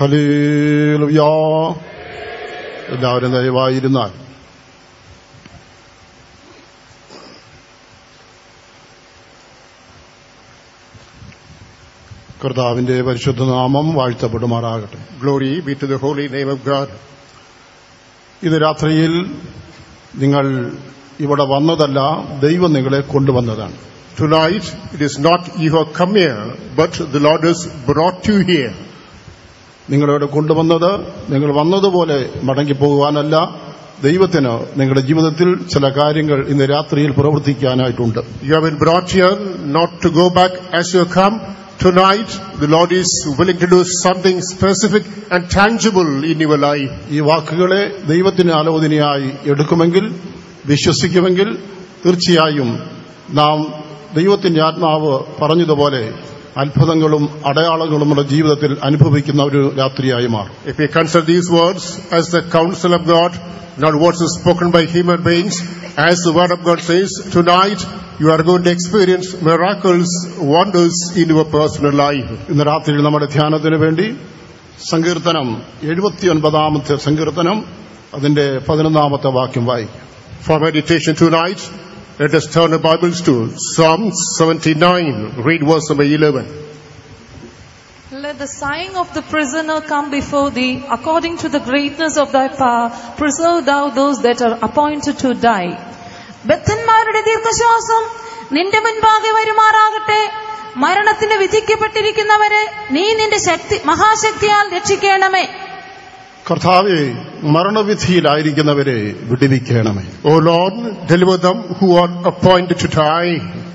Hallelujah എല്ലാവരും ദയവായിരുന്നാൽ കർത്താവിന്റെ പരിശുദ്ധ നാമം വാഴ്ത്തപ്പെടുമാറാകട്ടെ Glory be to the holy name of God. ഇത് രാത്രിയിൽ നിങ്ങൾ ഇവിടെ വന്നതല്ല ദൈവം നിങ്ങളെ കൊണ്ടുവന്നതാണ് Tonight, it is not you who have come here, but the Lord has brought you here. നിങ്ങളിവിടെ കൊണ്ടുവന്നത് നിങ്ങൾ വന്നതുപോലെ മടങ്ങിപ്പോകുവാനല്ല ദൈവത്തിന് നിങ്ങളുടെ ജീവിതത്തിൽ ചില കാര്യങ്ങൾ ഇന്ന് രാത്രിയിൽ പ്രവർത്തിക്കാനായിട്ടുണ്ട് You have been brought here not to go back as you have come. Tonight, the Lord is willing to do something specific and tangible in your life. ഈ വാക്കുകളെ ദൈവത്തിന് ആലോചനയായി എടുക്കുമെങ്കിൽ വിശ്വസിക്കുമെങ്കിൽ തീർച്ചയായും നാം ദൈവത്തിന്റെ ആത്മാവ് പറഞ്ഞതുപോലെ അത്ഭുതങ്ങളും അടയാളങ്ങളും നമ്മുടെ ജീവിതത്തിൽ അനുഭവിക്കുന്ന ഒരു രാത്രിയായി മാറും If we consider these words as the counsel of God, not words spoken by human beings, as the word of God says, tonight you are going to experience miracles, wonders in your personal life. ഇന്ന് രാത്രിയിൽ നമ്മുടെ ധ്യാനത്തിന് വേണ്ടി സങ്കീർത്തനം എഴുപത്തിയൊൻപതാമത്തെ സങ്കീർത്തനം അതിന്റെ പതിനൊന്നാമത്തെ വാക്യം വായിക്കും For meditation tonight, let us turn the Bibles to Psalm 79. Read verse number 11. Let the sighing of the prisoner come before thee, according to the greatness of thy power, preserve thou those that are appointed to die. ബദ്ധന്മാരുടെ ദീർഘശ്വാസം നിന്റെ മുൻപാകെ വരുമാറാകട്ടെ മരണത്തിന് വിധിക്കപ്പെട്ടിരിക്കുന്നവരെ നീ നിന്റെ ശക്തി മഹാശക്തിയാൽ രക്ഷിക്കണമേ കർത്താവെ മരണവിധിയിലായിരിക്കുന്നവരെ വിടുവിക്കണമേ O Lord, deliver them who are appointed to die.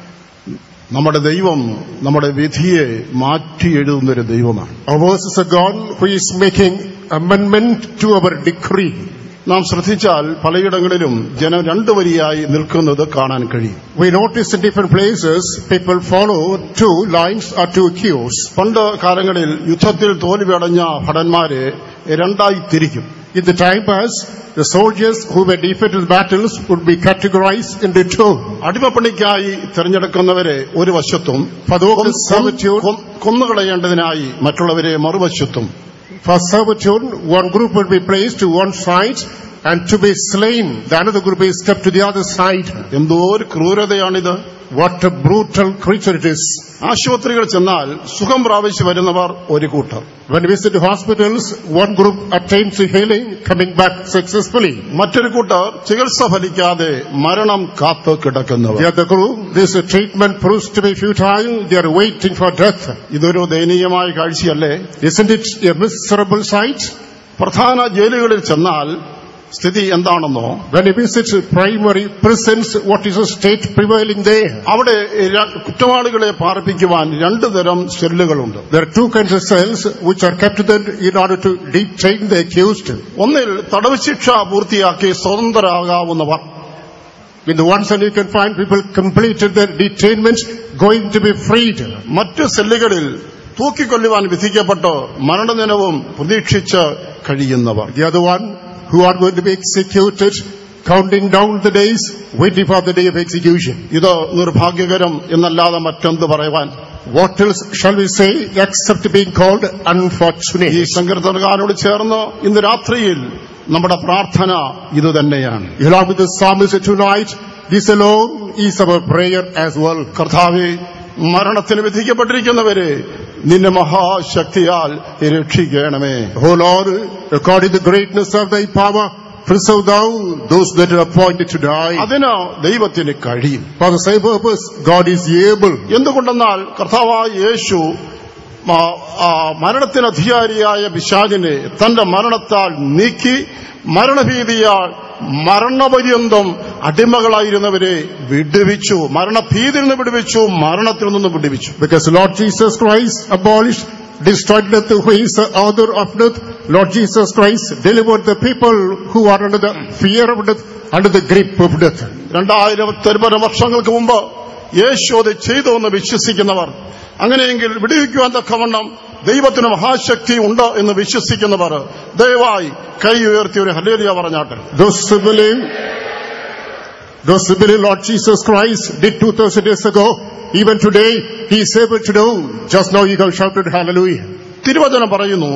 നമ്മുടെ ദൈവം നമ്മുടെ വിധിയെ മാറ്റി എഴുതുന്നൊരു ദൈവമാണ് Ours is a God who is making amendment to our decree. നാം ശ്രദ്ധിച്ചാൽ പലയിടങ്ങളിലും ജനം രണ്ടു വരിയായി നിൽക്കുന്നത് കാണാൻ കഴിയും We notice in different places people follow two lines or two queues. പണ്ട് കാലങ്ങളിൽ യുദ്ധത്തിൽ തോൽവിയടഞ്ഞ ഭടന്മാരെ രണ്ടായി തിരിക്കും In the time past, the soldiers who were defeated in battles would be categorized into two. അടിമപ്പണിക്കായി തിരഞ്ഞെടുക്കുന്നവരെ ഒരു വശത്തും For those കൊന്ന്- in servitude, കൊന്ന്- കൊന്നുകളയേണ്ടതിനായി മറ്റുള്ളവരെ മറുവശത്തും for servitude, one group would be placed to one side and to be slain. The another group is kept to the other side. എന്തോ ഒരു ക്രൂരതയാണിത് What a brutal creature it is. ആശുപത്രികൾ ചെന്നാൽ സുഖം പ്രാപിച്ചു വരുന്നവർ ഒരു കൂട്ടർ When we visit hospitals, one group attains healing, coming back successfully. മറ്റൊരു കൂട്ടർ ചികിത്സ ഫലിക്കാതെ മരണം കാത്തു കിടക്കുന്നവർ The other group, this treatment proves to be futile. They are waiting for death. ഇതൊരു ദയനീയമായ കാഴ്ചയല്ലേ Isn't it a miserable sight? പ്രധാന ജയിലുകളിൽ ചെന്നാൽ സ്ഥിതി എന്താണെന്നോ When you visit primary prisons, what is the state prevailing there? അവിടെ ര- കുറ്റവാളികളെ പാർപ്പിക്കുവാൻ രണ്ടു തരം സെല്ലുകളുണ്ട് There are two kinds of cells which are kept there in order to detain the accused. ഒന്നിൽ തടവ് ശിക്ഷ പൂർത്തിയാക്കി സ്വതന്ത്രരാകാവുന്നവർ In the one cell you can find people completed their detainment, going to be freed. മറ്റു സെല്ലുകളിൽ തൂക്കിക്കൊല്ലുവാൻ വിധിക്കപ്പെട്ട് മരണദിനവും പ്രതീക്ഷിച്ച് കഴിയുന്നവർ The other one, who are going to be executed, counting down the days, waiting for the day of execution. ഇത് നിർഭാഗ്യകരം എന്നല്ലാതെ മറ്റെന്ത് പറയുവാൻ What else shall we say except being called ഈ unfortunate? സങ്കീർത്തനക്കാരോട് ചേർന്ന് ഇന്ന് രാത്രിയിൽ നമ്മുടെ പ്രാർത്ഥന ഇത് തന്നെയാണ് Along with the psalmist tonight, this alone is our prayer as well. കർത്താവെ മരണത്തിന് വിധിക്കപ്പെട്ടിരിക്കുന്നവരെ നിന്റെ മഹാശക്തിയാൽ രക്ഷിക്കണമേ O Lord, according to the greatness of thy power, preserve thou those that are appointed to die. അതിന് ദൈവത്തിന് കഴിയും For the same purpose, God is able. എന്തുകൊണ്ടെന്നാൽ കർത്താവായ യേശു മ- ആ മരണത്തിന് അധികാരിയായ പിശാചിനെ തന്റെ മരണത്താൽ നീക്കി മരണഭീതിയാൽ മരണപര്യന്തം അടിമകളായിരുന്നവരെ വിടുവിച്ചു മരണഭീതിയിൽ നിന്ന് വിടുവിച്ചു മരണത്തിൽ നിന്ന് വിടുവിച്ചു Because Lord Jesus Christ abolished, destroyed death, who is the author of death. Lord Jesus Christ delivered the people who are under the fear of death, under the grip of death. രണ്ടായിരത്തി വർഷങ്ങൾക്ക് മുമ്പ് യേശു അത് ചെയ്തു എന്ന് വിശ്വസിക്കുന്നവർ അങ്ങനെയെങ്കിൽ വിടുവിക്കുവാൻ തക്കവണ്ണം ദൈവത്തിന് മഹാശക്തി ഉണ്ട് എന്ന് വിശ്വസിക്കുന്നവർ ദയവായി കൈ ഉയർത്തി ഒരു ഹലേലിയ പറഞ്ഞാട്ടെ Those who believe, those who believe Lord Jesus Christ did 2000 years ago, even today, He is able to do. Just now you have shouted hallelujah. തിരുവചനം പറയുന്നു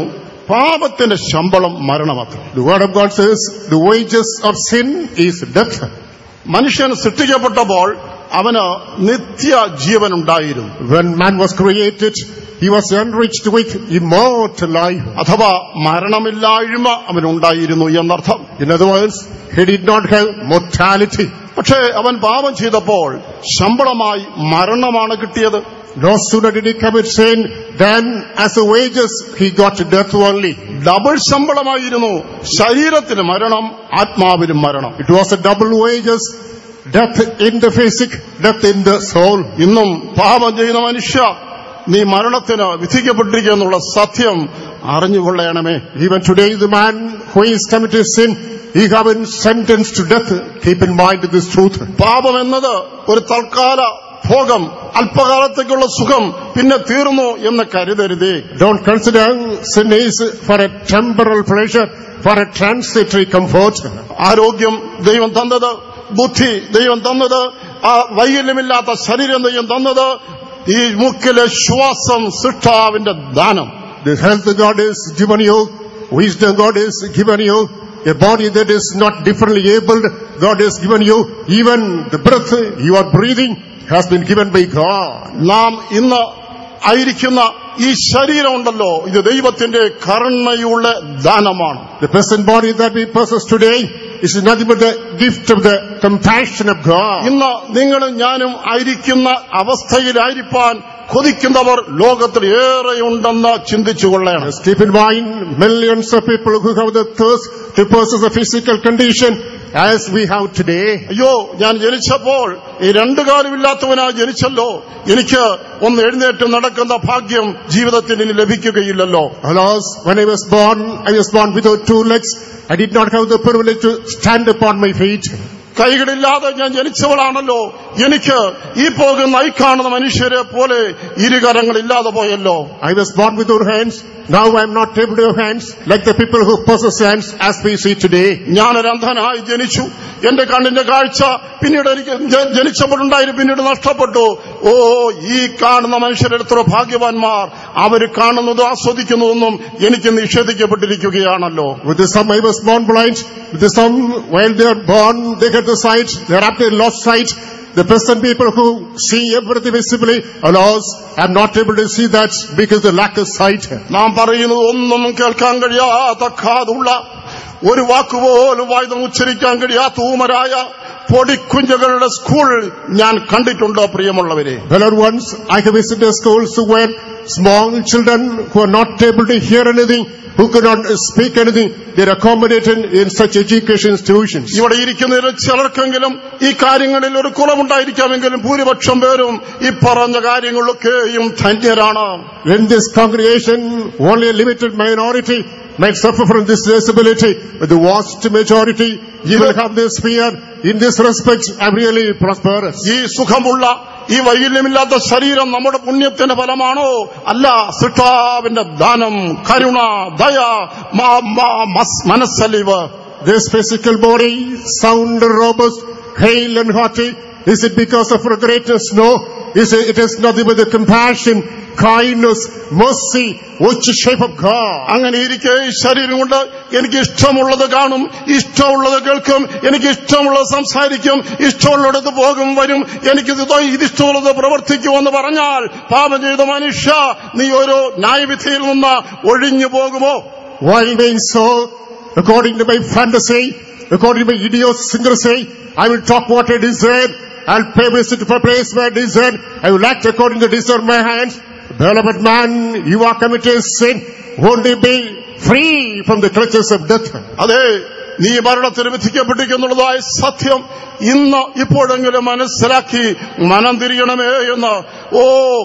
പാപത്തിന്റെ ശമ്പളം മരണമത്രേ The word of God says the wages of sin is death. മനുഷ്യൻ സൃഷ്ടിക്കപ്പെട്ടപ്പോൾ അവന് നിത്യ ജീവൻ ഉണ്ടായിരുന്നു When man was created, he was enriched with immortal life. അഥവാ മരണമില്ലായ്മ അവനുണ്ടായിരുന്നു എന്നർത്ഥം In other words, he did not have mortality. പക്ഷേ അവൻ പാപം ചെയ്തപ്പോൾ ശമ്പളമായി മരണമാണ് കിട്ടിയത് No sooner did he commit sin than as a wages he got death only. Double ശമ്പളമായിരുന്നു ശരീരത്തിന് മരണം ആത്മാവിലും മരണം It was a double wages, death in the physic, death in the soul. ഇന്നും പാപം ചെയ്യുന്ന മനുഷ്യ നീ മരണത്തിന് വിധിക്കപ്പെട്ടിരിക്കുക എന്നുള്ള സത്യം അറിഞ്ഞുകൊള്ളണമേ Even today the man who is committed sin, he have been sentenced to death. Keep in mind this truth. പാപം എന്നത് ഒരു തൽക്കാല ഭോഗം അല്പകാലത്തേക്കുള്ള സുഖം പിന്നെ തീർന്നു എന്ന് കരുതരുതേ Don't consider sin is for a temporal pleasure, for a transitory comfort. ആരോഗ്യം ദൈവം തന്നത് ബുദ്ധി ദൈവം തന്നത് ആ വൈകല്യമില്ലാത്ത ശരീരം ദൈവം തന്നത് ഈ മുക്കിലെ ശ്വാസം സൃഷ്ടാവിന്റെ ദാനം The health God is given you, wisdom God is given you, a body that is not differently abled, God has given you, even the breath you are breathing has been given by God. നാം ഇന്ന് ആയിരിക്കുന്ന ഈ ശരീരം ഉണ്ടല്ലോ ഇത് ദൈവത്തിന്റെ കരുണയുള്ള ദാനമാണ് The present body that we possess today is nothing but the gift of the compassion of God. ഇന്ന് നിങ്ങളും ഞാനും ആയിരിക്കുന്ന അവസ്ഥയിലായിരിക്കാൻ കൊതിക്കുന്നവർ ലോകത്തിൽ ഏറെയുണ്ടെന്ന് ചിന്തിച്ചു കൊള്ളണം Just keep in mind millions of people who have the thirst to possess a physical condition as we have today. അയ്യോ ഞാൻ ജനിച്ചപ്പോൾ ഈ രണ്ടു കാലുമില്ലാത്തവനായി ജനിച്ചല്ലോ എനിക്ക് ഒന്ന് എഴുന്നേറ്റ് നടക്കുന്ന ഭാഗ്യം ജീവിതത്തിൽ ഇനി ലഭിക്കുകയില്ലല്ലോ Alas, when I was born, I was born without two legs. I did not have the privilege to stand upon my feet. കൈകളില്ലാതെ ഞാൻ ജനിച്ചവളാണല്ലോ എനിക്ക് ഈ പോകുന്ന ഈ കാണുന്ന മനുഷ്യരെ പോലെ ഇരുകരങ്ങൾ ഇല്ലാതെ പോയല്ലോ I was born without hands. Now I am not able to have hands like the people who possess hands as we see today. ഞാനൊരു അന്ധനായി ജനിച്ചു എന്റെ കണ്ണിന്റെ കാഴ്ച പിന്നീട് എനിക്ക് ജ- ജനിച്ചപ്പോഴുണ്ടായിരുന്നു പിന്നീട് നഷ്ടപ്പെട്ടു ഓ ഈ കാണുന്ന മനുഷ്യരെത്ര ഭാഗ്യവാന്മാർ അവര് കാണുന്നതും ആസ്വദിക്കുന്നതൊന്നും എനിക്ക് നിഷേധിക്കപ്പെട്ടിരിക്കുകയാണല്ലോ With the some I was born blind. With the some while they are born they get the sight. They are after lost sight. The present people who see everything visibly, alas, I am not able to see that because the lack of sight. നാം പറയുന്നത് ഒന്നും കേൾക്കാൻ കഴിയാത്ത കാതുള്ള ഒരു വാക്കുപോലും വായുധം ഉച്ചരിക്കാൻ കഴിയാത്ത ഊമരായ പൊടിക്കുഞ്ഞുകളുടെ school ഞാൻ കണ്ടിട്ടുണ്ട് പ്രിയമുള്ളവരെ Beloved ones, I have visited schools where small children who are not able to hear anything, who cannot speak anything, they are accommodated in such education institutions. ഇവിടെ ഇരിക്കുന്നതിൽ ചിലർക്കെങ്കിലും ഈ കാര്യങ്ങളിൽ ഒരു കുറവുണ്ടായിരിക്കാമെങ്കിലും ഭൂരിപക്ഷം പേരും ഈ പറഞ്ഞ കാര്യങ്ങളൊക്കെയും ധന്യരാണ് In this congregation, only a limited minority might suffer from this disability, but the vast majority, you will have this fear. In this respect, I'm really prosperous. ഈ സുഖമുള്ള ഈ വൈകല്യമില്ലാത്ത ശരീരം നമ്മുടെ പുണ്യത്തിന്റെ ഫലമാണോ അല്ല സൃഷ്ടാവിന്റെ ദാനം കരുണ ദയ മ- മ- മസ്- മനസ്സലിവ് This physical body, sound and robust, hale and hearty, is it because of our greatness? No. Is it, it is nothing but the compassion, kindness, mercy, which is shape of God. അങ്ങനെ ഇരിക്കെ ഈ ശരീരം കൊണ്ട് എനിക്ക് ഇഷ്ടമുള്ളത് കാണും ഇഷ്ടമുള്ളത് കേൾക്കും എനിക്ക് ഇഷ്ടമുള്ളത് സംസാരിക്കും ഇഷ്ടമുള്ളിടത്ത് പോകും വരും എനിക്ക് ഇത് ഇതിഷ്ടമുള്ളത് പ്രവർത്തിക്കുമെന്ന് പറഞ്ഞാൽ പാപം ചെയ്ത മനുഷ്യ നീ ഒരു ന്യായവിധിയിൽ നിന്ന് ഒഴിഞ്ഞു പോകുമോ While being so, according to my fantasy, according to my idiosyncrasy, I will talk what I desire. I'll pay visit to a place where I desire. I will act according to the desire of my hands. Beloved man, you are committing sin. Won't you be free from the clutches of death? അതെ നീ മരണത്തിന് വിധിക്കപ്പെട്ടിരിക്കുന്നുള്ളതായ സത്യം ഇന്ന് ഇപ്പോഴെങ്കിലും മനസ്സിലാക്കി മനം തിരിയണമേ എന്ന് ഓ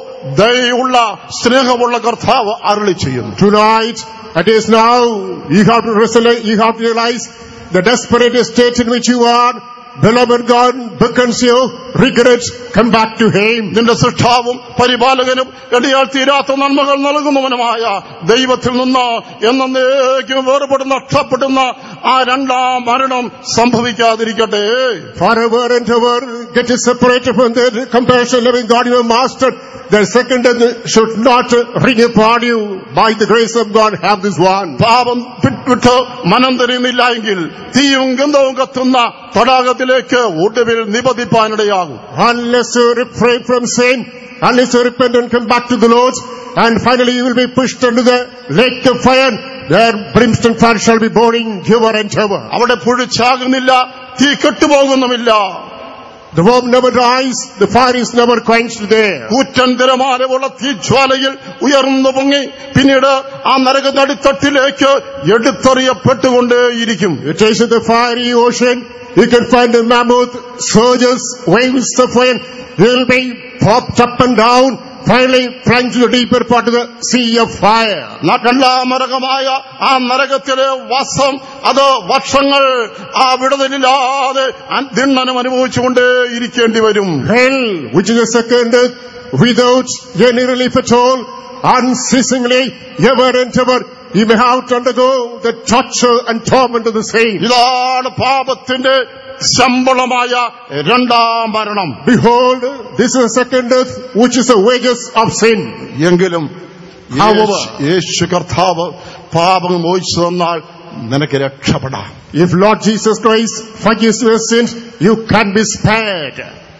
ദയുള്ള സ്നേഹമുള്ള കർത്താവ് അരുളി ചെയ്യുന്നു Tonight, it is now, you have to realize, you have to realize the desperate state in which you are. beloved God beckons you, regret, come back to Him. നിന്റെ സൃഷ്ടാവും പരിപാലകനും എടിയാൽ തീരാത്ത നന്മകൾ നൽകുന്നവനുമായ ദൈവത്തിൽ നിന്ന് എന്നേക്കും വേർപെടുന്ന നഷ്ടപ്പെടുന്ന ആ രണ്ടാം മരണം സംഭവിക്കാതിരിക്കട്ടെ Forever and ever, get separated from the compassion loving God, your master. The second death should not ring upon you. By the grace of God, have this one. പാപം പി- വിട്ട് മനം തിരിയുന്നില്ല എങ്കിൽ തീയും ഗന്ധവും കത്തുന്ന തടാകത്തിലേക്ക് ഒടുവിൽ നിപതിപ്പാനിടയാകും Unless you refrain from sin, unless you repent and come back to the Lord, and finally you will be pushed into the lake of fire, where brimstone fire shall be burning ever and ever. അവിടെ പുഴിച്ചാകുന്നില്ല തീ കെട്ടുപോകുന്നുമില്ല The worm never dies, the fire is never quenched there. കൂറ്റൻ തിരമാലയുള്ള തീജ്വാലയിൽ ഉയർന്നു പൊങ്ങി പിന്നീട് ആ നരക നടിത്തട്ടിലേക്ക് എടുത്തെറിയപ്പെട്ടുകൊണ്ടേയിരിക്കും You taste the fiery ocean, you can find the mammoth surges, waves of fire. You will be popped up and down, finally plunged to the deeper part of the sea of fire. നരകമായ ആ നരകത്തിലെ വാസം അത് വർഷങ്ങൾ ആ വിടുതലില്ലാതെ ദിണ്ണനം അനുഭവിച്ചുകൊണ്ടേ ഇരിക്കേണ്ടി വരും Hell, which is the second death, without any relief at all, unceasingly, ever and ever, you may have to undergo the torture and torment of the same. ഇതാണ് പാപത്തിന്റെ ശമ്പളമായ രണ്ടാം മരണം Behold, this is the second death, which is the wages of sin. എങ്കിലും However- യേശു- യേശു കർത്താവ് പാപം മോഹിച്ചു തന്നാൽ നിനക്ക് രക്ഷപ്പെടാം If Lord Jesus Christ forgives your sins, you can be spared.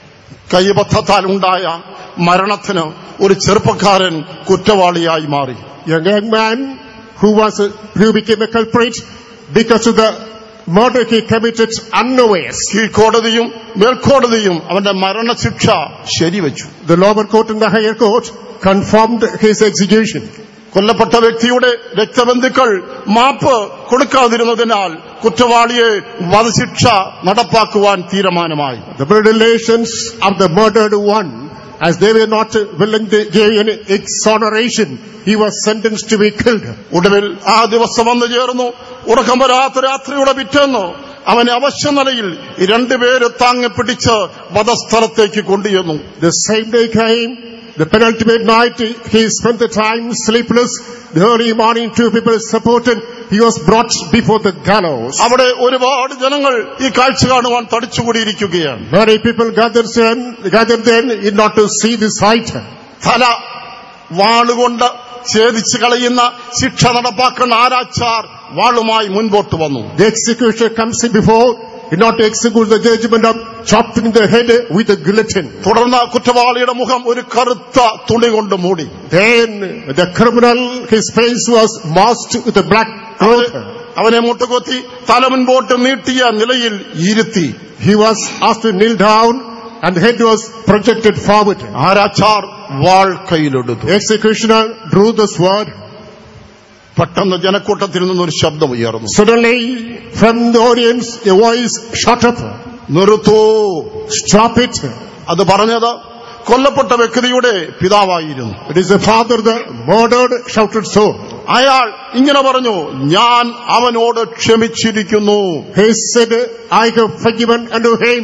കൈബദ്ധത്താൽ ഉണ്ടായ മരണത്തിന് ഒരു ചെറുപ്പക്കാരൻ കുറ്റവാളിയായി മാറി A young man who was a, who became a culprit because of the murder he committed unawares. കീഴ്ക്കോടതിയും മേൽക്കോടതിയും അവന്റെ മരണശിക്ഷ ശരിവച്ചു The lower court and the higher court confirmed his execution. കൊല്ലപ്പെട്ട വ്യക്തിയുടെ രക്തബന്ധുക്കൾ മാപ്പ് കൊടുക്കാതിരുന്നതിനാൽ കുറ്റവാളിയെ വധശിക്ഷ നടപ്പാക്കുവാൻ തീരുമാനമായി The blood relations of the murdered one, as they were not willing to give any exoneration, he was sentenced to be killed. ഒടുവിൽ ആ ദിവസം വന്നു ചേർന്നു ഉറക്കം വരാത്ത രാത്രിയുടെ പിറ്റേന്ന് അവനെ അവശ്യ നിലയിൽ ഈ രണ്ടുപേര് താങ്ങിപ്പിടിച്ച് വധസ്ഥലത്തേക്ക് കൊണ്ടുചെന്നു The same day came, the penultimate night, he spent the time sleepless. The early morning, two people supported. He was brought before the gallows. അവിടെ ഒരുപാട് ജനങ്ങൾ ഈ കാഴ്ച കാണുവാൻ തടിച്ചുകൂടിയിരിക്കുകയാണ് Many people gathered then, gathered then in not to see the sight. തല വാളുകൊണ്ട് ഛേദിച്ചു കളയുന്ന ശിക്ഷ നടപ്പാക്കുന്ന ആരാച്ചാർ വാളുമായി മുൻപോട്ട് വന്നു The executioner comes in before, in not to execute the judgment of chopping the head with a guillotine. തുടർന്ന് കുറ്റവാളിയുടെ മുഖം ഒരു കറുത്ത തുണി കൊണ്ട് മൂടി Then the criminal, his face was masked with a black അവന് cloth. അവനെ മുട്ടുകൊത്തി തല മുൻപോട്ട് നീട്ടിയ നിലയിൽ ഇരുത്തി He was asked to kneel down and the head was projected forward. Aarachar wall കയ്യിലെടുത്തു The executioner drew the sword. പെട്ടെന്ന് ജനക്കൂട്ടത്തിൽ നിന്നൊരു ശബ്ദം ഉയർന്നു Suddenly, from the audience, a voice shot up. നിർത്തൂ Stop it. അത് പറഞ്ഞത് കൊല്ലപ്പെട്ട വ്യക്തിയുടെ പിതാവായിരുന്നു It is the father, the murdered, shouted so. അയാൾ ഇങ്ങനെ പറഞ്ഞു ഞാൻ അവനോട് ക്ഷമിച്ചിരിക്കുന്നു He said, I have forgiven unto him.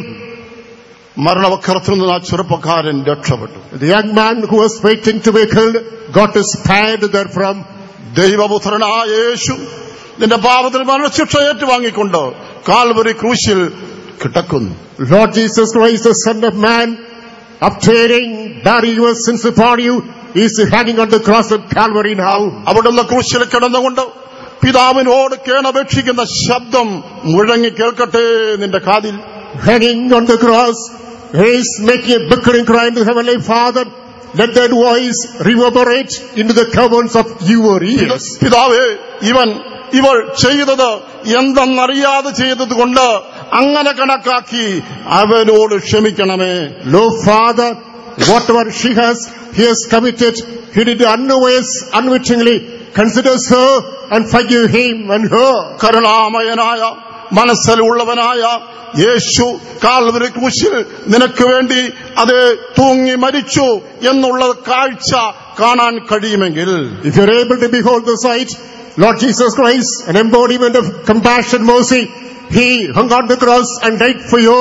മരണവക്കരത്തിൽ നിന്ന് ആ ചെറുപ്പക്കാരൻ രക്ഷപ്പെട്ടു The young man who was waiting to be killed got spared therefrom. ദൈവപുത്രനായ യേശു നിന്റെ പാപത്തിൽ മരണശിക്ഷ ഏറ്റുവാങ്ങിക്കൊണ്ട് കാൽവരി ക്രൂശിൽ കിടക്കുന്നു Lord Jesus Christ, the Son of Man, obtaining, bearing your sins upon you, is hanging on the cross of Calvary now. അവിടുന്ന് ക്രൂശിൽ കിടന്നുകൊണ്ട് പിതാവിനോട് കേണപേക്ഷിക്കുന്ന ശബ്ദം മുഴങ്ങി കേൾക്കട്ടെ നിന്റെ കാതിൽ Hanging on the cross, he is making a bickering cry to the Heavenly Father. Let that voice reverberate into the caverns of your ears. പിതാവേ ഇവൻ ഇവൾ ചെയ്തത് എന്തെന്നറിയാതെ ചെയ്തത് കൊണ്ട് അങ്ങനെ കണക്കാക്കി അവനോട് ക്ഷമിക്കണമേ Lo, Father, whatever she has, he has committed, he did unawares, unwittingly. Considers her and forgive him and her. കരുണാമയനായ മനസ്സിലുള്ളവനായ യേശു കാൽവരി ക്രൂശിൽ നിനക്ക് വേണ്ടി അത് തൂങ്ങി മരിച്ചു എന്നുള്ള കാഴ്ച കാണാൻ കഴിയുമെങ്കിൽ If you're able to behold the sight, Lord Jesus Christ, an embodiment of compassion, mercy, He hung on the cross and died for you.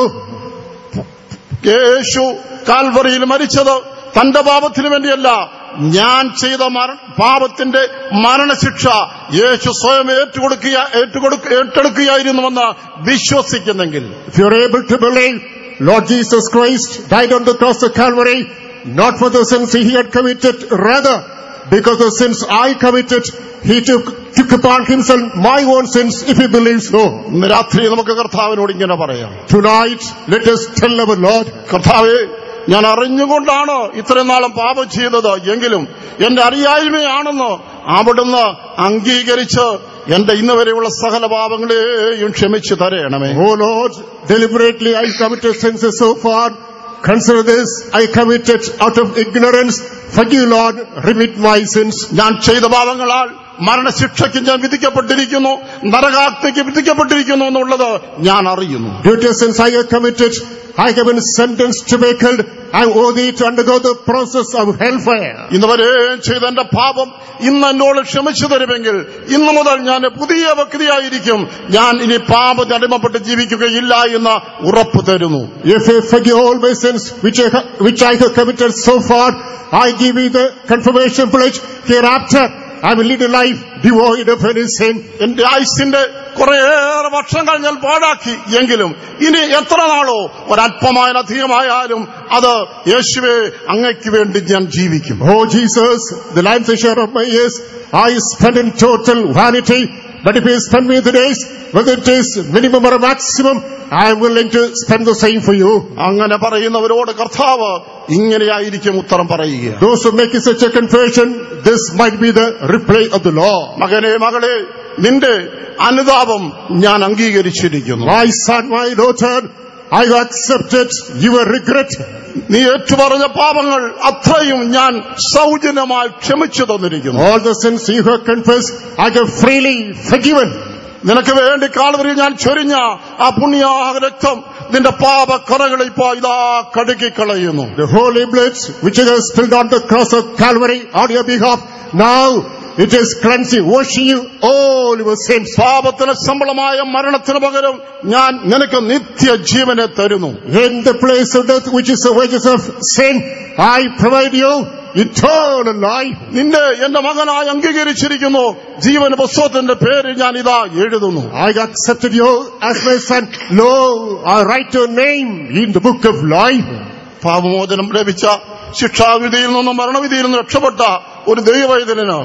യേശു കാൽവറിയിൽ മരിച്ചത് തന്റെ പാപത്തിന് വേണ്ടിയല്ല ഞാൻ ചെയ്ത മര- പാപത്തിന്റെ മരണശിക്ഷ യേശു സ്വയം ഏറ്റുകൊടുക്കുക ഏറ്റുകൊടുക്ക ഏറ്റെടുക്കുകയായിരുന്നുവെന്ന് വിശ്വസിക്കുന്നെങ്കിൽ If you are able to believe, Lord Jesus Christ died on the cross of Calvary, not for the sins he had committed, rather, because the sins I committed, he took, took upon himself my own sins, if you believe so. ഇന്ന് രാത്രി നമുക്ക് കർത്താവിനോട് ഇങ്ങനെ പറയാം Tonight, let us tell our Lord, കർത്താവെ ഞാൻ അറിഞ്ഞുകൊണ്ടാണ് ഇത്രയും നാളും പാപം ചെയ്തത് എങ്കിലും എന്റെ അറിയായ്മയാണെന്ന് അവിടുന്ന് അംഗീകരിച്ച് എന്റെ ഇന്ന് വരെയുള്ള സകല പാപങ്ങളെയും ക്ഷമിച്ചു തരയണമേ Oh Lord, deliberately I committed sins so far. Consider this, I committed out of ignorance. Forgive Lord, remit my sins. ഞാൻ ചെയ്ത പാപങ്ങളാൽ മരണശിക്ഷയ്ക്ക് ഞാൻ വിധിക്കപ്പെട്ടിരിക്കുന്നു നരകാഗ്നിക്ക് വിധിക്കപ്പെട്ടിരിക്കുന്നു എന്നുള്ളത് ഞാൻ അറിയുന്നു Due to sins I have committed, I have been sentenced to be killed. I owe thee to undergo the process of hellfire. ഇന്ന് വരെ ചെയ്ത എന്റെ പാപം ഇന്ന് എന്നോട് ക്ഷമിച്ചു തരുമെങ്കിൽ ഇന്നു മുതൽ ഞാൻ പുതിയ വ്യക്തിയായിരിക്കും ഞാൻ ഇനി പാപത്തിന് അടിമപ്പെട്ട് ജീവിക്കുകയില്ല എന്ന് ഉറപ്പ് തരുന്നു If I forgive all my sins which I, ha- which I have committed so far, I give you the confirmation pledge hereafter. I will lead a life devoid of any sin. എന്റെ ആയുസിന്റെ കുറേയേറെ വർഷങ്ങൾ ഞാൻ പാഴാക്കി എങ്കിലും ഇനി എത്ര നാളോ ഒരല്പമായധികമായാലും അത് യേശുവെ അങ്ങയ്ക്ക് വേണ്ടി ഞാൻ ജീവിക്കും Oh Jesus, the lion's share of my years I spend in total vanity. But if you spend me the days, whether it is minimum or maximum, I am willing to spend the same for you. അങ്ങനെ പറയുന്നവരോട് കർത്താവ് ഇങ്ങനെയായിരിക്കും ഉത്തരം പറയുക Those who make such a confession, this might be the reply of the law. മകനെ മകളെ നിന്റെ അനുതാപം ഞാൻ അംഗീകരിച്ചിരിക്കുന്നു My son, my daughter, I have accepted your regret. നീ ഏറ്റുപറഞ്ഞ പാപങ്ങൾ അത്രയും ഞാൻ സൗജന്യമായി ക്ഷമിച്ചു തന്നിരിക്കുന്നു All the sins you have confessed, I have freely forgiven. നിനക്ക് വേണ്ടി കാൽവരി ഞാൻ ചൊരിഞ്ഞ ആ പുണ്യാഹ രക്തം നിന്റെ പാപക്കറകൾ ഇപ്പോ ഇതാ കടുക്കിക്കളയുന്നു The holy blood which you have spilled on the cross of Calvary on your behalf, now it is cleansing, washing you all your sins. പാപത്തിന് ശമ്പളമായ മരണത്തിന് പകരം ഞാൻ നിനക്ക് നിത്യജീവനെ തരുന്നു In the place of death, which is the wages of sin, I provide you eternal life. നിന്നെ എന്റെ മകനായി അംഗീകരിച്ചിരിക്കുന്നു ജീവന പുസ്തകത്തിന്റെ പേര് ഞാൻ ഇതാ എഴുതുന്നു I accepted you as my son. Lo, I write your name in the book of life. പാപമോചനം ലഭിച്ച ശിക്ഷാവിധിയിൽ നിന്നും മരണവിധിയിൽ നിന്നും രക്ഷപ്പെട്ട ഒരു ദൈവവൈദ്യന്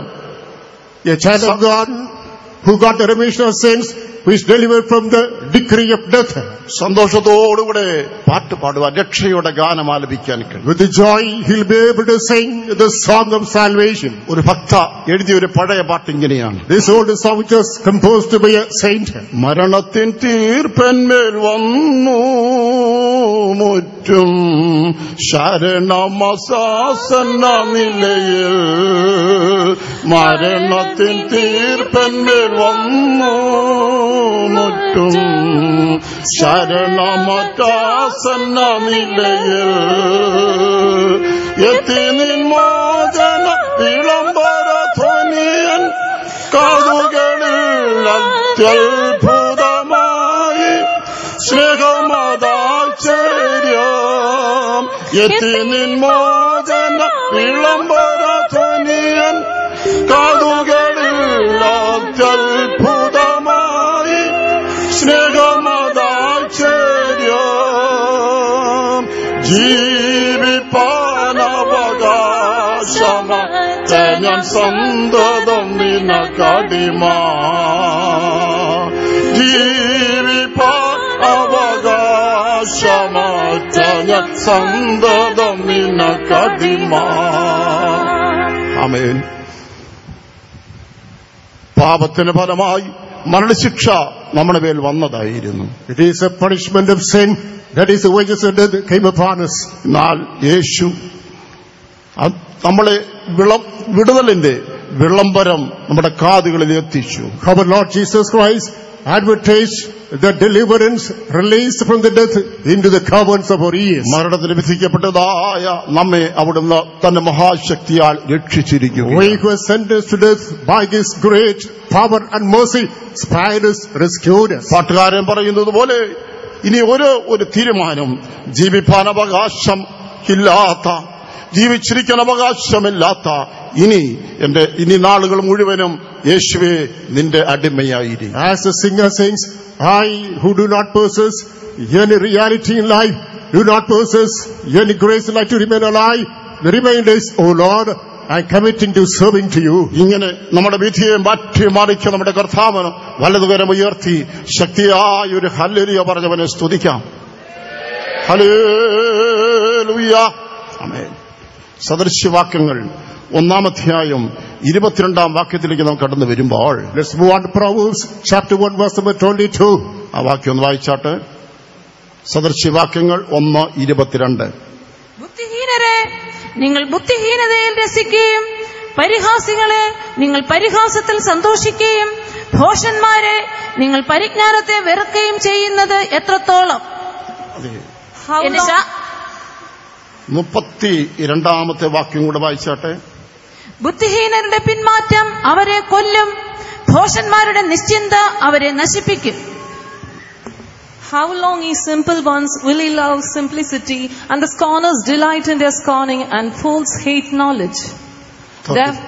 A child of God who got the remission of sins, who is delivered from the decree of death. സന്തോഷത്തോടുകൂടെ പാട്ട് പാടുവാൻ രക്ഷയുടെ ഗാനം ആലപിക്കാൻ കഴിയും With the joy, he'll be able to sing the song of salvation. ഒരു ഭക്ത എഴുതിയ ഒരു പഴയ പാട്ട് ഇങ്ങനെയാണ് This old song which was composed by a saint. മരണത്തിൻ തീർപ്പന്മേൽ വന്നു മുറ്റും ശരണമസാസന്ന നിലയിൽ മരണത്തിൻ തീർപ്പന്മേൽ വന്നു മുറ്റും ശരണമറ്റാസന്ന നിലയിൽ എത്തി നിന്മോചന വിളംബര ധ്വനിയൻ കാതുകളിൽ അത്യത്ഭുതമായി സ്നേഹമതാശ്ചര്യം എത്തി നിന്മോചന വിളംബര ധ്വനിയൻ കാതുകളിൽ അത്യത്ഭുതമായി സ്നേഹമതാശ്ചര്യം ജീവിപ്പാനവകാശമറ്റ ഞാൻ സന്തതം നിനക്കടിമ ജീവിപ്പാൻ അവകാശമറ്റ ഞാൻ സന്തതം നിനക്കടിമ ആമേൻ പാപത്തിന് ഫലമായി മരണശിക്ഷ നമ്മുടെ മേൽ വന്നതായിരുന്നു It is a punishment of sin. That is the wages of death that came upon us. എന്നാൽ യേശു അത് നമ്മളെ വിളം വിടുതലിന്റെ വിളംബരം നമ്മുടെ കാതുകളിൽ എത്തിച്ചു Our Lord Jesus Christ advertise the deliverance released from the death into the caverns of our ears. മരണത്തിന് വിധിക്കപ്പെട്ടതായ നമ്മെ അവിടുന്ന് തന്റെ മഹാശക്തിയാൽ രക്ഷിച്ചിരിക്കുന്നു We who are sentenced to death by His great power and mercy spared us, rescued us. പാട്ടുകാരൻ പറയുന്നത് പോലെ ഇനി ഒരു ഒരു തീരുമാനം ജീവിപ്പാൻ അവകാശം ഇല്ലാത്ത ജീവിച്ചിരിക്കാൻ അവകാശമില്ലാത്ത ഇനി എന്റെ ഇനി നാളുകൾ മുഴുവനും യേശുവെ നിന്റെ അടിമയായിരിക്കും As the singer sings, I who do not possess any reality in life, do not possess any grace in life to remain alive. The remainder is, O Lord, I'm committing to serving to you. ഇങ്ങനെ നമ്മുടെ വിധിയെ മാറ്റി മറിച്ച് നമ്മുടെ കർത്താവിന് വലതുകരം ഉയർത്തി ശക്തിയായ ഒരു ഹല്ലേലൂയ പറഞ്ഞവനെ സ്തുതിക്കാം ഹല്ലേലൂയ ആമേൻ സദൃശ്യവാക്യങ്ങൾ ഒന്നാം അധ്യായം ഇരുപത്തിരണ്ടാം വാക്യത്തിലേക്ക് നാം കടന്നു വരുമ്പോൾ Let's move on to Proverbs chapter 1 verse number 22. ആ വാക്യം ഒന്ന് വായിച്ചാട്ട് സദൃശ്യവാക്യങ്ങൾ ഒന്ന് ഇരുപത്തിരണ്ട് ബുദ്ധിഹീനരെ നിങ്ങൾ ബുദ്ധിഹീനതയിൽ രസിക്കുകയും പരിഹാസികളെ നിങ്ങൾ പരിഹാസത്തിൽ സന്തോഷിക്കുകയും ഭോഷന്മാരെ നിങ്ങൾ പരിജ്ഞാനത്തെ വെറുക്കുകയും ചെയ്യുന്നത് എത്രത്തോളം How എന്റെ long- ശാ- മുപ്പത്തി രണ്ടാമത്തെ വാക്യം കൂടെ വായിച്ചാട്ടെ ബുദ്ധിഹീനരുടെ പിന്മാറ്റം അവരെ കൊല്ലും ഭോഷന്മാരുടെ നിശ്ചിന്ത അവരെ നശിപ്പിക്കും How long, ye simple ones, will ye love simplicity, and the scorners delight in their scorning, and fools hate knowledge? There-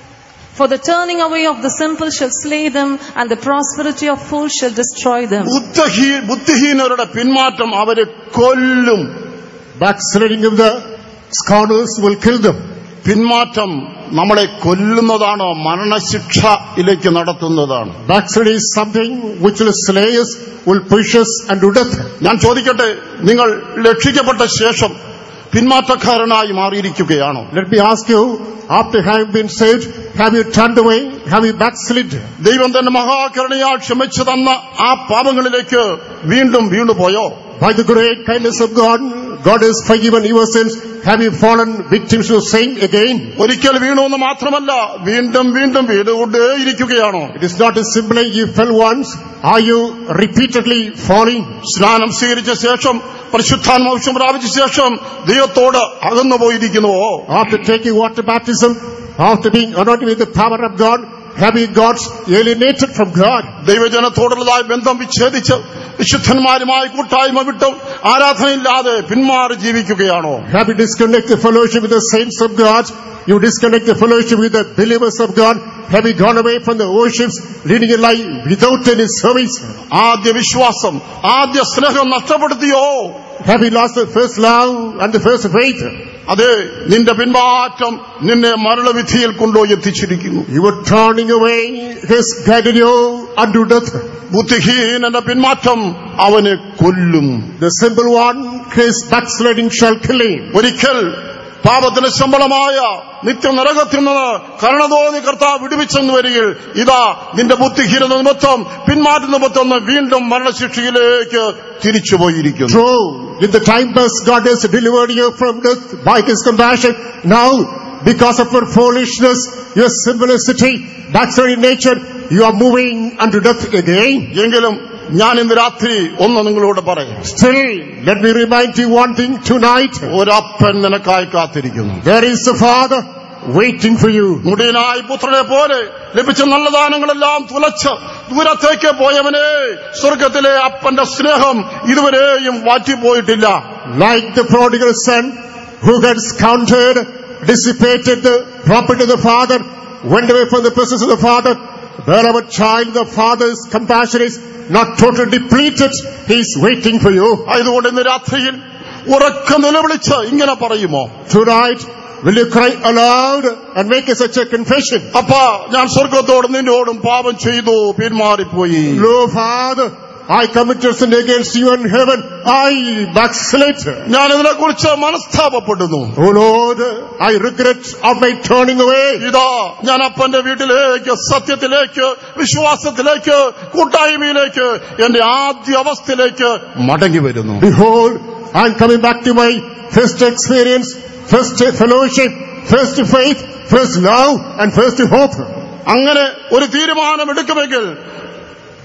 For the turning away of the simple shall slay them, and the prosperity of fools shall destroy them. ബുദ്ധഹീ ബുദ്ധിഹീനരുടെ പിന്മാറ്റം അവരെ കൊല്ലും Backsliding of the scorners will kill them. പിന്മാറ്റം നമ്മളെ കൊല്ലുന്നതാണോ മരണശിക്ഷയിലേക്ക് നടത്തുന്നതാണ് Backsliding is something which will slay us, will push us unto death. ഞാൻ ചോദിക്കട്ടെ നിങ്ങൾ രക്ഷിക്കപ്പെട്ട ശേഷം പിന്മാറ്റക്കാരനായി മാറിയിരിക്കുകയാണോ Let me ask you, after having been saved, have you turned away? Have you backslid? ദൈവം തന്റെ മഹാകരുണയാൽ ക്ഷമിച്ചു തന്ന ആ പാപങ്ങളിലേക്ക് വീണ്ടും വീണുപോയോ By the great kindness of God, God has forgiven your sins. Have you fallen victims to sin again? ഒരിക്കൽ വീണു എന്ന് മാത്രമല്ല വീണ്ടും വീണ്ടും വീടുകൊണ്ടേയിരിക്കുകയാണോ It is not as simply you fell once. Are you repeatedly falling? സ്നാനം സ്വീകരിച്ച ശേഷം പരിശുദ്ധാത്മാവശ്യം പ്രാപിച്ച ശേഷം ദൈവത്തോട് അകന്നു പോയിരിക്കുന്നുവോ After taking water baptism, after being anointed with the power of God, have you got alienated from God? ദൈവജനത്തോടുള്ളതായ ബന്ധം വിച്ഛേദിച്ച് വിശുദ്ധന്മാരുമായി കൂട്ടായ്മ വിട്ട് ആരാധനയില്ലാതെ പിന്മാറി ജീവിക്കുകയാണോ Have you disconnected the fellowship with the saints of God? You disconnect the fellowship with the believers of God? Have you gone away from the worships, leading a life without any service? ആദ്യ വിശ്വാസം ആദ്യ സ്നേഹം നഷ്ടപ്പെടുത്തിയോ Have you lost the first love and the first faith? അതെ നിന്റെ പിന്മാറ്റം നിന്നെ മരണവിധിയിൽ കൊണ്ടുപോയി എത്തിച്ചിരിക്കുന്നു You were turning away, has guided you unto death. ബുദ്ധിഹീനന്റെ പിന്മാറ്റം അവനെ കൊല്ലും The simple one, his backsliding shall kill him. ഒരിക്കൽ പാപത്തിന് ശമ്പളമായ നിത്യ നരകത്തിൽ നിന്ന് കരുണതോന്നി കർത്താവ് വിടുവിച്ചെന്ന് വരികിൽ ഇതാ നിന്റെ ബുദ്ധിഹീനത നിമിത്തം പിന്മാറ്റ നിമിത്തം വീണ്ടും മരണശിക്ഷയിലേക്ക് തിരിച്ചുപോയിരിക്കുന്നു True, in the time past, God has delivered you from death by His compassion. Now, because of your foolishness, your simplicity, backsliding nature, you are moving unto death again. എങ്കിലും ഞാൻ ഇന്ന് രാത്രി ഒന്ന് നിങ്ങളോട് പറയാം Still, let me remind you one thing tonight. ഒരപ്പൻ നിനക്കായി കാത്തിരിക്കുന്നു There is a Father waiting for you. മുടിയനായി പുത്രനെ പോലെ ലഭിച്ച നല്ല ദാനങ്ങളെല്ലാം തുലച്ച് ദൂരത്തേക്ക് പോയവനെ സ്വർഗത്തിലെ അപ്പന്റെ സ്നേഹം ഇതുവരെയും വാറ്റിപ്പോയിട്ടില്ല Like the prodigal son who had squandered, dissipated the property of the father, went away from the presence of the father. Wherever child, the father's compassion is not totally depleted. He is waiting for you. ആയതുകൊണ്ട് ഇന്ന് രാത്രിയിൽ ഉറക്ക നിലവിളിച്ച് ഇങ്ങനെ പറയുമോ Tonight, will you cry aloud and make such a confession? അപ്പാ ഞാൻ സ്വർഗത്തോടും നിന്നോടും പാപം ചെയ്തു പിന്മാറിപ്പോയി Lo, Father, I committed sin against you in heaven. I backslid. ഞാൻ ഇതിനെക്കുറിച്ച് മനസ്താപപ്പെടുന്നു Oh Lord, I regret of my turning away. ഇതാ ഞാൻ അപ്പന്റെ വീട്ടിലേക്ക് സത്യത്തിലേക്ക് വിശ്വാസത്തിലേക്ക് കൂട്ടായ്മയിലേക്ക് എന്റെ ആദ്യ അവസ്ഥയിലേക്ക് മടങ്ങി വരുന്നു Behold, I'm coming back to my first experience, first fellowship, first faith, first love, and first hope. അങ്ങനെ ഒരു തീരുമാനം എടുക്കുമെങ്കിൽ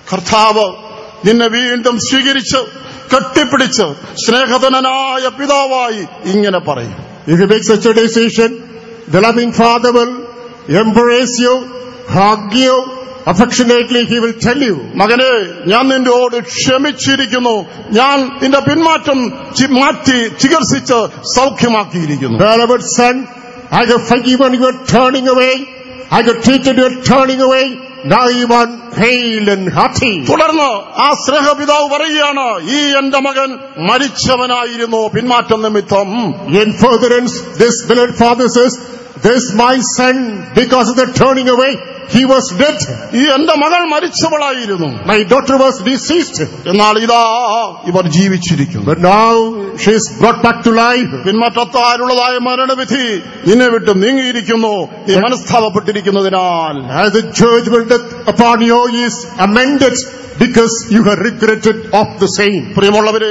കർത്താവ് നിന്നെ വീണ്ടും സ്വീകരിച്ച് കെട്ടിപ്പിടിച്ച് സ്നേഹധനനായ പിതാവായി ഇങ്ങനെ പറയും If you make such a decision, the loving Father will embrace you, hug you, affectionately He will tell you, മകനെ ഞാൻ നിന്റെയോട് ക്ഷമിച്ചിരിക്കുന്നു ഞാൻ നിന്റെ പിന്മാറ്റം ചി- മാറ്റി ചികിത്സിച്ച് സൗഖ്യമാക്കിയിരിക്കുന്നു Beloved son, I have forgiven your turning away. I have treated your turning away. Now you are hale and hearty. തുടർന്ന് ആ സ്നേഹപിതാവ് പറയുകയാണ് ഈ എന്റെ മകൻ മരിച്ചവനായിരുന്നു പിന്മാറ്റം നിമിത്തം In furtherance, this beloved father says, this my son, because of the turning away, he was dead. ഈ എന്റെ മകൾ മരിച്ചവളായിരുന്നു My daughter was deceased. എന്നാൽ ഇതാ ഇവർ ജീവിച്ചിരിക്കുന്നു But now she is brought back to life. പിന്മാറ്റത്താരുള്ളതായ മരണവിധി നിന്നെ വിട്ട് നീങ്ങിയിരിക്കുന്നു നീ മനസ്താപപ്പെട്ടിരിക്കുന്നതിനാൽ As the judgment death upon you is amended because you have regretted of the same. പ്രിയമുള്ളവര്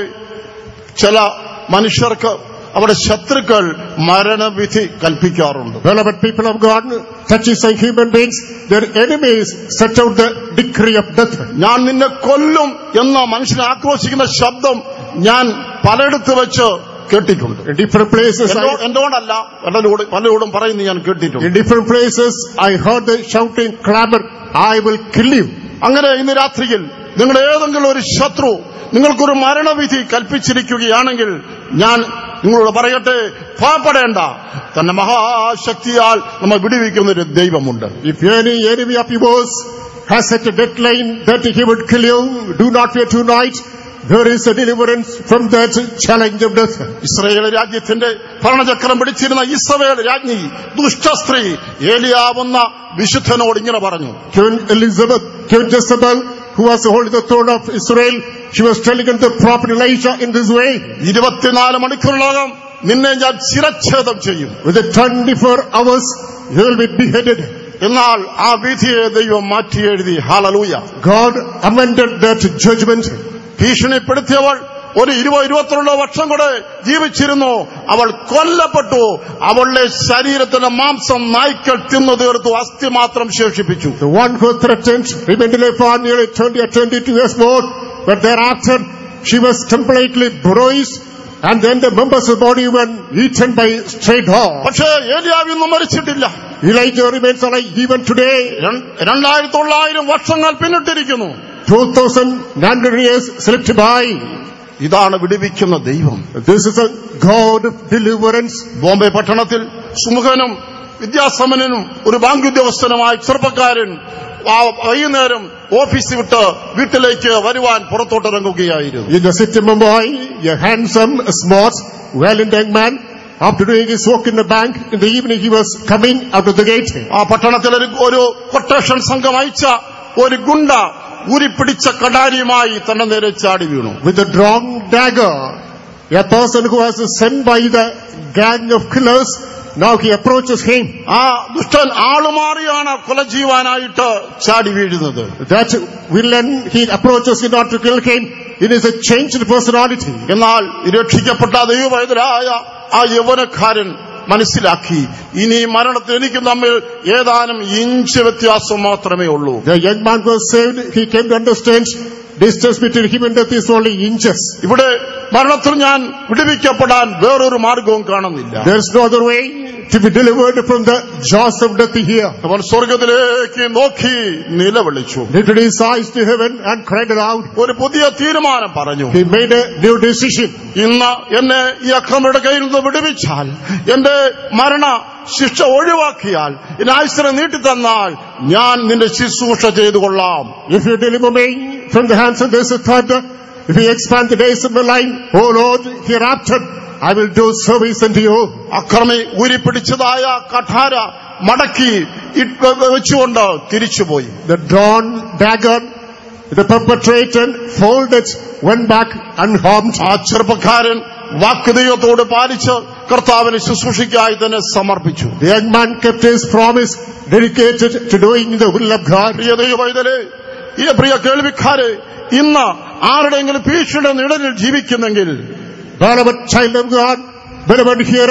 ചില മനുഷ്യർക്ക് അവരുടെ ശത്രുക്കൾ മരണവിധി കൽപ്പിക്കാറുണ്ട് Beloved people of God, such is like human beings, their enemies set out the decree of death. ഞാൻ നിന്നെ കൊല്ലും എന്ന മനുഷ്യനെ ആക്രോശിക്കുന്ന ശബ്ദം ഞാൻ പലയിടത്ത് വെച്ച് കേട്ടിട്ടുണ്ട് In different places, എന്നോ- I, എന്നോടല്ല പലരോടും പലരോടും പറയുന്നത് ഞാൻ കേട്ടിട്ടുണ്ട് in different places, I heard the shouting clamor, I will kill you. അങ്ങനെ ഇന്ന് രാത്രിയിൽ നിങ്ങളുടെ ഏതെങ്കിലും ഒരു ശത്രു നിങ്ങൾക്കൊരു മരണവിധി കൽപ്പിച്ചിരിക്കുകയാണെങ്കിൽ ഞാൻ നിങ്ങളോട് പറയട്ടെ ഭയപ്പെടേണ്ട തന്നെ മഹാശക്തിയാൽ നമ്മെ വിടുവിക്കുന്ന ഒരു ദൈവമുണ്ട് If any enemy of yours has set a deadline that he would kill you, do not fear tonight. There is a deliverance from that challenge of death. Israel രാജ്യത്തിന്റെ ഭരണചക്രം പിടിച്ചിരുന്ന ഇസ്രയേൽ രാജ്ഞി ദുഷ്ടസ്ത്രീ ഏലിയാവുന്ന വിശുദ്ധനോട് ഇങ്ങനെ പറഞ്ഞു Queen Elizabeth, Queen Jezebel, who was holding the throne of Israel, she was telling unto the prophet Elijah in this way, ഇരുപത്തിനാല് മണിക്കൂറിനകം നിന്നെ ഞാൻ ശിരച്ഛേദം ചെയ്യും within 24 hours you will be beheaded. എന്നാൽ ആ വിധിയെ ദൈവം മാറ്റി എഴുതി hallelujah God amended that judgment. ഭീഷണിപ്പെടുത്തിയവൾ ഒരു ഇരുപത് ഇരുപത്തിരണ്ട് വർഷം കൂടെ ജീവിച്ചിരുന്നു അവൾ കൊല്ലപ്പെട്ടു അവളുടെ ശരീരത്തിന്റെ മാംസം നായ്ക്കൾ തിന്നു തീർത്തു അസ്ഥി മാത്രം ശേഷിപ്പിച്ചു The one who threatened remained alive for nearly 20 or 22 years more, but thereafter she was completely bruised and then the members of the body were eaten by stray dogs. പക്ഷേ ഏലിയാവൊന്നും മരിച്ചിട്ടില്ല Elijah remains alive even today. രണ്ട്- രണ്ടായിരത്തി തൊള്ളായിരം വർഷങ്ങൾ പിന്നിട്ടിരിക്കുന്നു 2,900 years slipped by. ഇതാണ് വിടുവിക്കുന്ന ദൈവം This is a God of deliverance. Bombay പട്ടണത്തിൽ സുമുഖനും വിദ്യാസമ്പന്നനും ഒരു ബാങ്ക് ഉദ്യോഗസ്ഥനുമായ ചെറുപ്പക്കാരൻ ആ വൈകുന്നേരം ഓഫീസ് വിട്ട് വീട്ടിലേക്ക് വരുവാൻ പുറത്തോട്ടിറങ്ങുകയായിരുന്നു In the city of Mumbai, a handsome, smart, well-in young man, after doing his work in the bank, in the evening he was coming out of the gate. ആ പട്ടണത്തിൽ ഒരു ഒരു കൊട്ടേഷൻ സംഘം അയച്ച ഒരു ഗുണ്ട ഊരിപ്പിടിച്ച കടാരിയുമായി തന്നെ നേരെ ചാടി വീണു With a drawn dagger, a person who was sent by the gang of killers, now he approaches him. ആ ദുഷ്ടൻ ആളുമാറിയാണ് കൊല ചെയ്യുവാനായിട്ട് ചാടി വീഴുന്നത് That villain, he approaches in order to kill him. It is a changed personality. എന്നാൽ രക്ഷിക്കപ്പെട്ട ദൈവവൈദ്യരായ ആ യൗവനക്കാരൻ മനസ്സിലാക്കി ഇനി മരണത്തിൽ എനിക്കും തമ്മിൽ ഏതാനും ഇഞ്ച് വ്യത്യാസം മാത്രമേ ഉള്ളൂ The young man was saved. He came to understand distance between him and death is only inches. ഇവിടെ മരണത്തിൽ ഞാൻ വിടുവിക്കപ്പെടാൻ വേറൊരു മാർഗവും കാണുന്നില്ല There is no other way to be delivered from the jaws of death here. അവൻ സ്വർഗത്തിലേക്ക് നോക്കി നിലവിളിച്ചു Lifted his eyes to heaven and cried aloud. ഒരു പുതിയ തീരുമാനം പറഞ്ഞു He made a new decision. ഇന്ന് എന്നെ ഈ അക്രമയുടെ കയ്യിൽ നിന്ന് വിടുവിച്ചാൽ എന്റെ മരണ ശിക്ഷ ഒഴിവാക്കിയാൽ എന്നെ ആയുസിനെ നീട്ടിത്തന്നാൽ ഞാൻ നിന്റെ ശുശ്രൂഷ ചെയ്തു കൊള്ളാം If you deliver me from the hands of this third, if you expand the days of my life, O Lord, hereafter I will do service unto you. അക്രമി ഊരിപ്പിടിച്ചതായ കഠാര മടക്കി ഇട്ട് വെച്ചുകൊണ്ട് തിരിച്ചുപോയി The drawn dagger, the perpetrator folded, went back unharmed. ആ ചെറുപ്പക്കാരൻ വാക്കുദൈവത്തോട് പാലിച്ച് കർത്താവിനെ ശുശ്രൂഷയ്ക്കായി തന്നെ സമർപ്പിച്ചു The young man kept his promise, dedicated to doing the will of God. പ്രിയ ദൈവവൈതലേ ഈ പ്രിയ കേൾവിക്കാരെ ഇന്ന് ആരുടെയെങ്കിലും ഭീഷണിയുടെ നിഴലിൽ ജീവിക്കുന്നെങ്കിൽ Beloved child of God, beloved hearer,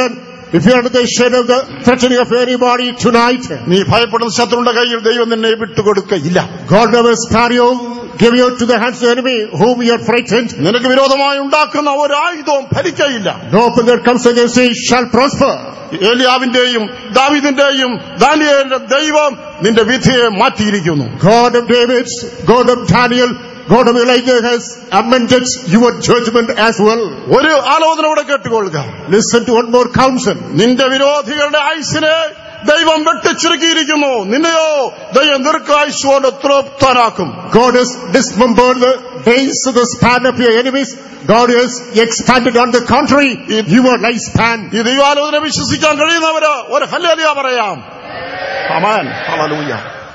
if you're under the shade of the threatening of anybody tonight, നീ ഭയപ്പെടുന്ന ശത്രുവിന്റെ കയ്യിൽ ദൈവം നിന്നെ വിട്ടുകൊടുക്കയില്ല God never spare you, give you to the hands of the enemy whom you are frightened. നിനക്ക് വിരോധമായി ഉണ്ടാക്കുന്ന ഒരു ആയുധവും ഫലിക്കയില്ല No weapon that comes against thee shall prosper. ഏലിയാവിന്റെയും ദാവിദിന്റെയും ദാനിയേലിന്റെ ദൈവം നിന്റെ വിധിയെ മാറ്റിയിരിക്കുന്നു God of David, God of Daniel, God of Elijah has amended your judgment as well. ഒരു ആലോചന കൂടെ കേട്ടുകൊള്ളുക Listen to one more counsel. നിന്റെ വിരോധികളുടെ ആയുസിനെ ദൈവം വെട്ടിച്ചുരുക്കിയിരിക്കുന്നു നിന്നെയോ ദൈവം ദീർഘായുസ്സുകൊണ്ട് തൃപ്തനാക്കും God has dismembered the days of the span of your enemies. God has expanded on the contrary your lifespan. ഈ ദൈവാലോചന വിശ്വസിക്കാൻ കഴിയുന്നവര് ഒരു hallelujah പറയാം അമാൻ ഹല്ലേലൂയ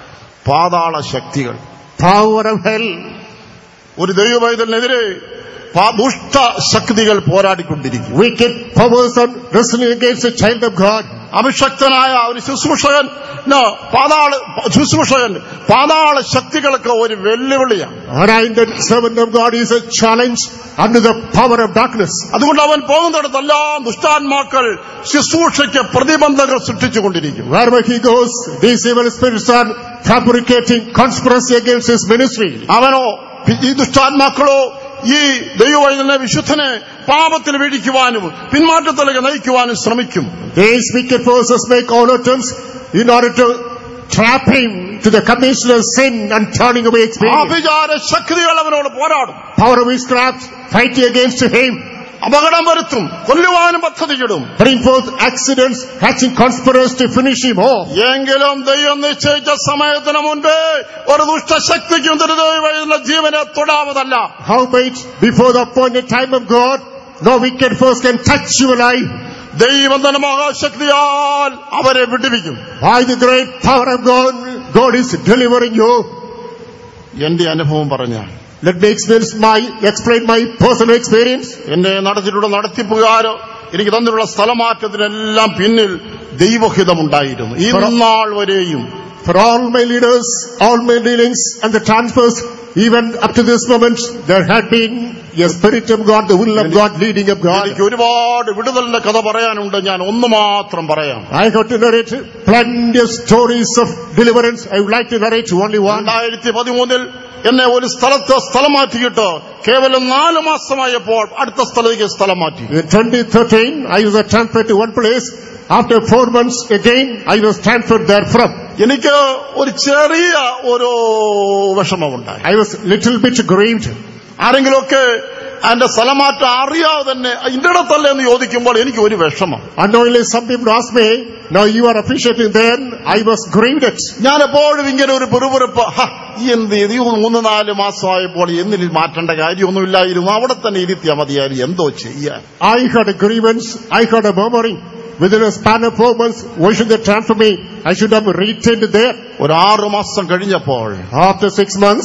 പാതാള ശക്തികൾ Power of hell. ഒരു ദൈവവൈതലിനെതിരെ പാ- ദുഷ്ട ശക്തികൾ പോരാടിക്കൊണ്ടിരിക്കും Wicked powers are wrestling against the child of God. അഭിഷക്തനായ ഒരു ശുശ്രൂഷകൻ പാതാള ശുശ്രൂഷകൻ പാതാള ശക്തികൾക്ക് ഒരു വെല്ലുവിളിയാണ് Anointed servant of God is a challenge under the power of darkness. അതുകൊണ്ട് അവൻ പോകുന്നിടത്തെല്ലാം ദുഷ്ടാത്മാക്കൾ ശുശ്രൂഷയ്ക്ക് പ്രതിബന്ധങ്ങൾ സൃഷ്ടിച്ചുകൊണ്ടിരിക്കും Wherever he goes, these evil spirits are fabricating conspiracy against his ministry. അവനോ ഈ ദുഷ്ടാത്മാക്കളോ ഈ ദൈവവൈതലിനെ വിശുദ്ധനെ പാപത്തിൽ വീഴിക്കുവാനും പിന്മാറ്റത്തിലേക്ക് നയിക്കുവാനും ശ്രമിക്കും These wicked forces make all attempts in order to trap him to the commission of sin and turning away experience. ആഭിചാര ശക്തികൾ അവനോട് പോരാടും Power of witchcraft fighting against him, അപകടം വരുത്തും കൊല്ലുവാനും പദ്ധതിയിടും bring forth accidents, hatching conspiracy to finish him off. എങ്കിലും ദൈവം നിശ്ചയിച്ച സമയത്തിന് മുൻപേ ഒരു ദുഷ്ടശക്തിക്കും ദുരിതവൈതലിന്റെ ജീവനെ തൊടാവതല്ല Howbeit, before the appointed time of God, no wicked force can touch your life. ദൈവം തന്നെ മഹാശക്തിയാൽ അവരെ വിടുവിക്കും By the great power of God, God is delivering you. എന്റെ അനുഭവം പറഞ്ഞാൽ Let me experience my, explain my personal experience. എന്നെ നടത്തിയിട്ടുള്ള നടത്തിപ്പുകാരോ എനിക്ക് തന്നിട്ടുള്ള സ്ഥലമാറ്റത്തിനെല്ലാം പിന്നിൽ ദൈവഹിതമുണ്ടായിരുന്നു ഈ നാൾ വരെയും For all my leaders, all my dealings and the transfers, even up to this moment, there had been a spirit of God, the will of God, leading of God. എനിക്ക് ഒരുപാട് വിടുതലിന്റെ കഥ പറയാനുണ്ട് ഞാൻ ഒന്ന് മാത്രം പറയാം I have to narrate plenty of stories of deliverance. I would like to narrate only one. രണ്ടായിരത്തി പതിമൂന്നിൽ എന്നെ ഒരു സ്ഥലത്ത് സ്ഥലം മാറ്റിയിട്ട് കേവലം നാല് മാസമായപ്പോൾ അടുത്ത സ്ഥലത്തേക്ക് സ്ഥലം മാറ്റി In 2013, I was transferred to one place. After four months again, I was transferred therefrom. എനിക്ക് ഒരു ചെറിയ ഒരു വിഷമമുണ്ടായി I was little bit grieved. ആരെങ്കിലുമൊക്കെ എന്റെ സ്ഥലമാറ്റം അറിയാതെ തന്നെ ഇന്റെ ഇടത്തല്ലേ എന്ന് ചോദിക്കുമ്പോൾ എനിക്ക് ഒരു വിഷമം Unknowingly, some people asked me, now you are officiating there. I was grieved at. ഞാൻ എപ്പോഴും ഇങ്ങനെ ഒരു പിറുപിറുപ്പ് "ഹ, ഈ എന്ത് ചെയ്ത് ഈ മൂന്ന് നാല് മാസമായപ്പോൾ എന്നിൽ മാറ്റേണ്ട കാര്യമൊന്നുമില്ലായിരുന്നു അവിടെ തന്നെ ഇരുത്തിയാൽ മതിയായിരുന്നു എന്തോ ചെയ്യാൻ I had a grievance. I had a murmuring. Within a span of four months, why should they transfer me? I should have retained there. ഒരു ആറു മാസം കഴിഞ്ഞപ്പോൾ After six months,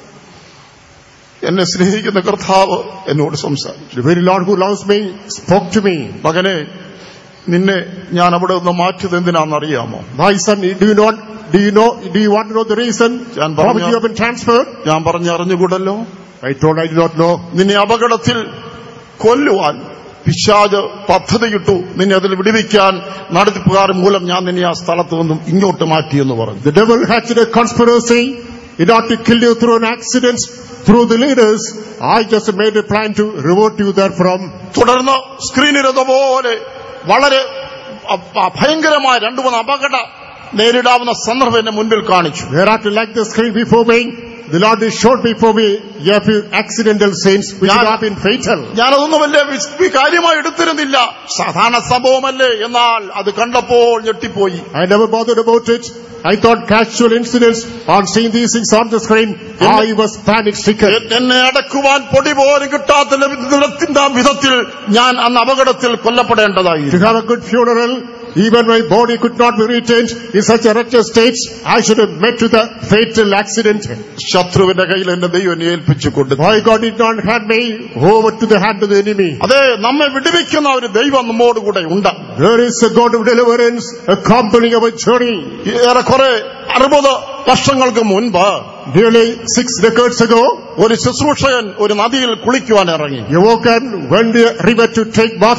എന്നെ സ്നേഹിക്കുന്ന കർത്താവ് എന്നോട് സംസാരിച്ചു the very Lord who loves me spoke to me. മകനെ നിന്നെ ഞാൻ അവിടെ നിന്ന് മാറ്റിയത് എന്തിനാണെന്നറിയാമോ My son, do you not, do you know, do you want to know the reason ഞാൻ for which പറഞ്ഞു. you have been transferred? ഞാൻ പറഞ്ഞറിഞ്ഞുകൂടല്ലോ I told I do not know. നിന്നെ അപകടത്തിൽ കൊല്ലുവാൻ പിശാജ് പദ്ധതിയിട്ടു നിന്നെ അതിൽ വിടുവിക്കാൻ നടത്തിപ്പുകാർ മൂലം ഞാൻ നിന്നെ ആ സ്ഥലത്ത് നിന്നും ഇങ്ങോട്ട് മാറ്റിയെന്ന് പറഞ്ഞു The devil hatched a conspiracy in order to kill you through an accident, through the leaders. I just made a plan to revert you therefrom. തുടർന്ന് സ്ക്രീനിരുന്നപോലെ വളരെ അ- അ- ഭയങ്കരമായ രണ്ടു മൂന്ന് അപകട നേരിടാവുന്ന സന്ദർഭം എന്റെ മുൻപിൽ കാണിച്ചു Thereafter, like the screen before me, the Lord is showed before me a few accidental sins which ഞാൻ- would have been fatal. ഞാനതൊന്നും വലിയ വിസ്- വി- കാര്യമായി എടുത്തിരുന്നില്ല സാധാരണ സംഭവമല്ലേ എന്നാൽ അത് കണ്ടപ്പോൾ ഞെട്ടിപ്പോയി I never bothered about it. I thought casual incidents on seeing these things on the screen. I was panic stricken. എ- എന്നെ അടക്കുവാൻ പൊടി പോലും കിട്ടാത്ത ലഭി- നിലത്തിന്റെ വിധത്തിൽ ഞാൻ അന്ന് അപകടത്തിൽ To കൊല്ലപ്പെടേണ്ടതായിരുന്നു have a good funeral, even my body could not be retained in such a wretched state. I should have met with a fatal accident. ശത്രുവിന്റെ കയ്യിൽ എന്റെ ദൈവം എന്നെ ഏൽപ്പിച്ചു കൊടുത്തു Why God did not hand me over to the hand of the enemy. അതെ നമ്മെ വിടുവിക്കുന്ന ഒരു ദൈവം നമ്മോടുകൂടെ ഉണ്ട് There is a God of deliverance accompanying our journey. ഏറെക്കുറെ അറുപത് വർഷങ്ങൾക്ക് മുൻപ് Nearly six decades ago, ഒരു ശുശ്രൂഷകൻ ഒരു നദിയിൽ കുളിക്കുവാൻ ഇറങ്ങി you woke and went the river to take bathing.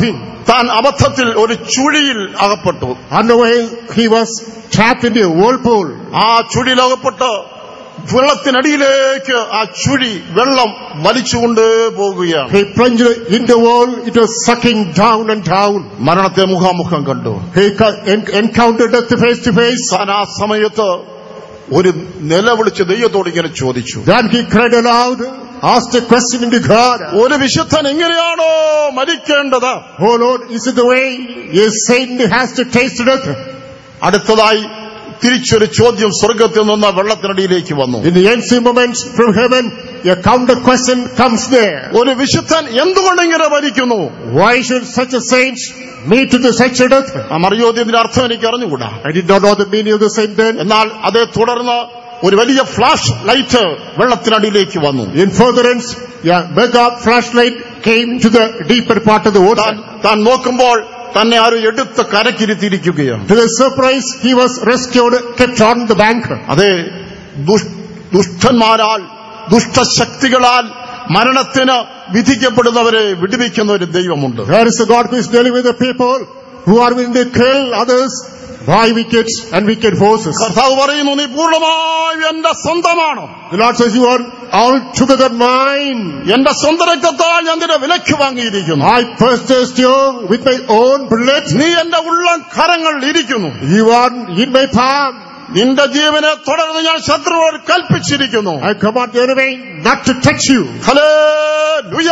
താൻ അബദ്ധത്തിൽ ഒരു ചുഴിയിൽ അകപ്പെട്ടു On the way, he was trapped in a whirlpool. ആ ചുഴിയിൽ അകപ്പെട്ട് വെള്ളത്തിനടിയിലേക്ക് ആ ചുഴി വെള്ളം വലിച്ചുകൊണ്ട് പോകുകയാണ് He plunged in the world. It was sucking down and down. മരണത്തെ മുഖാമുഖം കണ്ടു He co- en- encountered death face to face. താൻ ആ സമയത്ത് ഒരു നിലവിളിച്ച് ദൈവത്തോട് ഇങ്ങനെ ചോദിച്ചു Then he cried aloud, asked a question into God. ഒരു വിശുദ്ധൻ എങ്ങനെയാണോ മരിക്കേണ്ടത് Oh Lord, is it the way a saint has to taste death? അടുത്തതായി തിരിച്ചൊരു ചോദ്യം സ്വർഗത്തിൽ നിന്ന് വെള്ളത്തിനടിയിലേക്ക് വന്നു In the ensuing moments from heaven, a counter question comes there. ഒരു വിശുദ്ധൻ എന്തുകൊണ്ട് ഇങ്ങനെ മരിക്കുന്നു Why should such a saint meet to the such a death? ആ മറിയോദ്യത്തിന്റെ അർത്ഥം എനിക്ക് അറിഞ്ഞുകൂടാ I did not know the meaning of the saint then. എന്നാൽ അതേ തുടർന്ന് ഒരു വലിയ ഫ്ലാഷ് ലൈറ്റ് വെള്ളത്തിനടിയിലേക്ക് വന്നു In furtherance, a mega flashlight came to the deeper part of the താൻ water. താൻ നോക്കുമ്പോൾ തന്നെ ആരും എടുത്ത് കരക്കിരുത്തിയിരിക്കുകയാണ് To the surprise, he was rescued, kept on the bank. അതെ ദുഷ്- ദുഷ്ടന്മാരാൽ ദുഷ്ടശക്തികളാൽ മരണത്തിന് വിധിക്കപ്പെടുന്നവരെ വിടുവിക്കുന്ന ഒരു ദൈവമുണ്ട് There is a God who is dealing with the people who are willing to kill others by wicked and wicked forces. കർത്താവ് പറയുന്നു നീ പൂർണ്ണമായും എന്റെ സ്വന്തമാണ് The Lord says, You are altogether mine. എന്റെ സ്വന്തം രക്തത്താൽ ഞാൻ നിന്നെ വിലക്ക് വാങ്ങിയിരിക്കുന്നു I purchased you with my own blood. നീ എന്റെ ഉള്ളം കരങ്ങളിൽ ഇരിക്കുന്നു You are in my palm. നിന്റെ ജീവനെ തുടർന്ന് ഞാൻ ശത്രുവോട് കൽപ്പിച്ചിരിക്കുന്നു I command the enemy not to touch you. Hallelujah.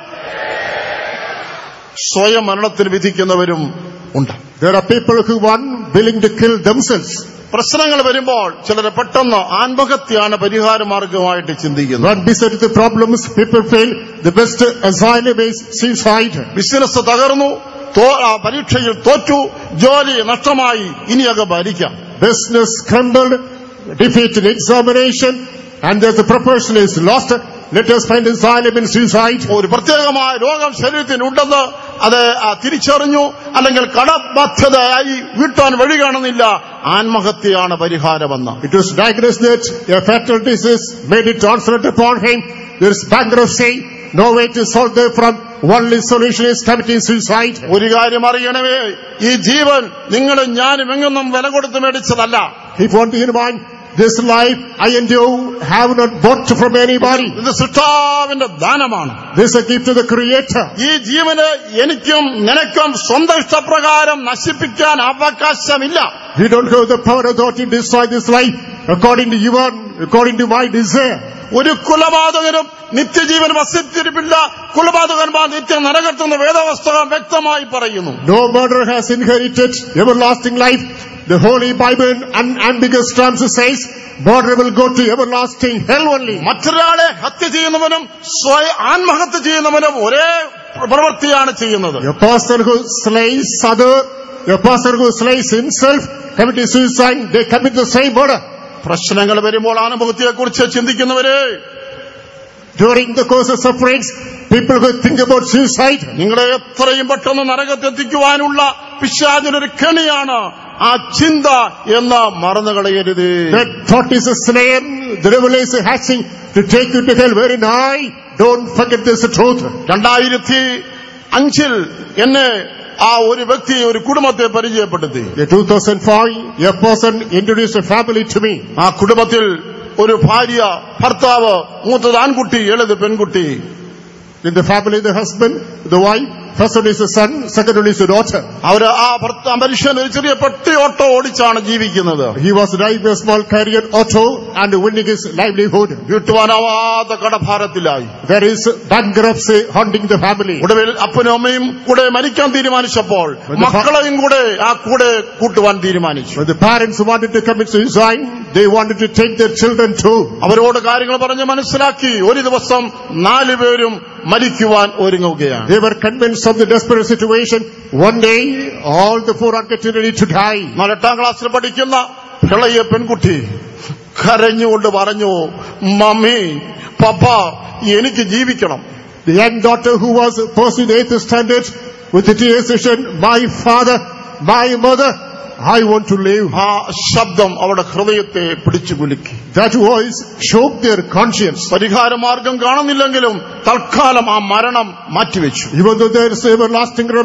സ്വയം മരണത്തിന് വിധിക്കുന്നവരും ഉണ്ട് There are people who are willing to kill themselves. പ്രശ്നങ്ങൾ വരുമ്പോൾ ചിലരെ പെട്ടെന്ന് ആത്മഹത്യയാണ് പരിഹാര മാർഗമായിട്ട് ചിന്തിക്കുന്നത് When beset with the problems, people feel the best asylum is suicide. Business തകർന്നു തോ- ആ, പരീക്ഷയിൽ തോറ്റു ജോലി നഷ്ടമായി ഇനിയൊക്കെ ഭരിക്കാം Business crumbled, defeat in examination, and there's a proportion is lost. Let us find asylum in suicide. ഒരു പ്രത്യേകമായ രോഗം ശരീരത്തിനുണ്ടെന്ന് അത് ആ, തിരിച്ചറിഞ്ഞു അല്ലെങ്കിൽ കടബാധ്യതയായി വീട്ടാൻ വഴി കാണുന്നില്ല ആത്മഹത്യയാണ് പരിഹാരമെന്ന് It was diagnosed that a fatal disease made it onslaught upon him. There is bankruptcy, no way to solve the problem. Only solution is committing suicide. ഒരു കാര്യം അറിയണമേ ഈ ജീവൻ നിങ്ങളും ഞാനും എങ്ങൊന്നും വില കൊടുത്ത് മേടിച്ചതല്ല If one to mind, this life I and you have not bought from anybody. ഇത് സൃഷ്ടാവിന്റെ ദാനമാണ് This is a gift of the Creator. ഈ ജീവന് എനിക്കും നിനക്കും സ്വന്തം ഇഷ്ടപ്രകാരം നശിപ്പിക്കാൻ അവകാശമില്ല You don't have the power authority to destroy this life according to your, according to my desire. ഒരു കുലപാതകനും നിത്യജീവൻ വസിച്ചിരിപ്പില്ല കുലപാതകന്മാർ നിത്യം നരകത്തുന്ന വേദവസ്തകം വ്യക്തമായി പറയുന്നു No murderer has inherited everlasting life. The Holy Bible in unambiguous terms says, murderer will go to everlasting hell only. മറ്റൊരാളെ ഹത്യ ചെയ്യുന്നവനും സ്വയ ആത്മഹത്യ ചെയ്യുന്നവനും ഒരേ പ്രവൃത്തിയാണ് ചെയ്യുന്നത് A person who slays other, a person who slays himself, committing suicide, they commit the same murder. പ്രശ്നങ്ങൾ വരുമ്പോൾ ആത്മഹത്യയെക്കുറിച്ച് ചിന്തിക്കുന്നവരെ During the course of sufferings, people who think about suicide, നിങ്ങളെ എത്രയും പെട്ടെന്ന് നരകത്തെത്തിക്കുവാനുള്ള പിശാചിനൊരു കെണിയാണ് ആ ചിന്ത എന്ന് മറന്നു കളയരുത് that thought is a snare, the devil is hatching to take you to hell very nigh. Don't forget this truth. രണ്ടായിരത്തി അഞ്ചിൽ എന്നെ ആ ഒരു വ്യക്തി ഒരു കുടുംബത്തെ പരിചയപ്പെടുത്തി In 2005, a person introduced a family to me. ആ കുടുംബത്തിൽ ഒരു ഭാര്യ ഭർത്താവ് മൂത്തത് ആൺകുട്ടി എളുത് പെൺകുട്ടി In the family, the husband, the wife, first one is a son, second one is a daughter. അവര് ആ ഭർത്ത മനുഷ്യൻ ഒരു ചെറിയ പെട്ടി ഓട്ടോ ഓടിച്ചാണ് ജീവിക്കുന്നത് He was driving a small carrier auto and winning his livelihood. വീട്ടുവാനാവാത്ത കടഭാരത്തിലായി There is bankruptcy haunting the family. ഒടുവിൽ അപ്പനും അമ്മയും കൂടെ മരിക്കാൻ തീരുമാനിച്ചപ്പോൾ മക്കളെയും കൂടെ ആ കൂടെ കൂട്ടുവാൻ തീരുമാനിച്ചു When the parents wanted to commit suicide, they wanted to take their children too. അവരോട് കാര്യങ്ങൾ പറഞ്ഞ് മനസ്സിലാക്കി ഒരു ദിവസം നാലു പേരും മരിക്കുവാൻ ഒരുങ്ങുകയാണ് They were convinced of the desperate situation. One day, all the four are getting ready to die. എന്നാൽ എട്ടാം ക്ലാസ്സിൽ പഠിക്കുന്ന ഇളയ പെൺകുട്ടി കരഞ്ഞുകൊണ്ട് പറഞ്ഞു മമ്മി പപ്പ എനിക്ക് ജീവിക്കണം The young daughter who was pursuing the eighth standard with the tears said, My father, my mother, I want to live. ആ ശബ്ദം അവരുടെ ഹൃദയത്തെ പിടിച്ചു കുലുക്കി That voice shook their conscience. പരിഹാര മാർഗം കാണുന്നില്ലെങ്കിലും തൽക്കാലം ആ മരണം മാറ്റിവെച്ചു Even though there is everlasting remedy,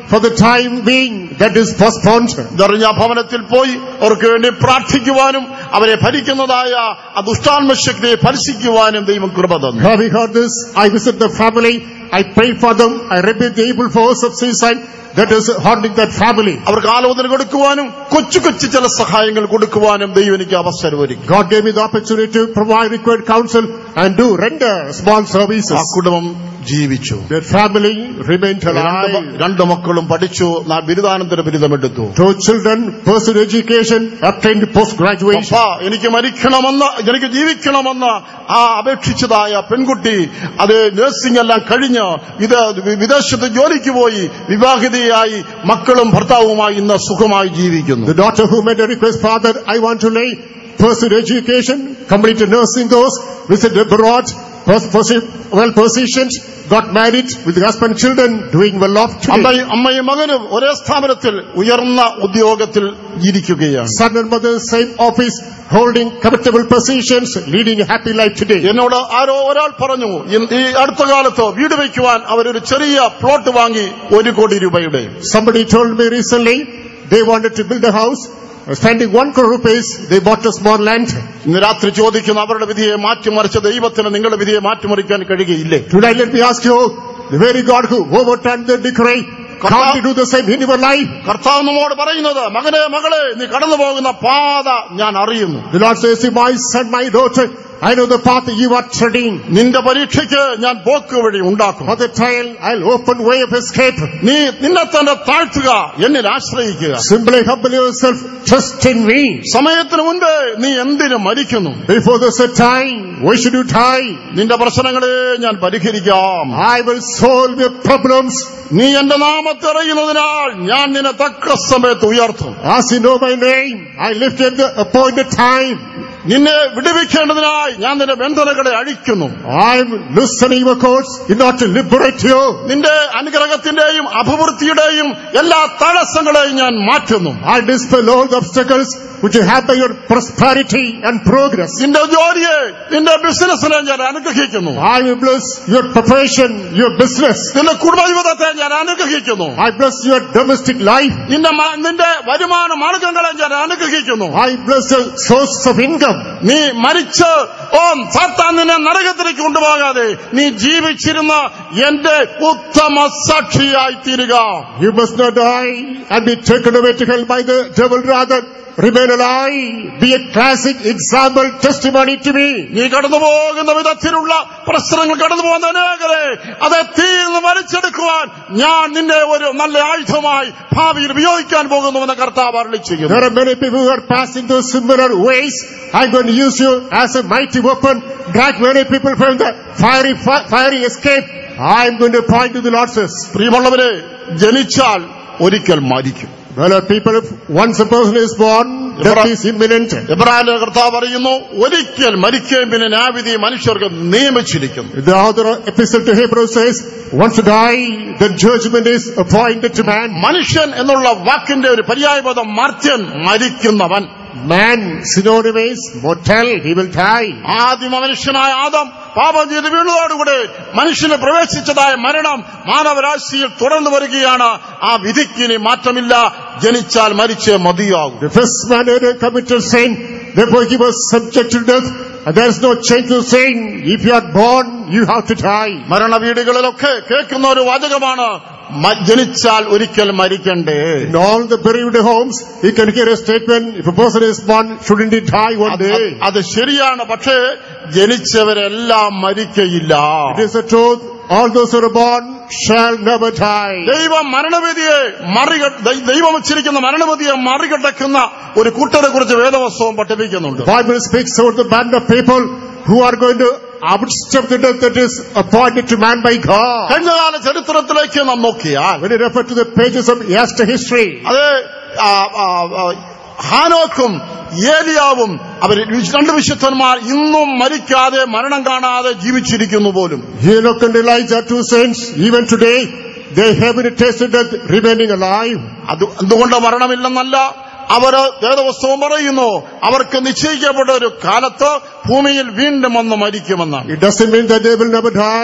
for the time being that is postponed. ഇതറിഞ്ഞ ഭവനത്തിൽ പോയി അവർക്ക് വേണ്ടി പ്രാർത്ഥിക്കുവാനും അവരെ ഭരിക്കുന്നതായ ആ ദുഷ്ടാത്മശക്തിയെ പരിശിക്കുവാനും ദൈവം കൃപ തന്നു Having heard this, I visit the family, I pray for them, I rebuke the evil force of suicide that is haunting that family. അവർക്ക് ആലോചന കൊടുക്കുവാനും കൊച്ചു കൊച്ചു ചില സഹായങ്ങൾ കൊടുക്കുവാനും ദൈവം എനിക്ക് അവസരം ഒരുക്കി God gave me the opportunity to provide required counsel and do render small ആ services. കുടുംബം ജീവിച്ചു That family remained രണ്ട് മ- alive. രണ്ട് മക്കളും പഠിച്ചു നാ ബിരുദാനന്തര ബിരുദമെടുത്തു Two children pursued education, obtained post-graduation. അപ്പാ എനിക്ക് മരിക്കണമെന്ന് എനിക്ക് ജീവിക്കണമെന്ന് ആ അപേക്ഷിച്ചതായ പെൺകുട്ടി അത് നഴ്സിംഗ് എല്ലാം കഴിഞ്ഞ് ഇത് വിദേശത്ത് ജോലിക്ക് പോയി വിവാഹിതയായി മക്കളും ഭർത്താവുമായി ഇന്ന് സുഖമായി ജീവിക്കുന്നു The daughter who made a request, Father, I want to lay, pursued education, completed nursing course, visited abroad, pos- posi- well positioned, got married with husband and children, doing well off today. അമ്മയും അമ്മയും മകനും ഒരേ സ്ഥാപനത്തിൽ ഉയർന്ന ഉദ്യോഗത്തിൽ ഇരിക്കുകയാണ് Son and mother, same office, holding comfortable positions, leading a happy life today. എന്നോട് ആരോ ഒരാൾ പറഞ്ഞു ഇൻ- ഈ അടുത്ത കാലത്ത് വീട് വയ്ക്കുവാൻ അവരൊരു ചെറിയ പ്ലോട്ട് വാങ്ങി ഒരു കോടി രൂപയുടെ Somebody told me recently they wanted to build a house, uh, spending one crore rupees, they bought a small land. ഇന്ന് രാത്രി ചോദിക്കുന്ന അവരുടെ വിധിയെ മാറ്റിമറിച്ച ദൈവത്തിന് നിങ്ങളുടെ വിധിയെ മാറ്റിമറിക്കാൻ കഴിയുകയില്ലേ Tonight let me ask you, the very God who overturned the decree, can't you do the same in your life? കർത്താവ് നമ്മോട് പറയുന്നത് മകനെ മകളെ നീ കടന്നു പോകുന്ന പാത ഞാൻ അറിയുന്നു The Lord says, my son, my daughter, I know the path you are treading. നിന്റെ പരീക്ഷയ്ക്ക് ഞാൻ പോക്ക് വഴി ഉണ്ടാക്കും For the trial, I'll open way of escape. നീ നിന്നെ തന്നെ താഴ്ത്തുക എന്നിൽ ആശ്രയിക്കുക Simply humble yourself, trust in me. സമയത്തിന് മുൻപേ നീ എന്തിനു മരിക്കുന്നു Before the set time, why should you die? നിന്റെ പ്രശ്നങ്ങളെ ഞാൻ പരിഹരിക്കാം I will solve your problems. നീ എന്റെ നാമത്തെ അറിയുന്നതിനാൽ ഞാൻ നിന്നെ തക്ക സമയത്ത് ഉയർത്തും As you know my name, I lift at the appointed time. നിന്നെ വിടുവിക്കേണ്ടതിനായി ഞാൻ നിന്റെ ബന്ധനങ്ങളെ അഴിക്കുന്നു I'm loosening your cords in order to liberate you. നിന്റെ അനുഗ്രഹത്തിന്റെയും അഭിവൃദ്ധിയുടെയും എല്ലാ തടസ്സങ്ങളെയും ഞാൻ മാറ്റുന്നു I dispel all the obstacles which you have by your prosperity and progress. നിന്റെ ജോലിയെ നിന്റെ ബിസിനസ്സിനെ ഞാൻ അനുഗ്രഹിക്കുന്നു I will bless your profession, your business. നിന്റെ കുടുംബജീവിതത്തെ ഞാൻ അനുഗ്രഹിക്കുന്നു I bless your domestic life. നിന്റെ മ- നിന്റെ വരുമാന മാർഗങ്ങളെ ഞാൻ അനുഗ്രഹിക്കുന്നു I bless your source of income. നീ മരിച്ച് ഓം സാത്താൻ നിന്നെ നരകത്തിലേക്ക് കൊണ്ടുപോകാതെ നീ ജീവിച്ചിരുന്ന എന്റെ ഉത്തമ സാക്ഷിയായി തീരുക You must not die and be taken away to hell by the devil. Rather, remain alive. Be a classic example testimony to me. നീ കടന്നു പോകുന്ന വിധത്തിലുള്ള പ്രശ്നങ്ങൾ കടന്നു പോകുന്ന അനേകരെ അത് തീർന്ന് വലിച്ചെടുക്കുവാൻ ഞാൻ നിന്നെ ഒരു നല്ല ആയുധമായി ഭാവിയിൽ ഉപയോഗിക്കാൻ പോകുന്നുവെന്ന് കർത്താവ് അരളി ചെയ്യുന്നു There are many people who are passing through similar ways. I'm going to use you as a mighty weapon, drag many people from the fiery, fi- fiery escape. I'm going to point to the Lord says. പ്രിയമുള്ളവരെ ജനിച്ചാൽ ഒരിക്കൽ മരിക്കും Well, people, if once a person is born, death is imminent. എബ്രാഹിം കർത്താവ് പറയുന്നു ഒരിക്കൽ മരിക്കുകയും പിന്നെ ന്യായവിധി മനുഷ്യർക്ക് നിയമിച്ചിരിക്കുന്നു The author of Epistle to Hebrews says, once to die, the judgment is appointed to man. മനുഷ്യൻ എന്നുള്ള വാക്കിന്റെ ഒരു പര്യായപദം മർത്യൻ മരിക്കുന്നവൻ Man, synonymous, mortal, he will die. ആദിമ മനുഷ്യനായ ആദം പാപം ചെയ്ത് വീണതോടുകൂടെ മനുഷ്യന് പ്രവേശിച്ചതായ മരണം മാനവരാശിയിൽ തുടർന്നു വരികയാണ് ആ വിധിക്ക് ഇനി മാറ്റമില്ല ജനിച്ചാൽ മരിച്ചേ മതിയാകും The first man ever committed sin, therefore he was subject to death. And there is no change to sin. If you are born, you have to die. മരണ വീടുകളിലൊക്കെ കേൾക്കുന്ന ഒരു വാചകമാണ് മ- ജനിച്ചാൽ ഒരിക്കൽ മരിക്കണ്ടേ In all the bereaved homes, you can hear a statement, if a person is born, shouldn't he die one അത് day? അത് ശരിയാണ് പക്ഷേ ജനിച്ചവരെല്ലാം മരിക്കയില്ല It is the truth. All those who are born shall never die. ദൈവം മരണവിധിയെ മറിക ദൈ- ദൈവം വച്ചിരിക്കുന്ന മരണവിധിയെ മറികടക്കുന്ന ഒരു കൂട്ടരെ കുറിച്ച് വേദവസ്തവം പഠിപ്പിക്കുന്നുണ്ട് The Bible speaks about the band of people who are going to outstep the death that is appointed to man by God. കഴിഞ്ഞകാല ചരിത്രത്തിലേക്ക് നാം നോക്കിയാൽ When you refer to the pages of yesterday history, അത് ആ, ആ, ആ, ഹാനോക്കും ഏലിയാവും അവർ രണ്ട് വിശുദ്ധന്മാർ ഇന്നും മരിക്കാതെ മരണം കാണാതെ ജീവിച്ചിരിക്കുന്നു പോലും Enoch and Elijah, two saints, even today, they haven't tasted death, remaining alive. അത് എന്തുകൊണ്ട് മരണമില്ലെന്നല്ല അവര് വേദവസ്തവം പറയുന്നു അവർക്ക് നിശ്ചയിക്കപ്പെട്ട ഒരു കാലത്ത് ഭൂമിയിൽ വീണ്ടും വന്ന് മരിക്കുമെന്നാണ് It doesn't mean that they will never die.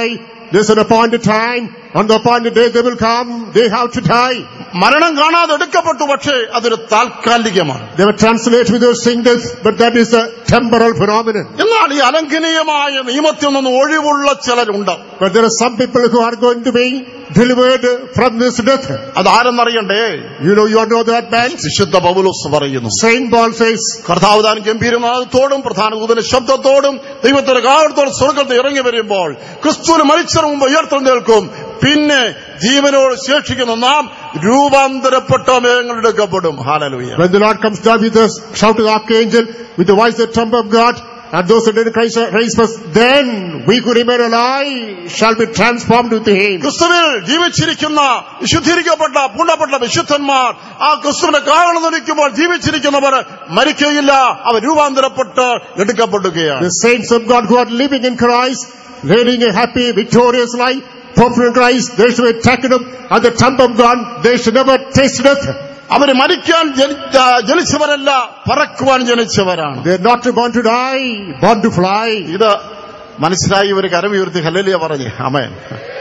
there's an appointed time. On the appointed day they will come. They have to die. മരണം കാണാതെ എടുക്കപ്പെട്ടു പക്ഷേ അതൊരു താൽക്കാലികമാണ് They were translated without seeing death, but that is a temporal phenomenon. എന്നാൽ ഈ അലംഘനീയമായ നിയമത്തിൽ നിന്ന് ഒഴിവുള്ള ചിലരുണ്ട് But there are some people who are going to be delivered from this death. അതാരെന്നറിയണ്ടേ You know, you all know that man? വിശുദ്ധ പൗലോസ് പറയുന്നു Saint Paul says, കർത്താവ് താൻ ഗംഭീരനാഥത്തോടും പ്രധാന ദൂതന്റെ ശബ്ദത്തോടും ദൈവത്തിന്റെ കാലത്തോടും സ്വർഗത്തിൽ ഇറങ്ങി വരുമ്പോൾ ക്രിസ്തുവിന് മരിച്ചതിന് മുമ്പ് ഉയർത്തെഴുന്നേൽക്കും പിന്നെ ജീവനോട് ശേഷിക്കുന്ന നാം രൂപാന്തരപ്പെട്ട മേഘങ്ങളെടുക്കപ്പെടും ഹാലലുയ when the Lord comes down with a shout of the archangel, with the voice of the trump of God, and those who did Christ are raised first, then we who remain alive shall be transformed with him. ക്രിസ്തുവിൽ ജീവിച്ചിരിക്കുന്ന വിശുദ്ധീകരിക്കപ്പെട്ട പൂണ്ടപ്പെട്ട വിശുദ്ധന്മാർ ആ ക്രിസ്തുവിന്റെ കാവളം നിൽക്കുമ്പോൾ ജീവിച്ചിരിക്കുന്നവർ മരിക്കുകയില്ല അവർ രൂപാന്തരപ്പെട്ട് എടുക്കപ്പെടുകയാണ് The saints of God who are living in Christ, leading a happy, victorious life, popular in Christ, they should be taken up at the trump of God, they should never taste death. അവർ മരിക്കാൻ ജനി- ആ, ജനിച്ചവരല്ല പറക്കുവാൻ ജനിച്ചവരാണ് They are not born to die, born to fly. ഇത് മനസ്സിലായി ഒരു കരമുയർത്തി hallelujah പറഞ്ഞേ അമേൻ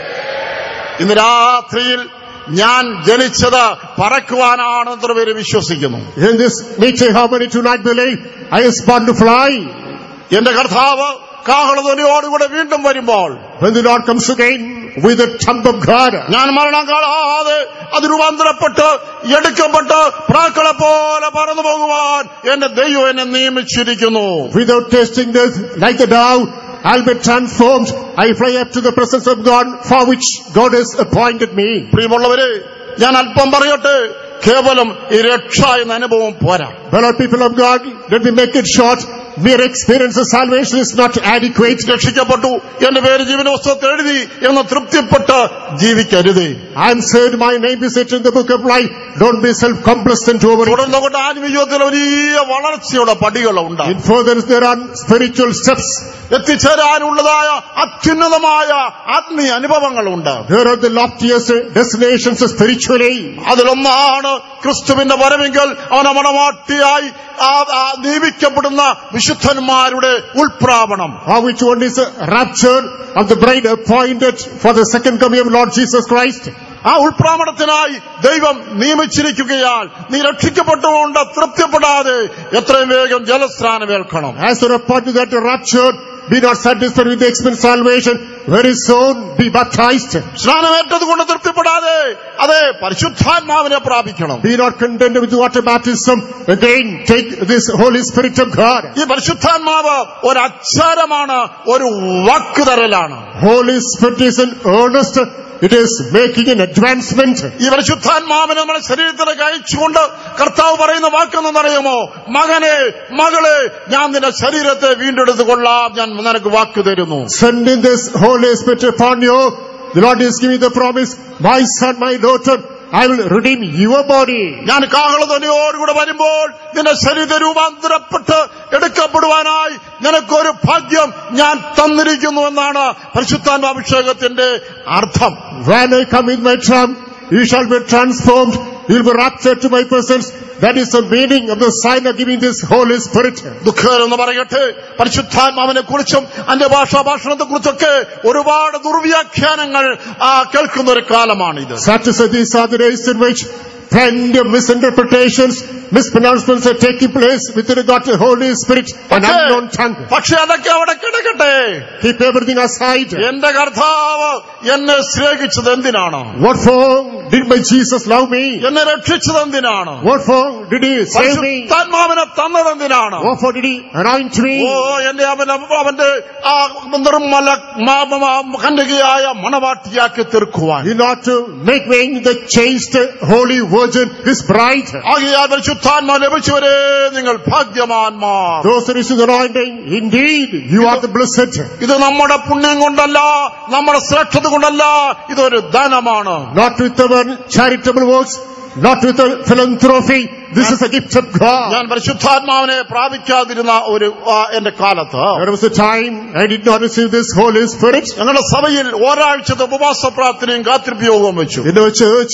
ഇന്ന് രാത്രിയിൽ ഞാൻ ജനിച്ചത് പറക്കുവാനാണ് എത്ര പേര് വിശ്വസിക്കുന്നു In this meeting, how many tonight believe I was born to fly? എന്റെ കർത്താവ് കാഹളധ്വനിയോടുകൂടെ വീണ്ടും വരുമ്പോൾ When the Lord comes again with the trump of God, ഞാൻ മരണം കാണാതെ അത് രൂപാന്തരപ്പെട്ട് എടുക്കപ്പെട്ട് പ്രാക്കളെ പോലെ പറന്നു പോകുവാൻ എന്റെ ദൈവം എന്നെ നിയമിച്ചിരിക്കുന്നു without tasting death, like the dove, I'll be transformed. I fly up to the presence of God for which God has appointed me. പ്രിയമുള്ളവരെ ഞാൻ അല്പം പറയട്ടെ കേവലം ഈ രക്ഷ എന്ന അനുഭവം പോരാ Beloved people of God, let me make it short. Mere experience of salvation is not adequate. രക്ഷിക്കപ്പെട്ടു എന്റെ പേര് ജീവന പുസ്തകത്തിൽ എഴുതി എന്ന് തൃപ്തിപ്പെട്ട് ജീവിക്കരുത് I am saved, my name is written in the book of life. Don't be self-complacent over it. തുടർന്ന് കൊണ്ട് ആത്മീയ ജീവിതത്തിൽ വലിയ വളർച്ചയുടെ പടികളുണ്ട് In furtherance, there are spiritual steps. എത്തിച്ചേരാനുള്ളതായ അത്യുന്നതമായ ആത്മീയ അനുഭവങ്ങളുണ്ട് There are the loftiest destinations spiritually. അതിലൊന്നാണ് ക്രിസ്തുവിന്റെ വരവെങ്കിൽ അവനെ മണവാട്ടിയായി ആ- ആ നിയമിക്കപ്പെടുന്ന വിശുദ്ധന്മാരുടെ ഉൾപ്രാവണം Of which one is a rapture of the bride appointed for the second coming of Lord Jesus Christ. ആ ഉൾപ്രാവണത്തിനായി ദൈവം നിയമിച്ചിരിക്കുകയാൽ നീ രക്ഷിക്കപ്പെട്ടുകൊണ്ട് തൃപ്തിപ്പെടാതെ എത്രയും വേഗം ജലസ്നാനമേൽക്കണം As a report to that rapture, be not satisfied with the expense salvation. Very soon be baptized. സ്നാനമേറ്റത് കൊണ്ട് തൃപ്തിപ്പെടാതെ അതെ പരിശുദ്ധാത്മാവിനെ പ്രാപിക്കണം Be not content with water baptism. Again, take this Holy Spirit of God. ഈ പരിശുദ്ധാത്മാവ് ഒരു അച്ചാരമാണ് ഒരു വാക്കുതരലാണ് Holy Spirit is an earnest. It is making an advancement. ഈ പരിശുദ്ധാത്മാവിനെ നമ്മുടെ ശരീരത്തിലേക്ക് അയച്ചുകൊണ്ട് കർത്താവ് പറയുന്ന വാക്കെന്നറിയുമോ മകനെ മകളെ ഞാൻ നിന്റെ ശരീരത്തെ വീണ്ടെടുത്ത് കൊള്ളാം ഞാൻ നിനക്ക് വാക്ക് തരുന്നു Sending this Holy Spirit upon you, the Lord is giving the promise, my son, my daughter, I will redeem your body. ഞാൻ കാഹളധ്വനിയോടുകൂടെ വരുമ്പോൾ നിന്റെ ശരീര രൂപാന്തരപ്പെട്ട് എടുക്കപ്പെടുവാനായി നിനക്കൊരു ഭാഗ്യം ഞാൻ തന്നിരിക്കുന്നു എന്നാണ് പരിശുദ്ധാത്മാഭിഷേകത്തിന്റെ അർത്ഥം When I come in my trump, you shall be transformed. You will be raptured to my presence. That is the meaning of the sign of giving this Holy Spirit. ദുഃഖം എന്ന് പറയട്ടെ പരിശുദ്ധാത്മാവിനെ കുറിച്ചും അന്യഭാഷാ ഭാഷണത്തെ കുറിച്ചൊക്കെ ഒരുപാട് ദുർവ്യാഖ്യാനങ്ങൾ ആ, കേൾക്കുന്ന ഒരു കാലമാണിത് Such as these are the days in which plenty of misinterpretations, mispronouncements are taking place with regard to Holy Spirit and പക്ഷേ- unknown tongue. പക്ഷെ അതൊക്കെ അവിടെ കിടക്കട്ടെ Keep everything aside. എന്റെ കർത്താവ് എന്നെ സ്നേഹിച്ചത് എന്തിനാണ് What for did my Jesus love me? എന്നെ രക്ഷിച്ചത് എന്തിനാണ് What for did he save me? പരിശുദ്ധാത്മാവിനെ തന്നത് എന്തിനാണ് What for did he anoint oh me? എന്നെ അവൻ അവന്റെ ആ നിർമ്മല മാ- മാ- കന്യകയായ മണവാട്ടിയാക്കി തീർക്കുവാൻ In order to make me the chaste, holy virgin, his bride. ആകയാൽ പരിശുദ്ധാത്മാ ലഭിച്ചവരെ നിങ്ങൾ ഭാഗ്യവാന്മാർ Those who receive the anointing, indeed, you are the blessed. ഇത് നമ്മുടെ പുണ്യം കൊണ്ടല്ല നമ്മുടെ ശ്രേഷ്ഠത കൊണ്ടല്ല ഇതൊരു ധനമാണ് Not with our charitable works, not with our philanthropy. This is a gift of God. ഞാൻ പരിശുദ്ധാത്മാവിനെ പ്രാപിക്കാതിരുന്ന ഒരു ആ, എന്റെ കാലത്ത് There was a time I did not receive this Holy Spirit. ഞങ്ങളുടെ സഭയിൽ ഒരാഴ്ചത്തെ ഉപവാസ പ്രാർത്ഥനയും കാത്തിരിപ്പ് യോഗവും വെച്ചു In our church,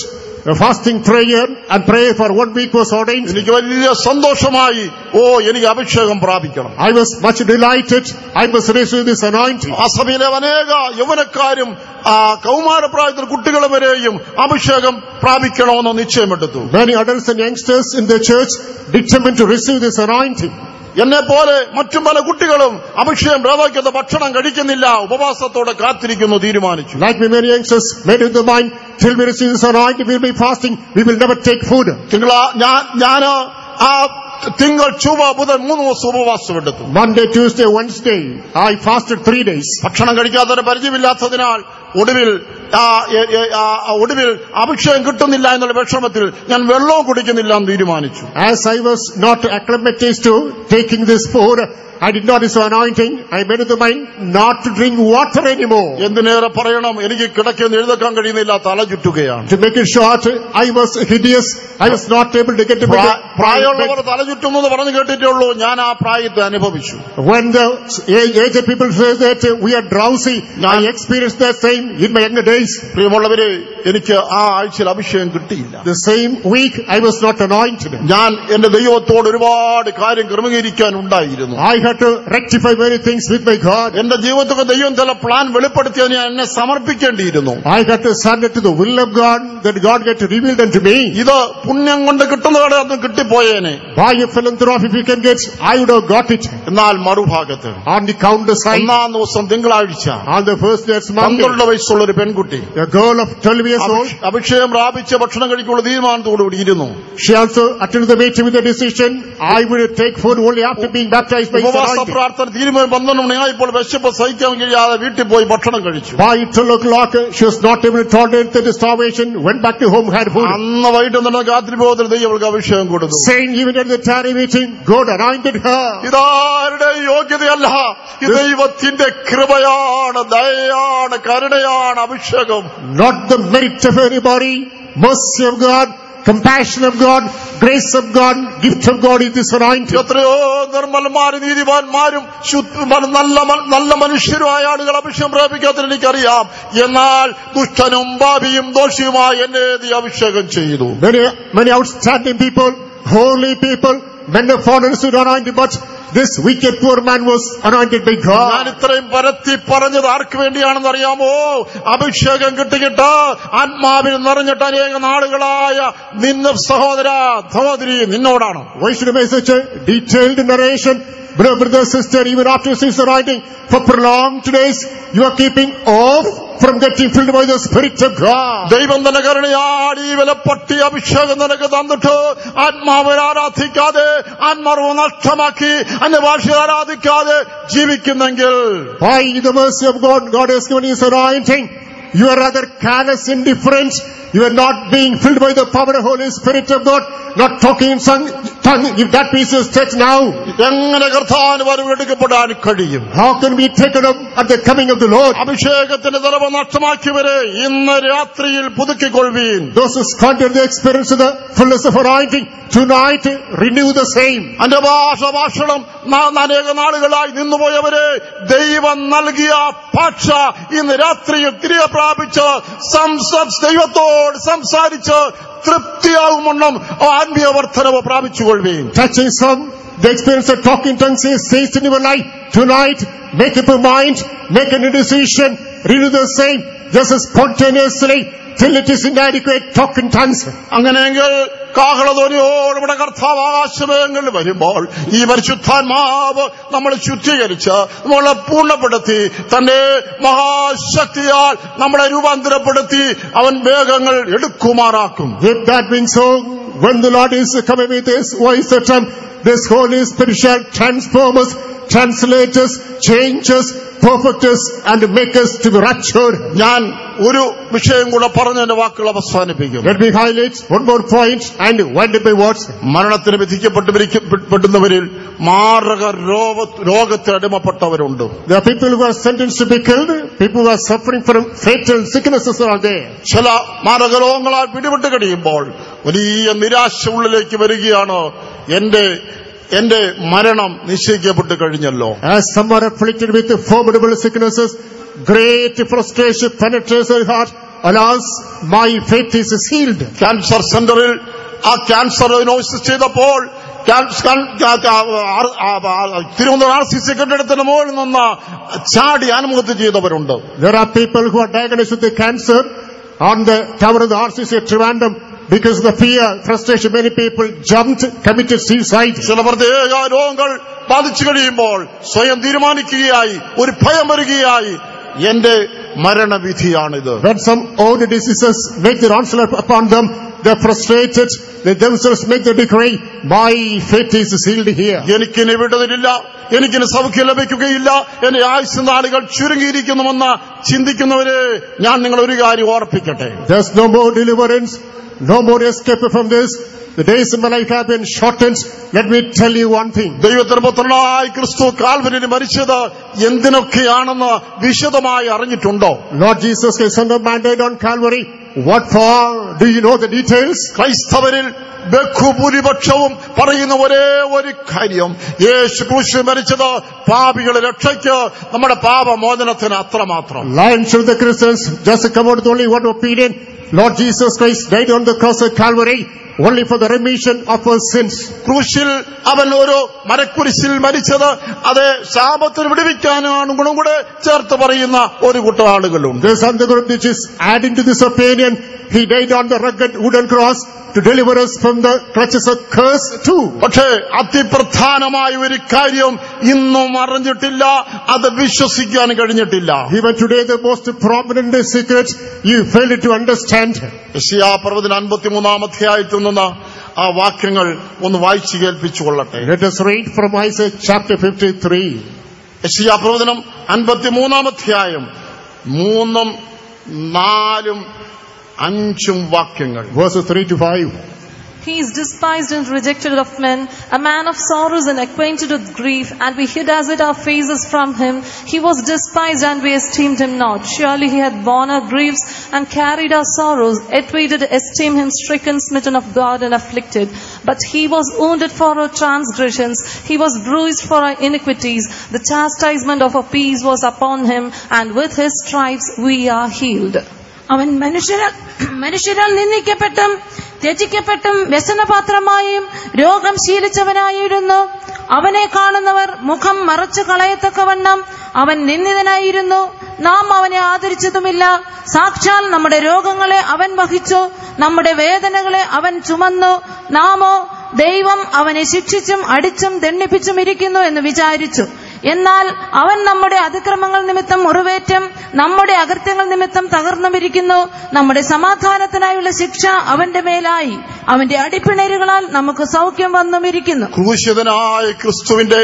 A fasting prayer and prayer for one week was ordained. എനിക്ക് വലിയ സന്തോഷമായി ഓ എനിക്ക് അഭിഷേകം പ്രാപിക്കണം I was much delighted. I must receive this anointing. ആ സഭയിലെ അനേക യൗവനക്കാരും ആ കൗമാരപ്രായത്തിൽ കുട്ടികളെ വരെയും അഭിഷേകം പ്രാപിക്കണമെന്ന് നിശ്ചയമെടുത്തു Many adults and youngsters in the church determined to receive this anointing. എന്നെ പോലെ മറ്റു പല കുട്ടികളും അഭിഷേകം പ്രാപിക്കുന്ന ഭക്ഷണം കഴിക്കുന്നില്ല ഉപവാസത്തോടെ കാത്തിരിക്കുന്നു തീരുമാനിച്ചു Like me, many youngsters made in the mind, till we receive this anointing, we will be fasting, we will never take food. തിങ്കളാ ഞാൻ ഞാൻ ആ തിങ്കൾ ചൊവ്വ ബുധൻ മൂന്ന് ദിവസം ഉപവാസം എടുത്തു Monday, Tuesday, Wednesday, I fasted three days. ഭക്ഷണം കഴിക്കാത്തതിന് പരിചയമില്ലാത്തതിനാൽ ഒടുവിൽ ആ, എ- എ- ആ, ഒടുവിൽ അഭിഷേകം കിട്ടുന്നില്ല എന്നുള്ള വിഷമത്തിൽ ഞാൻ വെള്ളവും കുടിക്കുന്നില്ല എന്ന് തീരുമാനിച്ചു As I was not acclimatized to taking this food, I did not receive anointing. I made up the mind not to drink water anymore. എന്തിനേറെ പറയണം എനിക്ക് കിടക്കുന്ന എഴുതക്കാൻ കഴിയുന്നില്ല തല ചുറ്റുകയാണ് To make it short, I was hideous. I was not able to get to പ്രാ- bed. പ്രായമുള്ളവർ തല ചുറ്റുമെന്ന് പറഞ്ഞു കേട്ടിട്ടേ ഉള്ളൂ ഞാൻ ആ പ്രായത്തെ അനുഭവിച്ചു When the aged people say that we are drowsy, I experienced that same in my younger days. പ്രിയമുള്ളവരെ എനിക്ക് ആ ആഴ്ചയിൽ അഭിഷേകം കിട്ടിയില്ല The same week, I was not anointed. ഞാൻ എന്റെ ദൈവത്തോട് ഒരുപാട് കാര്യം ക്രമീകരിക്കാൻ ഉണ്ടായിരുന്നു I had to rectify many things with my God. എന്റെ ജീവിതത്തിൽ ദൈവം ചില പ്ലാൻ വെളിപ്പെടുത്തിയതിന് ഞാൻ എന്നെ സമർപ്പിക്കേണ്ടിയിരുന്നു I had to surrender to the will of God that God get revealed unto me. ഇത് പുണ്യം കൊണ്ട് കിട്ടുന്നതോടെ അതും കിട്ടിപ്പോയേനെ By a philanthropy, if you can get, I would have got it. എന്നാൽ മറുഭാഗത്ത് On the counter side, ഒന്നാം ദിവസം തിങ്കളാഴ്ച on the first day's Monday, പന്ത്രണ്ട് വയസ്സുള്ള ഒരു പെൺകുട്ടി a girl of 12 years old, Abhisha- അഭിഷേകം പ്രാപിച്ച് ഭക്ഷണം കഴിക്കുള്ള തീരുമാനത്തോടുകൂടി ഇരുന്നു she also attended the meeting with the decision, I will take food only after being baptized by His ഉപവാസ anointing. പ്രാർത്ഥന തീരുമാനം പന്ത്രണ്ട് മണിയായപ്പോൾ വിശപ്പ് സഹിക്കാൻ കഴിയാതെ വീട്ടിൽ പോയി ഭക്ഷണം കഴിച്ചു By 12 o'clock, she was not able to tolerate the starvation, went back to home, had food. അന്ന് വൈകിട്ട് നടന്ന രാത്രി പോകുന്ന ദൈവം അവൾക്ക് അഭിഷേകം കൊടുത്തു Saying even at the tarry meeting, God anointed her. ഇതാരുടെ യോഗ്യതയല്ല ഇത് ദൈവത്തിന്റെ കൃപയാണ് ദയയാണ് കരുണയാണ് അഭിഷേകം Not the merit of anybody, mercy of God, compassion of God, grace of God, gift of God is this anointing. എത്രയോ നിർമ്മലന്മാരും നീതിമാന്മാരും ശുദ്ധ മ- നല്ല മ- നല്ല മനുഷ്യരുമായ ആളുകൾ അഭിഷേകം പ്രാപിക്കാത്തതിന് എനിക്കറിയാം എന്നാൽ ദുഷ്ടനും പാപിയും ദോഷിയുമായ എന്നെ നീ അഭിഷേകം ചെയ്തു Many, many outstanding people, holy people, men of honor stood anointed, but this wicked poor man was anointed by ഞാൻ God. ഇത്രയും പരത്തി പറഞ്ഞത് ആർക്ക് വേണ്ടിയാണെന്ന് അറിയാമോ അഭിഷേകം കിട്ടിക്കിട്ട് ആത്മാവിൽ നിറഞ്ഞിട്ട് അനേക നാളുകളായ നിന്ന സഹോദര സഹോദരി നിന്നോടാണ് Why should I make such a detailed narration? Brother, brother, sister, even after this anointing, for prolonged days, you are keeping off from getting filled by the Spirit of God. ദൈവം തന്നെ കരുണയാടി വിലപ്പൊട്ടി അഭിഷേകം നിനക്ക് തന്നിട്ട് ആത്മാവിനെ ആരാധിക്കാതെ ആത്മാവ് നഷ്ടമാക്കി അന്യ ഭാഷ ആരാധിക്കാതെ ജീവിക്കുന്നെങ്കിൽ By the mercy of God, God has given you this anointing. You are rather callous, indifferent. You are not being filled by the power of the Holy Spirit of God, not talking in some tongue. If that piece is set now, എങ്ങനെ കർത്താന് വരവെടുക്കപ്പെടാൻ കഴിയും how can we take it up at the coming of the Lord? അഭിഷേകത്തിന്റെ തലവ് നഷ്ടമാക്കിയവരെ ഇന്ന് രാത്രിയിൽ പുതുക്കിക്കൊള്ളുവീൻ Those who squandered the experience of the fullness of anointing, tonight renew the same. അന്റെ ഭാഷ ഭാഷണം നാ- അനേക നാളുകളായി നിന്നുപോയവരെ ദൈവം നൽകിയ ഭാഷ ഇന്ന് രാത്രിയിൽ തിരികെ പ്രാപിച്ച് സംസം ദൈവത്തോട് സംസാരിച്ച് തൃപ്തിയാകുമെണ്ണം ആത്മീയ വർധനവ് പ്രാപിച്ചുകൊള്ളുവീൻ Touching some, the experience of talking tongues is ceased in your life. Tonight, make up your mind, make a decision, renew the same, just as spontaneously, till it is inadequate, talk in tongues. അങ്ങനെയെങ്കിൽ കാഹളധ്വനിയോടുകൂടെ കർത്താവ് ആകാശമേങ്ങളിൽ വരുമ്പോൾ ഈ പരിശുദ്ധാത്മാവ് നമ്മൾ ശുദ്ധീകരിച്ച് നമ്മളെ പൂർണ്ണപ്പെടുത്തി തന്റെ മഹാശക്തിയാൽ നമ്മളെ രൂപാന്തരപ്പെടുത്തി അവൻ വേഗങ്ങൾ എടുക്കുമാറാക്കും If that being so, when the Lord is coming with his voice of trump, this Holy Spirit shall transform us, translate us, change us, perfect us, and make us to be raptured. ഞാൻ ഒരു വിഷയം കൂടെ പറഞ്ഞ് എന്റെ വാക്കുകൾ അവസാനിപ്പിക്കും Let me highlight one more point and wind up my words. മരണത്തിന് വിധിക്കപ്പെട്ടുവരിൽ മാരക രോഗ രോഗത്തിന് അടിമപ്പെട്ടവരുണ്ട് There are people who are sentenced to be killed, people who are suffering from fatal sicknesses are there. ചില മാരകരോഗങ്ങളാൽ പിടിപെട്ട് കഴിയുമ്പോൾ വലിയ നിരാശ ഉള്ളിലേക്ക് വരികയാണ് എന്റെ എന്റെ മരണം നിശ്ചയിക്കപ്പെട്ട് കഴിഞ്ഞല്ലോ As some are afflicted with formidable sicknesses, great frustration penetrates their heart. alas, my faith is healed. Cancer സെന്ററിൽ ആ ക്യാൻസർ ഡയഗ്നോസിസ് ചെയ്തപ്പോൾ ക്യാൻസ്- കാൻ- കാ- കാ- ആർ- ആ- ആ- തിരുവനന്തപുരം ആർ സി സി കെട്ടിടത്തിന് മുകളിൽ നിന്ന് ചാടി ആത്മഹത്യ ചെയ്തവരുണ്ട് There are people who are diagnosed with the cancer on the tower of the RCC at Trivandrum because of the fear, frustration. Many people jumped, committed suicide. ചില പ്രത്യേക രോഗങ്ങൾ ബാധിച്ചു കഴിയുമ്പോൾ സ്വയം തീരുമാനിക്കുകയായി ഒരു ഭയം വരികയായി എന്റെ മരണവിധിയാണിത് When some old diseases make their onslaught upon them, they're frustrated. They themselves make the decree, my faith is sealed here. എനിക്കിനി വിടുതലില്ല എനിക്കിനി സൗഖ്യം ലഭിക്കുകയില്ല എന്റെ ആയുസ് നാളുകൾ ചുരുങ്ങിയിരിക്കുന്നുവെന്ന് ചിന്തിക്കുന്നവരെ ഞാൻ നിങ്ങൾ ഒരു കാര്യം ഓർപ്പിക്കട്ടെ There's no more deliverance, no more escape from this. The days in my life have been shortened. Let me tell you one thing. ദൈവത്തിന് പുത്രനായ ക്രിസ്തു കാൽവരിന് മരിച്ചത് എന്തിനൊക്കെയാണെന്ന് വിശദമായി അറിഞ്ഞിട്ടുണ്ടോ Lord Jesus Christ, Son of Man, died on Calvary. What for? Do you know the details? ക്രൈസ്തവരിൽ ബഹുഭൂരിപക്ഷവും പറയുന്ന ഒരേ ഒരു കാര്യം യേശു ക്രൂശിൽ മരിച്ചത് പാപികളെ രക്ഷയ്ക്ക് നമ്മുടെ പാപമോചനത്തിന് അത്രമാത്രം Lions of the Christians just come out with only one opinion. Lord Jesus Christ died on the cross of Calvary only for the remission of our sins. ക്രൂശിൽ അവൻ ഒരു മരക്കുരിശിൽ മരിച്ചത് അത് ശാപത്തിന് വിടുവിക്കാനാണ് ഗുണം കൂടെ ചേർത്ത് പറയുന്ന ഒരു കൂട്ടം ആളുകളുണ്ട് There's another group which is adding to this opinion. He died on the rugged wooden cross to deliver us from the clutches of curse too. പക്ഷേ അതിപ്രധാനമായ ഒരു കാര്യം ഇന്നും അറിഞ്ഞിട്ടില്ല അത് വിശ്വസിക്കാൻ കഴിഞ്ഞിട്ടില്ല Even today the most prominent secret you failed to understand. യശയാപർവ്വതിന് അൻപത്തിമൂന്നാം അധ്യായത്തിൽ നിന്ന് ആ വാക്യങ്ങൾ ഒന്ന് വായിച്ചു കേൾപ്പിച്ചു കൊള്ളട്ടെ Let us read from Isaiah chapter 53. യശയാപ്രവചനം അൻപത്തിമൂന്നാം അധ്യായം മൂന്നും നാലും അഞ്ചും വാക്യങ്ങൾ Verses 3 to 5. He is despised and rejected of men, a man of sorrows and acquainted with grief, and we hid as it our faces from him. He was despised and we esteemed him not. Surely he had borne our griefs and carried our sorrows, yet we did esteem him stricken, smitten of God, and afflicted. But he was wounded for our transgressions, he was bruised for our iniquities. The chastisement of our peace was upon him, and with his stripes we are healed. അവൻ മനുഷ്യരാൽ മനുഷ്യരാൽ നിന്ദിക്കപ്പെട്ടും ത്യജിക്കപ്പെട്ടും വ്യസനപാത്രമായും രോഗം ശീലിച്ചവനായിരുന്നു അവനെ കാണുന്നവർ മുഖം മറച്ചു കളയത്തക്കവണ്ണം അവൻ നിന്ദിതനായിരുന്നു നാം അവനെ ആദരിച്ചതുമില്ല സാക്ഷാൽ നമ്മുടെ രോഗങ്ങളെ അവൻ വഹിച്ചു നമ്മുടെ വേദനകളെ അവൻ ചുമന്നു നാമോ ദൈവം അവനെ ശിക്ഷിച്ചും അടിച്ചും ദണ്ഡിപ്പിച്ചും ഇരിക്കുന്നു എന്ന് വിചാരിച്ചു എന്നാൽ അവൻ നമ്മുടെ അതിക്രമങ്ങൾ നിമിത്തം മുറിവേറ്റം നമ്മുടെ അകൃത്യങ്ങൾ നിമിത്തം തകർന്നുമിരിക്കുന്നു നമ്മുടെ സമാധാനത്തിനായുള്ള ശിക്ഷ അവന്റെ മേലായി അവന്റെ അടിപ്പിണരുകളാൽ നമുക്ക് സൗഖ്യം വന്നുമിരിക്കുന്നു ക്രൂശിതനായ ക്രിസ്തുവിന്റെ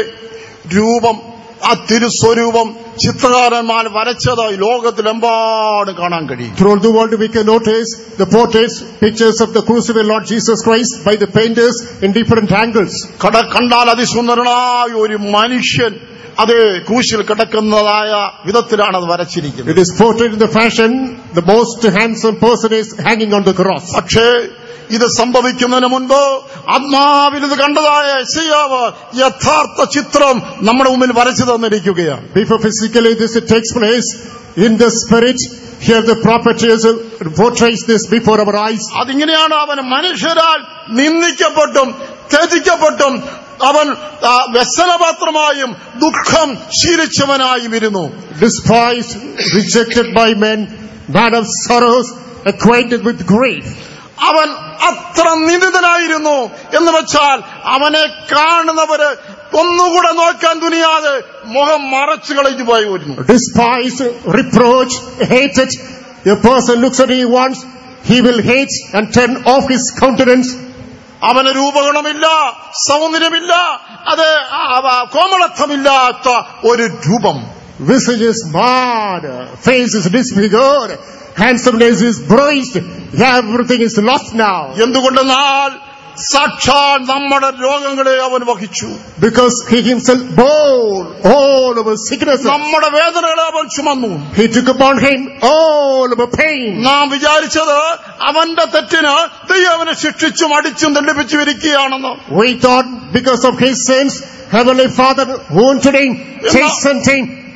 രൂപം ആ തിരുസ്വരൂപം ചിത്രകാരന്മാർ വരച്ചത് ഈ ലോകത്തിലെമ്പാടും കാണാൻ കഴിയും Throughout the world we can notice the portraits, pictures of the crucified Lord Jesus Christ by the painters in different angles. കട കണ്ടാൽ അതിസുന്ദരനായ ഒരു മനുഷ്യൻ അത് ക്രൂശിൽ കിടക്കുന്നതായ വിധത്തിലാണ് അത് വരച്ചിരിക്കുന്നത് It is portrayed in the fashion, the most handsome person is hanging on the cross. പക്ഷേ ഇത് സംഭവിക്കുന്നതിന് മുൻപ് ആത്മാവിൽ ഇത് കണ്ടതായ യശയ്യാവ് യഥാർത്ഥ ചിത്രം നമ്മുടെ മുമ്പിൽ വരച്ചു തന്നിരിക്കുകയാണ് Before physically this takes place, in the spirit, here the prophet Jesus portrays this before our eyes. അതിങ്ങനെയാണ് അവൻ മനുഷ്യരാൽ നിന്ദിക്കപ്പെട്ടും ത്യജിക്കപ്പെട്ടും അവൻ ആ, വ്യസനപാത്രമായും ദുഃഖം ശീലിച്ചവനായും ഇരുന്നു Despised, rejected by men, man of sorrows, acquainted with grief. അവൻ അത്ര നിന്ദിതനായിരുന്നു എന്ന് വെച്ചാൽ അവനെ കാണുന്നവര് ഒന്നുകൂടെ നോക്കാൻ തുനിയാതെ മുഖം മറച്ചു കളഞ്ഞു പോയി വരുന്നു Despised, reproached, hated. A person looks at him once, he will hate and turn off his countenance. അവന് രൂപഗുണമില്ല സൗന്ദര്യമില്ല അത് ആ, ആ, കോമളത്വമില്ലാത്ത ഒരു രൂപം Visage is marred, face is disfigured, handsomeness is bruised, everything is lost now. എന്തുകൊണ്ടെന്നാൽ സാക്ഷാൽ നമ്മുടെ രോഗങ്ങളെ അവൻ വഹിച്ചു Because he himself bore all our sicknesses. നമ്മുടെ വേദനകളെ അവൻ ചുമന്നു He took upon him all our pain. നാം വിചാരിച്ചത് അവന്റെ തെറ്റിന് ദൈവം അവനെ ശിക്ഷിച്ചും അടിച്ചും ദണ്ഡിപ്പിച്ചും ഇരിക്കുകയാണെന്ന് We thought because of his sins, Heavenly Father wounded him, chastened him,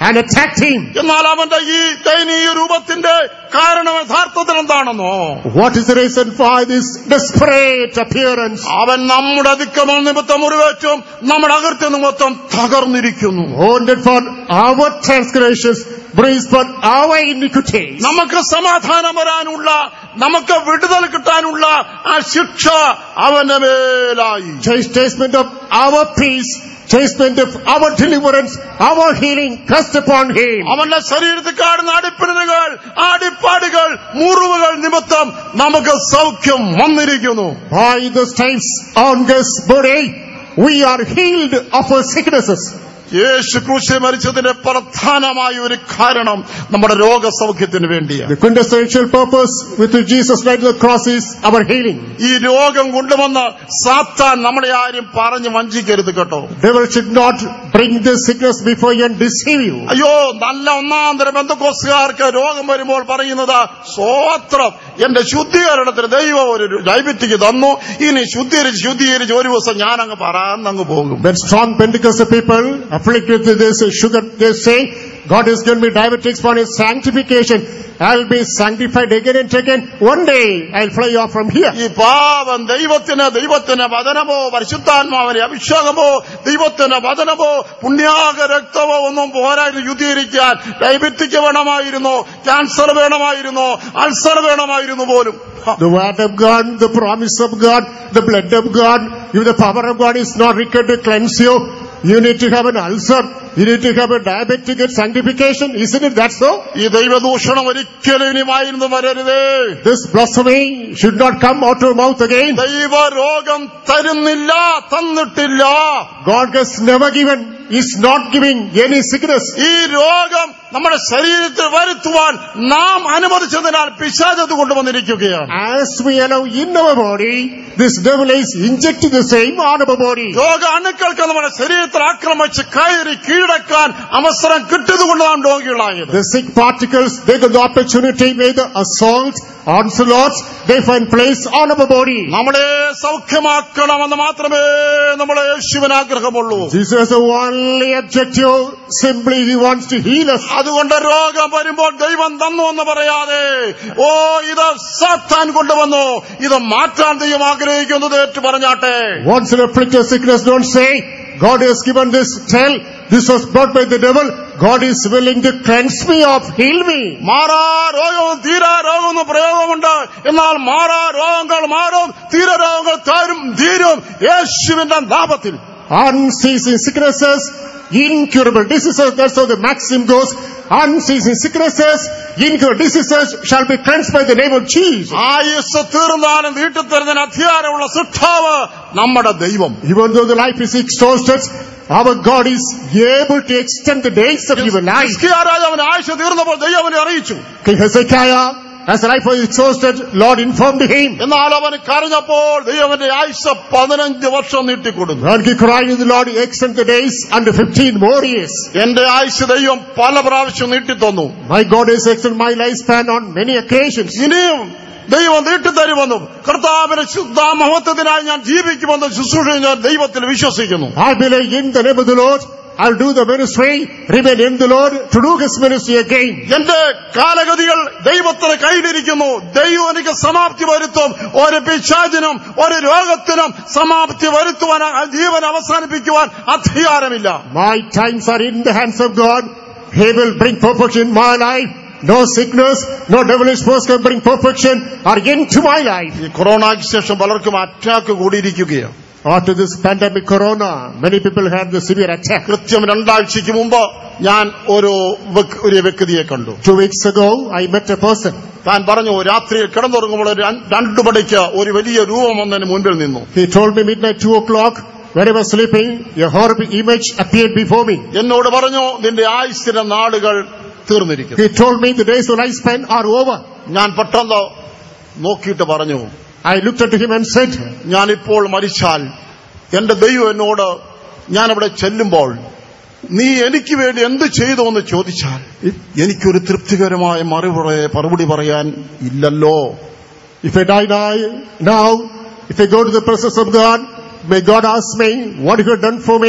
and attacked him. എന്നാൽ അവന്റെ ഈ ദയനീയ രൂപത്തിന്റെ കാരണം യഥാർത്ഥത്തിൽ എന്താണെന്നോ What is the reason for this desperate appearance? അവൻ നമ്മുടെ അതിക്രമം നിമിത്തം മുറിവേറ്റും നമ്മുടെ അകൃത്യ നിമിത്തം തകർന്നിരിക്കുന്നു Wounded for our transgressions, bruised for our iniquities. നമുക്ക് സമാധാനം വരാനുള്ള നമുക്ക് വിടുതൽ കിട്ടാനുള്ള ആ ശിക്ഷ അവന്റെ മേലായി Chastisement of our peace, chastisement of our deliverance, our healing cast upon him. അവന്റെ ശരീരത്തിൽ കാണുന്ന അടിപ്പിണലുകൾ അടിപ്പാടുകൾ മുറിവുകൾ നിമിത്തം നമുക്ക് സൗഖ്യം വന്നിരിക്കുന്നു By the stripes on his body, we are healed of our sicknesses. യേശു ക്രൂശിൽ മരിച്ചതിന്റെ പ്രധാനമായ ഒരു കാരണം നമ്മുടെ രോഗസൗഖ്യത്തിന് വേണ്ടിയാണ് The quintessential purpose with which Jesus died on the cross is our healing. ഈ രോഗം കൊണ്ടുവന്ന് സാത്താൻ നമ്മളെ ആരും പറഞ്ഞു വഞ്ചിക്കരുത് കേട്ടോ Devil should not bring this sickness before you and deceive you. അയ്യോ നല്ല ഒന്നാം തരം ബന്ധുക്കോസുകാർക്ക് രോഗം വരുമ്പോൾ പറയുന്നത് സ്വോത്രം എന്റെ ശുദ്ധീകരണത്തിന് ദൈവം ഒരു ഡയബറ്റിക് തന്നു ഇനി ശുദ്ധീകരിച്ച് ശുദ്ധീകരിച്ച് ഒരു ദിവസം ഞാൻ അങ്ങ് പറന്നങ്ങ് പോകും When strong Pentecostal people afflicted with this sugar, they say, God has given me diabetics for his sanctification. I'll be sanctified again and again. One day I'll fly off from here. ഈ പാവം ദൈവത്തിന് ദൈവത്തിന് വചനമോ പരിശുദ്ധാത്മാവിന്റെ അഭിഷേകമോ ദൈവത്തിന് വചനമോ പുണ്യാക രക്തമോ ഒന്നും പോരായിരുന്നു ശുദ്ധീകരിക്കാൻ diabetic വേണമായിരുന്നോ ക്യാൻസർ വേണമായിരുന്നോ അൾസർ വേണമായിരുന്നു പോലും ഹ, The word of God, the promise of God, the blood of God, if the power of God is not required to cleanse you, you need to have an ulcer, you need to have a diabetic sanctification. Isn't it that so? ഈ ദൈവദൂഷണം ഒരിക്കലും ഇനി വായിരുന്നു വരരുതേ This blasphemy should not come out of your mouth again. ദൈവ രോഗം തരുന്നില്ല തന്നിട്ടില്ല God has never given, is not giving any sickness. ഈ രോഗം നമ്മുടെ ശരീരത്തിൽ വരുത്തുവാൻ നാം അനുവദിച്ചതിനാൽ പിശാചത് കൊണ്ടുവന്നിരിക്കുകയാണ് As we allow in our body, this devil is injecting the same on our body. രോഗ അണുക്കൾക്ക് നമ്മുടെ ശരീരത്തിൽ ആക്രമിച്ച് കയറി കീഴടക്കാൻ അവസരം കിട്ടിയതുകൊണ്ട് നാം രോഗികളായത് The sick particles, they get the opportunity with the assault, onslaughts, they find place on our body. നമ്മളെ സൗഖ്യമാക്കണമെന്ന് മാത്രമേ നമ്മളെ യേശുവിന് ആഗ്രഹമുള്ളൂ Jesus has the only objective, simply he wants to heal us. അതുകൊണ്ട് രോഗം വരുമ്പോൾ ദൈവം തന്നു എന്ന് പറയാതെ ഓ ഇത് സാത്താൻ കൊണ്ടുവന്നു ഇത് മാറ്റാൻ ദൈവം ആഗ്രഹിക്കുന്നത് ഏറ്റു പറഞ്ഞാട്ടെ Once an afflicted sickness, don't say, God has given this, tell, this was brought by the devil. God is willing to cleanse me of, heal me. മാറാ രോഗവും തീരാ രോഗവും എന്ന് പ്രയോഗമുണ്ട് എന്നാൽ മാറാ രോഗങ്ങൾ മാറും തീര രോഗങ്ങൾ താരും തീരും യേശുവിന്റെ നാമത്തിൽ Unceasing sicknesses, incurable diseases, that's how the maxim goes. Unceasing sicknesses, incurable diseases shall be cleansed by the name of Jesus. ആയുസ് തീർന്നാലും വീട്ടിത്തരുന്നതിന് അധികാരമുള്ള സൃഷ്ടാവ് നമ്മുടെ ദൈവം Even though the life is exhausted, our God is able to extend the days of your life. ഹിസ്കിയാ രാജാവിന് ആയുസ് തീർന്നപ്പോൾ ദൈവം അവനെ അറിയിച്ചു King Hezekiah, as the life was exhausted, Lord informed him. എന്നാൽ അവൻ കരഞ്ഞപ്പോൾ ദൈവന്റെ ആയുസ് പതിനഞ്ച് വർഷം നീട്ടിക്കൊടുത്തു When he cried to the Lord, he extended the days under 15 more years. എന്റെ ആയുസ് ദൈവം പല പ്രാവശ്യം നീട്ടിത്തന്നു My God has extended my lifespan on many occasions. ഇനിയും ദൈവം നീട്ടിത്തരുമെന്നും കർത്താവിന് ശുദ്ധ മഹത്വത്തിനായി ഞാൻ ജീവിക്കുമെന്നും ശുശ്രൂഷ ഞാൻ ദൈവത്തിൽ വിശ്വസിക്കുന്നു I believe in the name of the Lord. I'll do the ministry, remain in the Lord to do his ministry again. എന്റെ കാലഗതികൾ ദൈവത്തിന് കയ്യിലിരിക്കുന്നു ദൈവം എനിക്ക് സമാപ്തി വരുത്തും ഒരു പിശാചിനും ഒരു രോഗത്തിനും സമാപ്തി വരുത്തുവാൻ ആ ജീവൻ അവസാനിപ്പിക്കുവാൻ അധികാരമില്ല My times are in the hands of God. He will bring perfection in my life. No sickness, no devilish force can bring perfection or end to my life. ഈ കൊറോണയ്ക്ക് ശേഷം പലർക്കും അറ്റാക്ക് കൂടിയിരിക്കുകയാണ് After this pandemic corona, many people had the severe attack. കൃത്യം രണ്ടാഴ്ചയ്ക്ക് മുമ്പ് ഞാൻ ഒരു വ്യക്- ഒരു വ്യക്തിയെ കണ്ടു Two weeks ago, I met a person. താൻ പറഞ്ഞു രാത്രിയിൽ കിടന്നുറങ്ങുമ്പോൾ ഒരു ര- രണ്ടു മണിക്ക് ഒരു വലിയ രൂപം വന്നതിന് മുൻപിൽ നിന്നു He told me midnight, two o'clock, when I was sleeping, a horrible image appeared before me. എന്നോട് പറഞ്ഞു നിന്റെ ആയുസിന്റെ നാളുകൾ തീർന്നിരിക്കുന്നു He told me the days of lifespan are over. ഞാൻ പെട്ടെന്ന് നോക്കിയിട്ട് പറഞ്ഞു I looked at him and said, ഞാനിപ്പോൾ മരിച്ചാൽ എന്റെ ദൈവം എന്നോട് ഞാൻ അവിടെ ചെല്ലുമ്പോൾ നീ എനിക്ക് വേണ്ടി എന്ത് ചെയ്തു എന്ന് ചോദിച്ചാൽ എനിക്കൊരു തൃപ്തികരമായ മറുപടി മറുപടി പറയാൻ ഇല്ലല്ലോ If I die now, now, if I go to the presence of God, may God ask me, what you have done for me?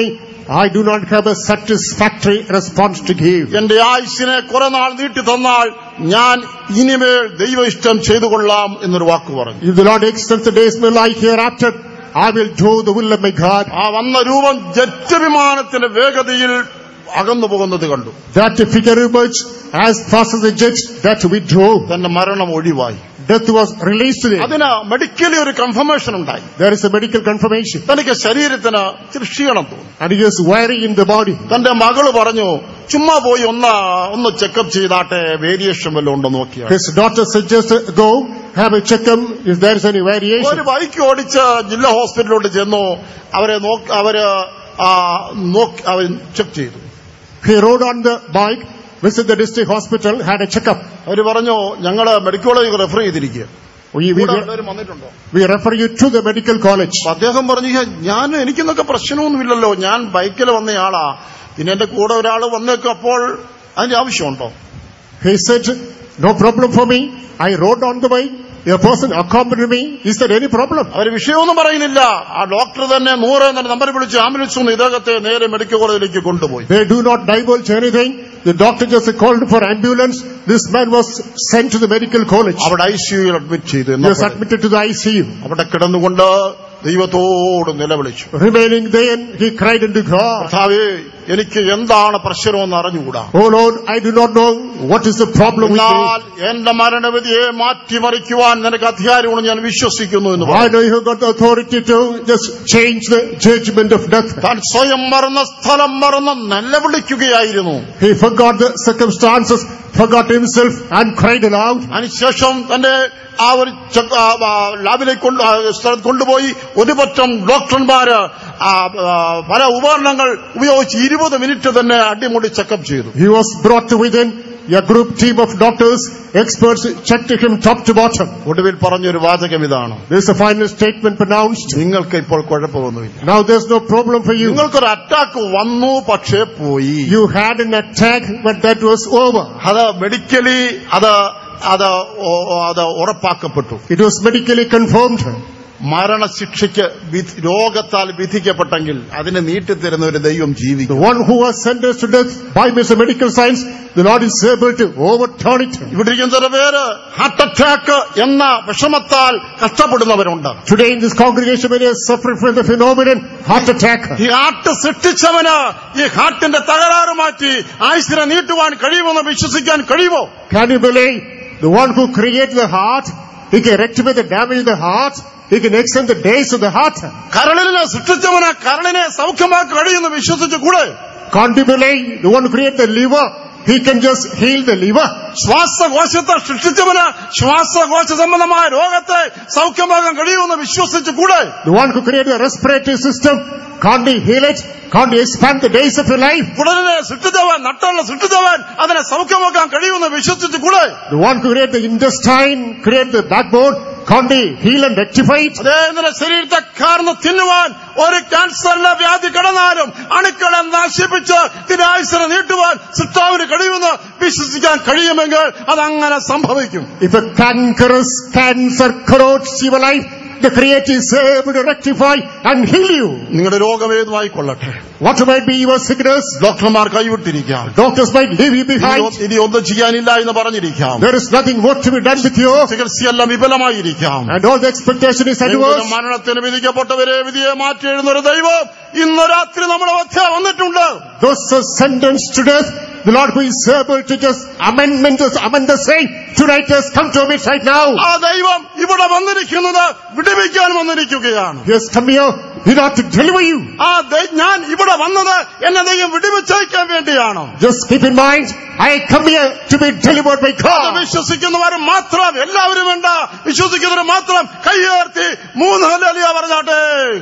I do not have a satisfactory response to give. എന്റെ ആയുസിനെ കുറെ നാൾ നീട്ടി തന്നാൽ ഞാൻ ഇനിമേൽ ദൈവ ഇഷ്ടം ചെയ്തു കൊള്ളാം എന്നൊരു വാക്ക് പറഞ്ഞു If the Lord extends the days of my life hereafter, I will do the will of my God. ആ വന്ന രൂപം ജെറ്റ് വിമാനത്തിന്റെ വേഗതയിൽ അകന്നു പോകുന്നത് കണ്ടു That figure emerged as fast as a jet that we drove. തന്റെ മരണം ഒഴിവായി Death was released to him. അതിന് മെഡിക്കലി ഒരു കൺഫർമേഷൻ ഉണ്ടായി There is a medical confirmation. തനിക്ക് ശരീരത്തിന് ഇച്ചിരി ക്ഷീണം തോന്നി And he is weary in the body. തന്റെ മകള് പറഞ്ഞു ചുമ്മാ പോയി ഒന്ന് ഒന്ന് ചെക്കപ്പ് ചെയ്താട്ടെ വേരിയേഷൻ വല്ലതും ഉണ്ടോ നോക്കിയാൽ His daughter suggested, go, have a checkup if there is any variation. ഒരു ബൈക്ക് ഓടിച്ച് ജില്ലാ ഹോസ്പിറ്റലിലോട്ട് ചെന്നു അവരെ നോക്കി അവര് ആ, നോക്കി അവർ ചെക്ക് ചെയ്തു He rode on the bike, visited the district hospital, had a checkup. അവര് പറഞ്ഞു ഞങ്ങള് മെഡിക്കൽ കോളേജ് റെഫർ ചെയ്തിരിക്കുക We, we, കൂടെ എല്ലാവരും വന്നിട്ടുണ്ടോ we refer you to the medical college. അപ്പൊ അദ്ദേഹം പറഞ്ഞു "ഹേ, ഞാൻ എനിക്കൊന്നൊക്കെ പ്രശ്നമൊന്നുമില്ലല്ലോ ഞാൻ ബൈക്കിൽ വന്നയാളാ പിന്നെ എന്റെ കൂടെ ഒരാൾ വന്നേക്കും അപ്പോൾ അതിന്റെ ആവശ്യമുണ്ടോ He said, no problem for me. I rode on the bike. A person accompanied me. Is there any problem? അവർ വിഷയമൊന്നും പറയുന്നില്ല ആ ഡോക്ടർ തന്നെ നൂറ് എന്ന നമ്പർ വിളിച്ച് ആംബുലൻസ് ഒന്ന് ഇദ്ദേഹത്തെ നേരെ മെഡിക്കൽ കോളേജിലേക്ക് കൊണ്ടുപോയി They do not divulge anything. The doctor just called for ambulance. This man was sent to the medical college. അവിടെ ഐ സിയുയിൽ അഡ്മിറ്റ് ചെയ്തു He was എന്നപ്പോൾ admitted to the ICU. അവിടെ കിടന്നുകൊണ്ട് ദൈവത്തോട് നിലവിളിച്ചു Remaining there, he cried unto God. കർത്താവേ എനിക്ക് എന്താണ് പ്രശ്നമെന്ന് അറിഞ്ഞുകൂടാ Oh Lord, I do not know what is the problem with എന്നാൽ me. എന്റെ മരണവിധിയെ മാറ്റിമറിക്കുവാൻ നിനക്ക് അധികാരമുണ്ടെന്ന് ഞാൻ വിശ്വസിക്കുന്നു എന്ന് I പറഞ്ഞു know you have got the authority to just change the judgment of death. താൻ സ്വയം മറന്ന സ്ഥലം മറന്ന് നിലവിളിക്കുകയായിരുന്നു He forgot the circumstances, forgot himself and cried aloud. അതിനുശേഷം തന്റെ ആ ഒരു ചെക്ക് ആ, ആ, ലാബിലേക്ക് കൊണ്ട് ആ, സ്ഥലത്ത് കൊണ്ടുപോയി ഒരു പറ്റം ഡോക്ടർമാര് ആ, ആ, പല ഉപകരണങ്ങൾ ഉപയോഗിച്ച് ഇരുപത് മിനിറ്റ് തന്നെ അടിമുടി ചെക്കപ്പ് ചെയ്തു He was brought within a group team of doctors, experts checked him top to bottom. ഒടുവിൽ പറഞ്ഞൊരു വാചകം ഇതാണ് This is the final statement pronounced. നിങ്ങൾക്ക് ഇപ്പോൾ കുഴപ്പമൊന്നുമില്ല Now there's no problem for you. നിങ്ങൾക്കൊരു അറ്റാക്ക് വന്നു പക്ഷേ പോയി You had an attack, but that was over. അത് മെഡിക്കലി അത് അത് ഓ- ഓ- അത് ഉറപ്പാക്കപ്പെട്ടു It was medically confirmed. മരണശിക്ഷയ്ക്ക് വിധി- രോഗത്താൽ വിധിക്കപ്പെട്ടെങ്കിൽ അതിനെ നീട്ടിത്തരുന്ന ഒരു ദൈവം The ജീവിക്കും one who was sentenced to death by means of medical science, the Lord is able to overturn it. ഇവിടെ ഇരിക്കുന്ന ചില പേര് ഹാർട്ട് അറ്റാക്ക് എന്ന വിഷമത്താൽ കഷ്ടപ്പെടുന്നവരുണ്ട് Today in this congregation, many are suffering from the phenomenon heart attack. ഈ heart സൃഷ്ടിച്ചവന് ഈ ഹാർട്ടിന്റെ തകരാറ് മാറ്റി ആയുസിനെ നീട്ടുവാൻ കഴിയുമെന്ന് വിശ്വസിക്കാൻ കഴിയുമോ Can you believe the one who created the heart? He can rectify the damage in the heart. He can extend the days of the heart. കരളിനെ സൃഷ്ടിച്ചവന് കരളിനെ സൗഖ്യമാക്കി കഴിയുമെന്ന് വിശ്വസിച്ചു കൂടെ Can't you believe the one who created the liver? He can just heal the liver. ശ്വാസകോശത്തെ സൃഷ്ടിച്ചവന് ശ്വാസകോശ സംബന്ധമായ രോഗത്തെ സൗഖ്യമാക്കാൻ കഴിയുമെന്ന് വിശ്വസിച്ചു കൂടെ The one who created the respiratory system, can't he heal it? Can't he expand the days of your life? കുടലിനെ സൃഷ്ടിച്ചവൻ നട്ടലിനെ സൃഷ്ടിച്ചവൻ അതിനെ സൗഖ്യമാക്കാൻ കഴിയുമെന്ന് വിശ്വസിച്ചു കൂടെ The one who created the intestine, created the backbone, can't he heal and rectify it? അദ്ദേഹത്തിന്റെ ശരീരത്തെ കാർന്ന് തിന്നുവാൻ ഒരു ക്യാൻസറിന്റെ വ്യാധി കിടന്നാലും അണുക്കളെ നശിപ്പിച്ച് ഇതിന്റെ ആയുസിനെ നീട്ടുവാൻ സൃഷ്ടാവിന് കഴിയുമെന്ന് വിശ്വസിക്കാൻ കഴിയുമെങ്കിൽ അതങ്ങനെ സംഭവിക്കും If a cankerous cancer corrodes your life, the Creator is able to rectify and heal you. നിങ്ങളുടെ രോഗം ഏതുമായി കൊള്ളട്ടെ What might be your sickness? ഡോക്ടർമാർ കൈവിട്ടിരിക്കാം Doctors might leave you ഇനി behind. ഒ- ഇനി ഒന്നും ചെയ്യാനില്ല എന്ന് പറഞ്ഞിരിക്കാം There is nothing more to be done with you. ചികിത്സയെല്ലാം വിപുലമായിരിക്കാം And all the expectation is എങ്കിലും adverse. മരണത്തിന് വിധിക്കപ്പെട്ടവരെ വിധിയെ മാറ്റി എഴുതുന്ന ഒരു ദൈവം ഇന്ന് രാത്രി നമ്മുടെ മധ്യ വന്നിട്ടുണ്ട് Those are sentenced to death. The Lord who is able to just amendment, amend the same. Tonight has come to me right now. ആ ദൈവം ഇവിടെ വന്നിരിക്കുന്നത് വിടുവിക്കാൻ വന്നിരിക്കുകയാണ് He has come here in order to deliver you. ആ ദൈ- ഞാൻ ഇവിടെ വന്നത് എന്നെ ദൈവം വിടുവിച്ചയക്കാൻ വേണ്ടിയാണ് Just keep in mind, I come here to be delivered by അത് God. വിശ്വസിക്കുന്നവർ മാത്രം എല്ലാവരും വേണ്ട വിശ്വസിക്കുന്നവർ മാത്രം കൈയുയർത്തി മൂന്ന് ഹല്ലേലൂയ പറഞ്ഞാട്ടെ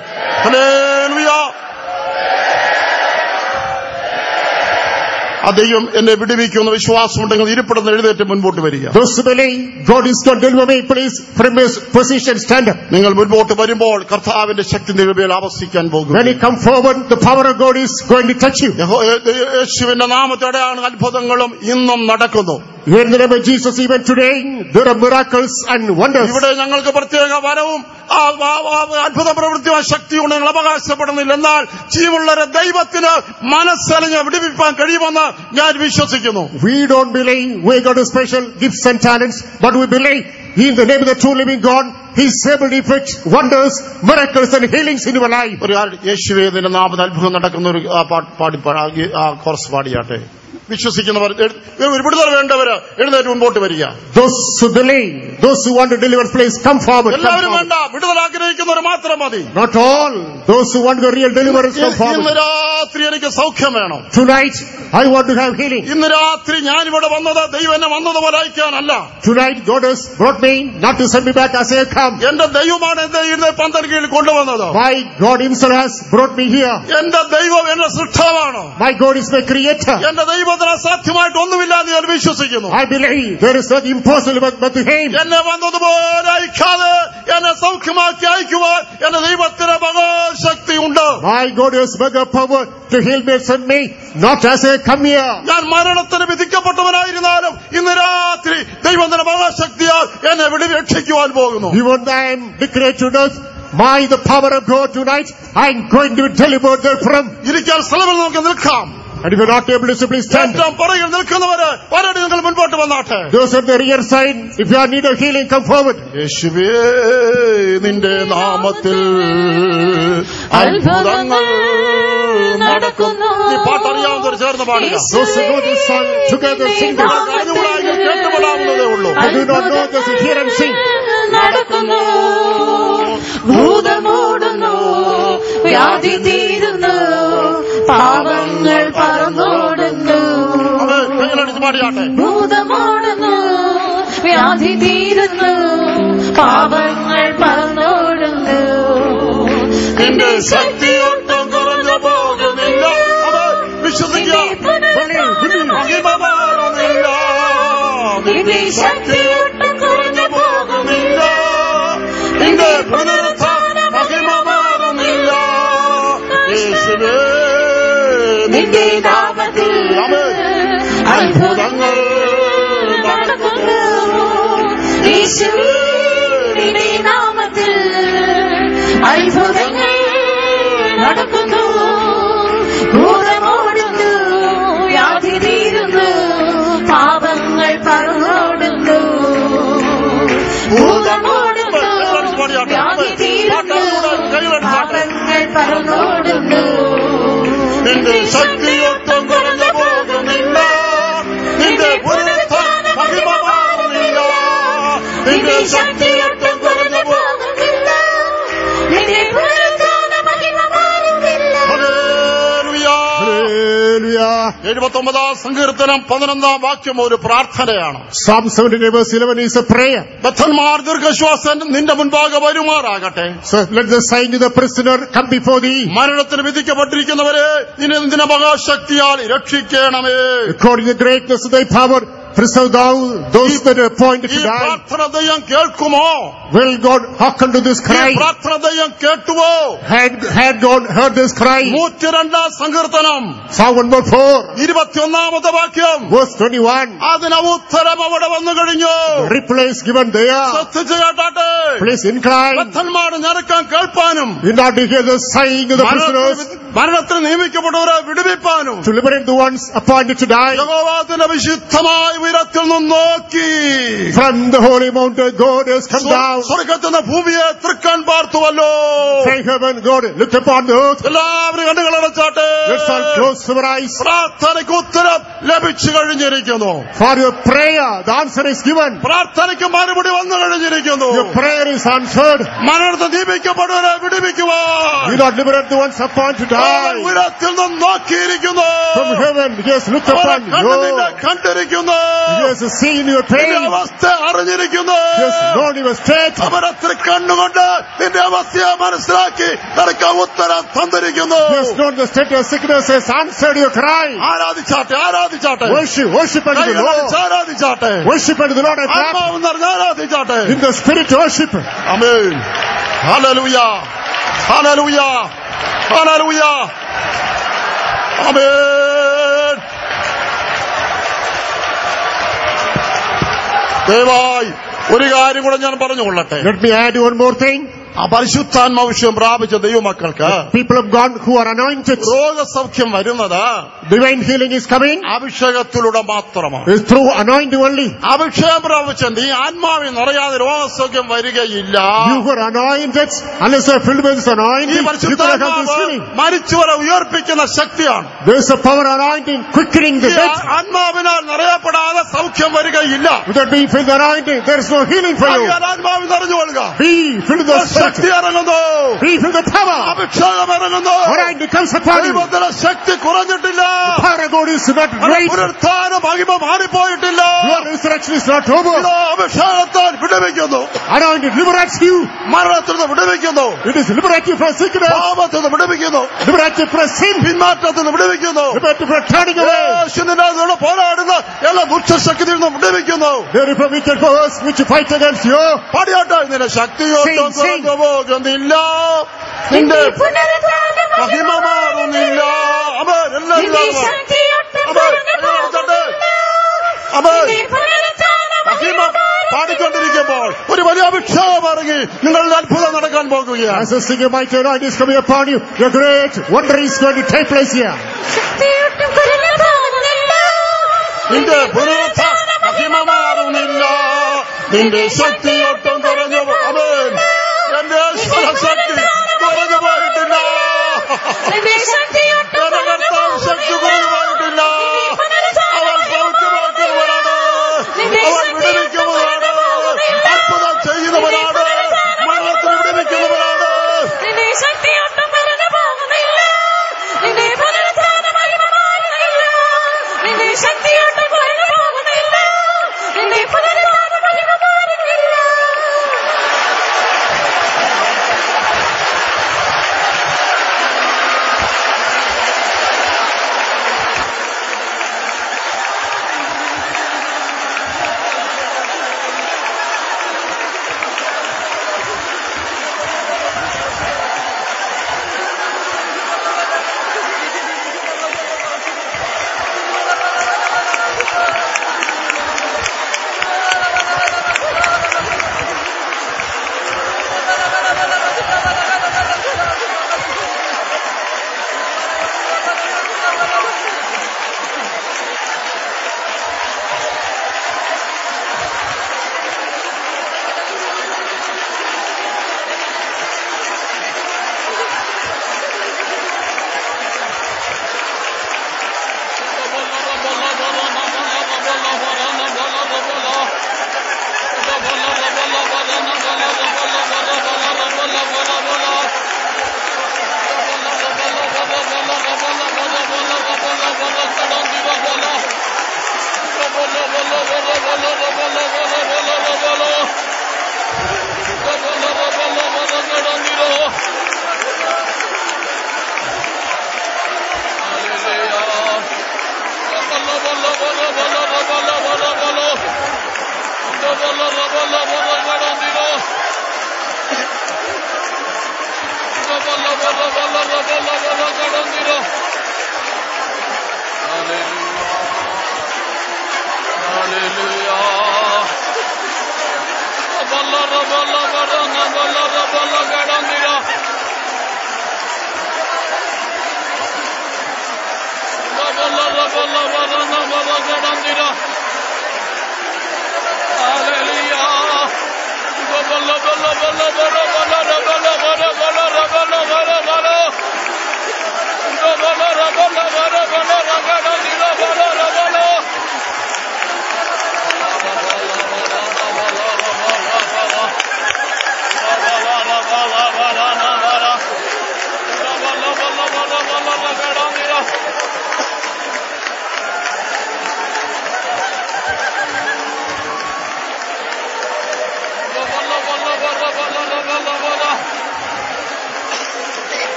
ഹല്ലേലൂയ ആ ദൈവം എന്നെ വിടുവിക്കുമെന്ന് വിശ്വാസമുണ്ടെങ്കിൽ ഇരിപ്പിടുന്ന എഴുന്നേറ്റ് മുൻപോട്ട് വരിക Those who believe God is going to deliver me, please, from his position, stand up. നിങ്ങൾ മുൻപോട്ട് വരുമ്പോൾ കർത്താവിന്റെ ശക്തി നിരൂപയിൽ ആവസിക്കാൻ പോകും When you come forward, the power of God is going to touch you. യഹോ- യേ- യേശുവിന്റെ നാമത്തോടെയാണ് അത്ഭുതങ്ങളും ഇന്നും നടക്കുന്നു Here in the name of Jesus, even today, there are miracles and wonders. ഇവിടെ ഞങ്ങൾക്ക് പ്രത്യേക വരവും ആ, ആ, ആ, അത്ഭുത പ്രവൃത്തിയോ ശക്തിയുണ്ട് ഞങ്ങൾ അവകാശപ്പെടുന്നില്ല എന്നാൽ ജീവുള്ളവരെ ദൈവത്തിന് മനസ്സലിഞ്ഞ് വിടിവിപ്പാൻ കഴിയുമെന്ന് ഞാൻ വിശ്വസിക്കുന്നു We don't believe we got a special gifts and talents, but we believe in the name of the true living God, He's able to effect wonders, miracles and healings in your life. ഒരു ആൾ യേശുവേ നിന്റെ നാമത്തിൽ അത്ഭുതം നടക്കുന്ന ഒരു ആ പാട്ട് പാടി പാ- ആ ഗീ- ആ കോർസ് പാടിയാട്ടെ വിശ്വസിക്കുന്നവർ എഴ്- ഒരു വിടുതൽ വേണ്ടവര് എഴുന്നേറ്റ് മുൻപോട്ട് വരിക Those who believe, those who want to deliver, please come forward. Come എല്ലാവരും forward. വേണ്ട വിടുതൽ ആഗ്രഹിക്കുന്നവർ മാത്രം മതി Not all. Those who want the real deliverance, come ഇന്ന് forward. രാത്രി എനിക്ക് സൗഖ്യം വേണം Tonight, I want to have healing. ഇന്ന് രാത്രി ഞാനിവിടെ വന്നത് ദൈവം എന്നെ വന്നതുപോലെ അയക്കാനല്ല Tonight, God has brought me not to send me back as I have come. എന്റെ ദൈവമാണ് എന്റെ ഇന്ന് പന്തൽ കീഴിൽ കൊണ്ടുവന്നത് My God Himself has brought me here. എന്റെ ദൈവം എന്റെ സൃഷ്ടാവാണ് My God is my creator. എന്റെ ദൈവത്തിന് അസാധ്യമായിട്ട് ഒന്നുമില്ല എന്ന് ഞാൻ വിശ്വസിക്കുന്നു I believe there is nothing impossible but, but to Him. എന്നെ വന്നതുപോലെ അയക്കാതെ എന്നെ സൗഖ്യമാക്കി അയക്കുവാൻ എന്റെ ദൈവത്തിന് മഹാശക്തി ഉണ്ട് My God has mega power to heal me and send me, not as I come here. ഞാൻ മരണത്തിന് വിധിക്കപ്പെട്ടവനായിരുന്നാലും ഇന്ന് രാത്രി ദൈവത്തിന്റെ മഹാശക്തിയാൽ എന്നെ വിടി രക്ഷിക്കുവാൻ പോകുന്നു Even though I am declared to death, by the power of God tonight, I am going to be delivered therefrom. ഇരിക്കാൻ സ്ഥലമിൽ നമുക്ക് നിൽക്കാം And if you are not able to simply stand, ഏറ്റവും പുറകിൽ നിൽക്കുന്നവര് ഒരടി നിങ്ങൾ മുൻപോട്ട് വന്നാട്ടെ those at the rear side, if you are in need of healing, come forward. യേശുവേ നിന്റെ നാമത്തിൽ അത്ഭുതങ്ങൾ നടക്കുന്നു ഈ പാട്ടറിയാവുന്നവർ ചേർന്ന് പാടുക Those who know this song, together sing this. അറിഞ്ഞുകൂടായെങ്കിൽ കേട്ടുപെടാവുന്നതേ ഉള്ളൂ Who do not know, just hear and sing. നടക്കുന്നു ഭൂതമോടുന്നു വ്യാധി തീരുന്നു പാപങ്ങൾ പറന്നോടുന്നു അത് കൈകളടിച്ച് പാടിയാട്ടെ ഭൂതമോടുന്നു വ്യാധി തീരുന്നു പാപങ്ങൾ പറന്നോടുന്നു നിന്റെ ശക്തി ഒട്ടും കുറഞ്ഞു പോകുന്നില്ല അത് വിശ്വസിക്കുക മഹിമ മാറുന്നില്ല നിന്റെ ശക്തി ഒട്ടും കുറഞ്ഞു പോകുന്നില്ല നിന്റെ പുനരുത്ഥാന മഹിമ മാറുന്നില്ല യേശുവേ നിന്റെ നാമത്തിൽ അത്ഭുതങ്ങൾ നടക്കുന്നു യേശുവേ, നിന്റെ നാമത്തിൽ അത്ഭുതങ്ങൾ നടക്കുന്നു ഭൂതമോടുന്നു വ്യാധി തീരുന്നു പാപങ്ങൾ പറന്നോടുന്നു ഭൂതമോടുന്നു വ്യാധി തീരുന്നു പാപങ്ങൾ പറന്നോടുന്നു നിന്റെ ശക്തി ഒട്ടും കുറഞ്ഞു പോകുന്നില്ല നിന്റെ പുനരുത്ഥാന മഹിമ മാറുന്നില്ല നിന്റെ ശക്തി ഒട്ടും കുറഞ്ഞു പോകുന്നില്ല നിന്റെ പുനരുത്ഥാന മഹിമ മാറുന്നില്ല ഹല്ലേലൂയ. Hallelujah. എഴുപത്തൊമ്പതാം സങ്കീർത്തനം പതിനൊന്നാം വാക്യം ഒരു പ്രാർത്ഥനയാണ് Psalm 79 verse 11 is a prayer. ബദ്ധന്മാർ ദീർഘശ്വാസൻ നിന്റെ മുൻപാകെ വരുമാറാകട്ടെ So let the sign of the prisoner come before thee. മരണത്തിന് വിധിക്കപ്പെട്ടിരിക്കുന്നവരെ നിന്നെ നിന്റെ മഹാശക്തിയാൽ രക്ഷിക്കണമേ According to the greatness of thy power, preserve thou those that are appointed ഈ to die. പ്രാർത്ഥന ദയ്യം കേൾക്കുമോ Will God hearken to this ഈ cry? പ്രാർത്ഥന ദയ്യം കേട്ടുവോ Had, had God heard this cry? നൂറ്റിരണ്ടാം സങ്കീർത്തനം Psalm 114 ഇരുപത്തിയൊന്നാമത്തെ വാക്യം verse 21. അതിന് ഉത്തരം അവിടെ വന്നു കഴിഞ്ഞു Reply is given there. ശ്രദ്ധിച്ചു കേട്ടാട്ടെ Please incline. ബദ്ധന്മാർ ഞരക്കാൻ കേൾപ്പാനും In order to hear the sighing of the prisoners, മരണത്തിന് മരണത്തിന് നിയമിക്കപ്പെട്ടവരെ വിടുവിപ്പാനും to liberate the ones appointed to die. യഹോവാത്തിന്റെ വിശുദ്ധമായ ഉയരത്തിൽ നിന്ന് നോക്കി From the holy mountain, God has come down. സ്വർഗത്തിന് ഭൂമിയെ തൃക്കാൻ പാർത്തുവല്ലോ Say heaven, God, look upon the earth. എല്ലാവരും കണ്ണുകളടച്ചാട്ടെ Let's all close our eyes. പ്രാർത്ഥനയ്ക്ക് ഉത്തരം ലഭിച്ചു കഴിഞ്ഞിരിക്കുന്നു For your prayer, the answer is given. പ്രാർത്ഥനയ്ക്ക് മറുപടി വന്നു കഴിഞ്ഞിരിക്കുന്നു Your prayer is answered. മരണത്തെ ദീപിക്കപ്പെട്ടവരെ വിടുവിക്കുവാൻ You not liberate the ones appointed to അവൻ die. ഉയരത്തിൽ നിന്ന് നോക്കിയിരിക്കുന്നു From heaven, he has looked അവനെ upon കണ്ട് നിന്നെ you. കണ്ടിരിക്കുന്നു He has seen your നിന്റെ pain. അവസ്ഥ അറിഞ്ഞിരിക്കുന്നു He has known your state. അവരത്ര കണ്ണുകൊണ്ട് നിന്റെ അവസ്ഥയെ മനസ്സിലാക്കി നിനക്ക് ഉത്തരം തന്നിരിക്കുന്നു He has known the state of sickness, has answered your cry. ആരാധിച്ചാട്ടെ ആരാധിച്ചാട്ടെ Worship, worship unto the കൈകളടിച്ച് Lord. ആരാധിച്ചാട്ടെ Worship unto the Lord and clap. ആത്മാവ് നിറഞ്ഞ് ആരാധിച്ചാട്ടെ In the spirit worship. അമേൻ ഹല്ലേലൂയ ഹല്ലേലൂയ ഹല്ലേലൂയ ആമേൻ ദയവായി ഒരു കാര്യം കൂടെ ഞാൻ പറഞ്ഞുകൊള്ളട്ടെ Let me add one more thing. ആ പരിശുദ്ധാത്മാവിഷയം പ്രാപിച്ച ദൈവമക്കൾക്ക് People of God who are anointed, രോഗസൗഖ്യം വരുന്നത് divine healing is coming അഭിഷേകത്തിലൂടെ മാത്രമാണ് is through anointing only. അഭിഷേകം പ്രാപിച്ച നീ ആത്മാവിൽ നിറയാതെ രോഗസൗഖ്യം വരികയില്ല You who are anointed, unless you are filled with this ഈ anointing, you cannot have this പരിശുദ്ധാത്മാവ് healing. മരിച്ചവരെ ഉയർപ്പിക്കുന്ന ശക്തിയാണ് There is a power anointing quickening the ഈ dead. ആത്മാവിനാൽ നിറയപ്പെടാതെ സൗഖ്യം വരികയില്ല Without being filled with anointing, there is no healing for you. ആകയാൽ ആത്മാവിൽ നിറഞ്ഞുകൊള്ളുക Be filled with the Spirit. ശക്തി ഇറങ്ങുന്നു Be filled with power. അഭിഷേകം ഇറങ്ങുന്നു Anointing comes upon you. ദൈവത്തിന്റെ ശക്തി കുറഞ്ഞിട്ടില്ല Power of God is not great. പുനരുത്ഥാന മഹിമ മാറിപ്പോയിട്ടില്ല Your resurrection is not over. ഇതാ അഭിഷേകത്താൽ വിടുവിക്കുന്നു Anointing liberates you. മരണത്തിൽ നിന്ന് വിടുവിക്കുന്നു It is liberating you from sickness. പാപത്തിൽ നിന്ന് വിടുവിക്കുന്നു Liberating you from sin. പിന്മാറ്റത്തിൽ നിന്ന് വിടുവിക്കുന്നു Liberating you from turning away. യേശുവിനോട് പോരാടുന്ന എല്ലാ ദുഷ്ടശക്തിയിൽ നിന്നും വിടുവിക്കുന്നു Therefore we can powers which fight against you. പടിയാട്ടെ നിന്റെ ശക്തിയോട്ടം Sing, sing. കുറഞ്ഞു പോകുന്നില്ല നിന്റെ മഹിമ മാറുന്നില്ല അവൻ എല്ലാവരും അവൻ മഹിമ പാടിക്കൊണ്ടിരിക്കുമ്പോൾ ഒരു വലിയ അഭിക്ഷേപം ഇറങ്ങി നിങ്ങളിൽ അത്ഭുതം നടക്കാൻ പോകുകയാണ് As a singing mighty anointing is coming upon you, your great wonder is going to take place here. നിന്റെ പുനരുദ്ധ മഹിമ മാറുന്നില്ല നിന്റെ ശക്തി ഒട്ടും കുറഞ്ഞു പോ- അവൻ എന്റെ ശക്തി കുറഞ്ഞു പോയിട്ടില്ല എന്റെ കർത്താവ് ശക്തി കുറഞ്ഞു പോയിട്ടില്ല അവൻ സൗഖ്യമാക്കുന്നവരാണ് അവൻ വിടുവിക്കുന്നവരാണ് അത്ഭുതം ചെയ്യുന്നവരാണ് മരണത്തിൽ വിടുവിക്കുന്നവരാണ് ശക്തിയോട്ടം കുറഞ്ഞു പോകുന്നില്ല നിന്റെ പുനരുദ്ധാന മഹിമ മാറുന്നില്ല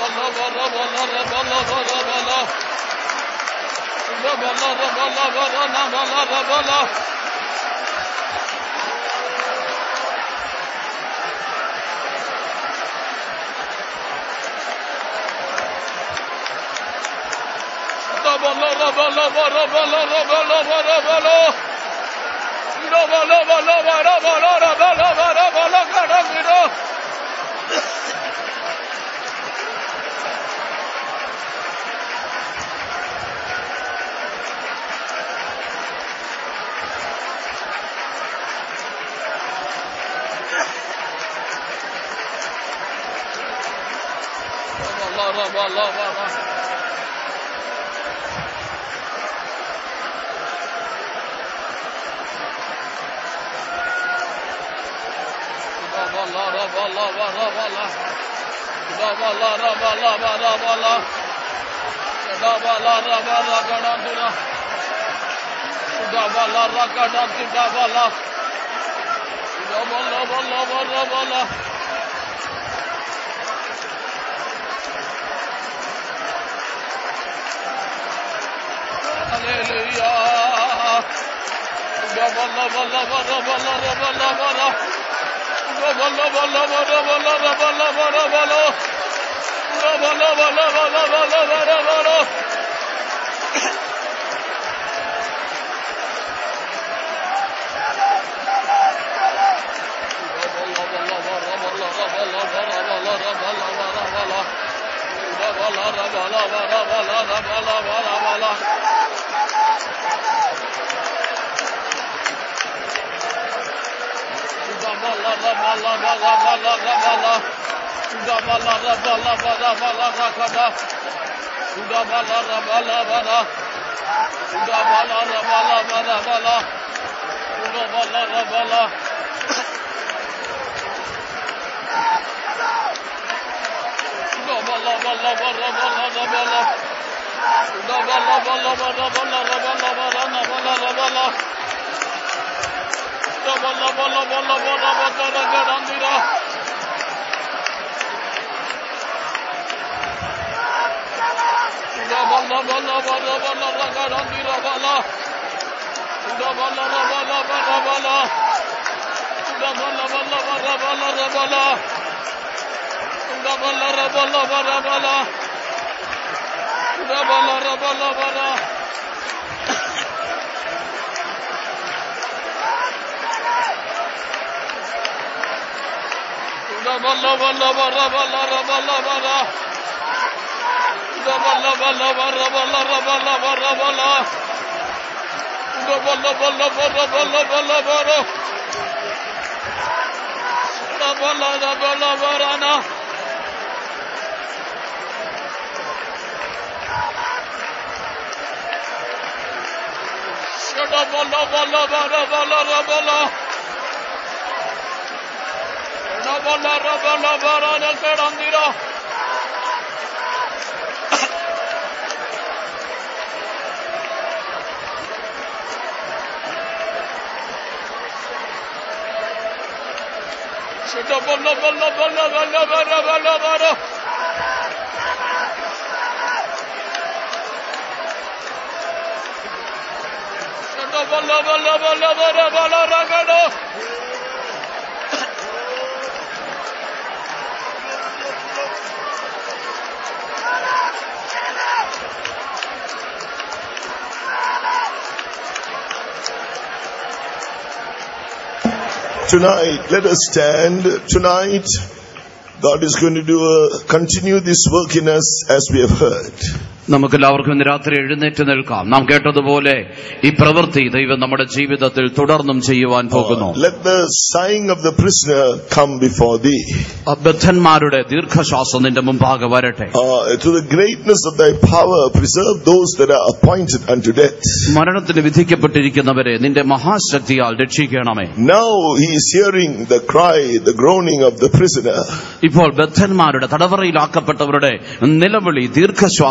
Tonight, let us stand. Tonight, God is going to do a, continue this work in us as we have heard. നമുക്കെല്ലാവർക്കും ഇന്ന് രാത്രി എഴുന്നേറ്റ് നിൽക്കാം നാം കേട്ടതുപോലെ ഈ പ്രവൃത്തി ദൈവം നമ്മുടെ ജീവിതത്തിൽ തുടർന്നും ചെയ്യുവാൻ പോകുന്നു Let the sighing of the prisoner come before thee. ആ ബദ്ധന്മാരുടെ ദീർഘശ്വാസം നിന്റെ മുമ്പാകെ വരട്ടെ Uh, to the greatness of thy power, preserve those that are appointed unto death. മരണത്തിന് വിധിക്കപ്പെട്ടിരിക്കുന്നവരെ നിന്റെ മഹാശക്തിയാൽ രക്ഷിക്കണമേ Now he is hearing the cry, the groaning of the prisoner. ഇപ്പോൾ ബദ്ധന്മാരുടെ തടവറയിലാക്കപ്പെട്ടവരുടെ നിലവിളി ദീർഘശ്വാസം അവൻ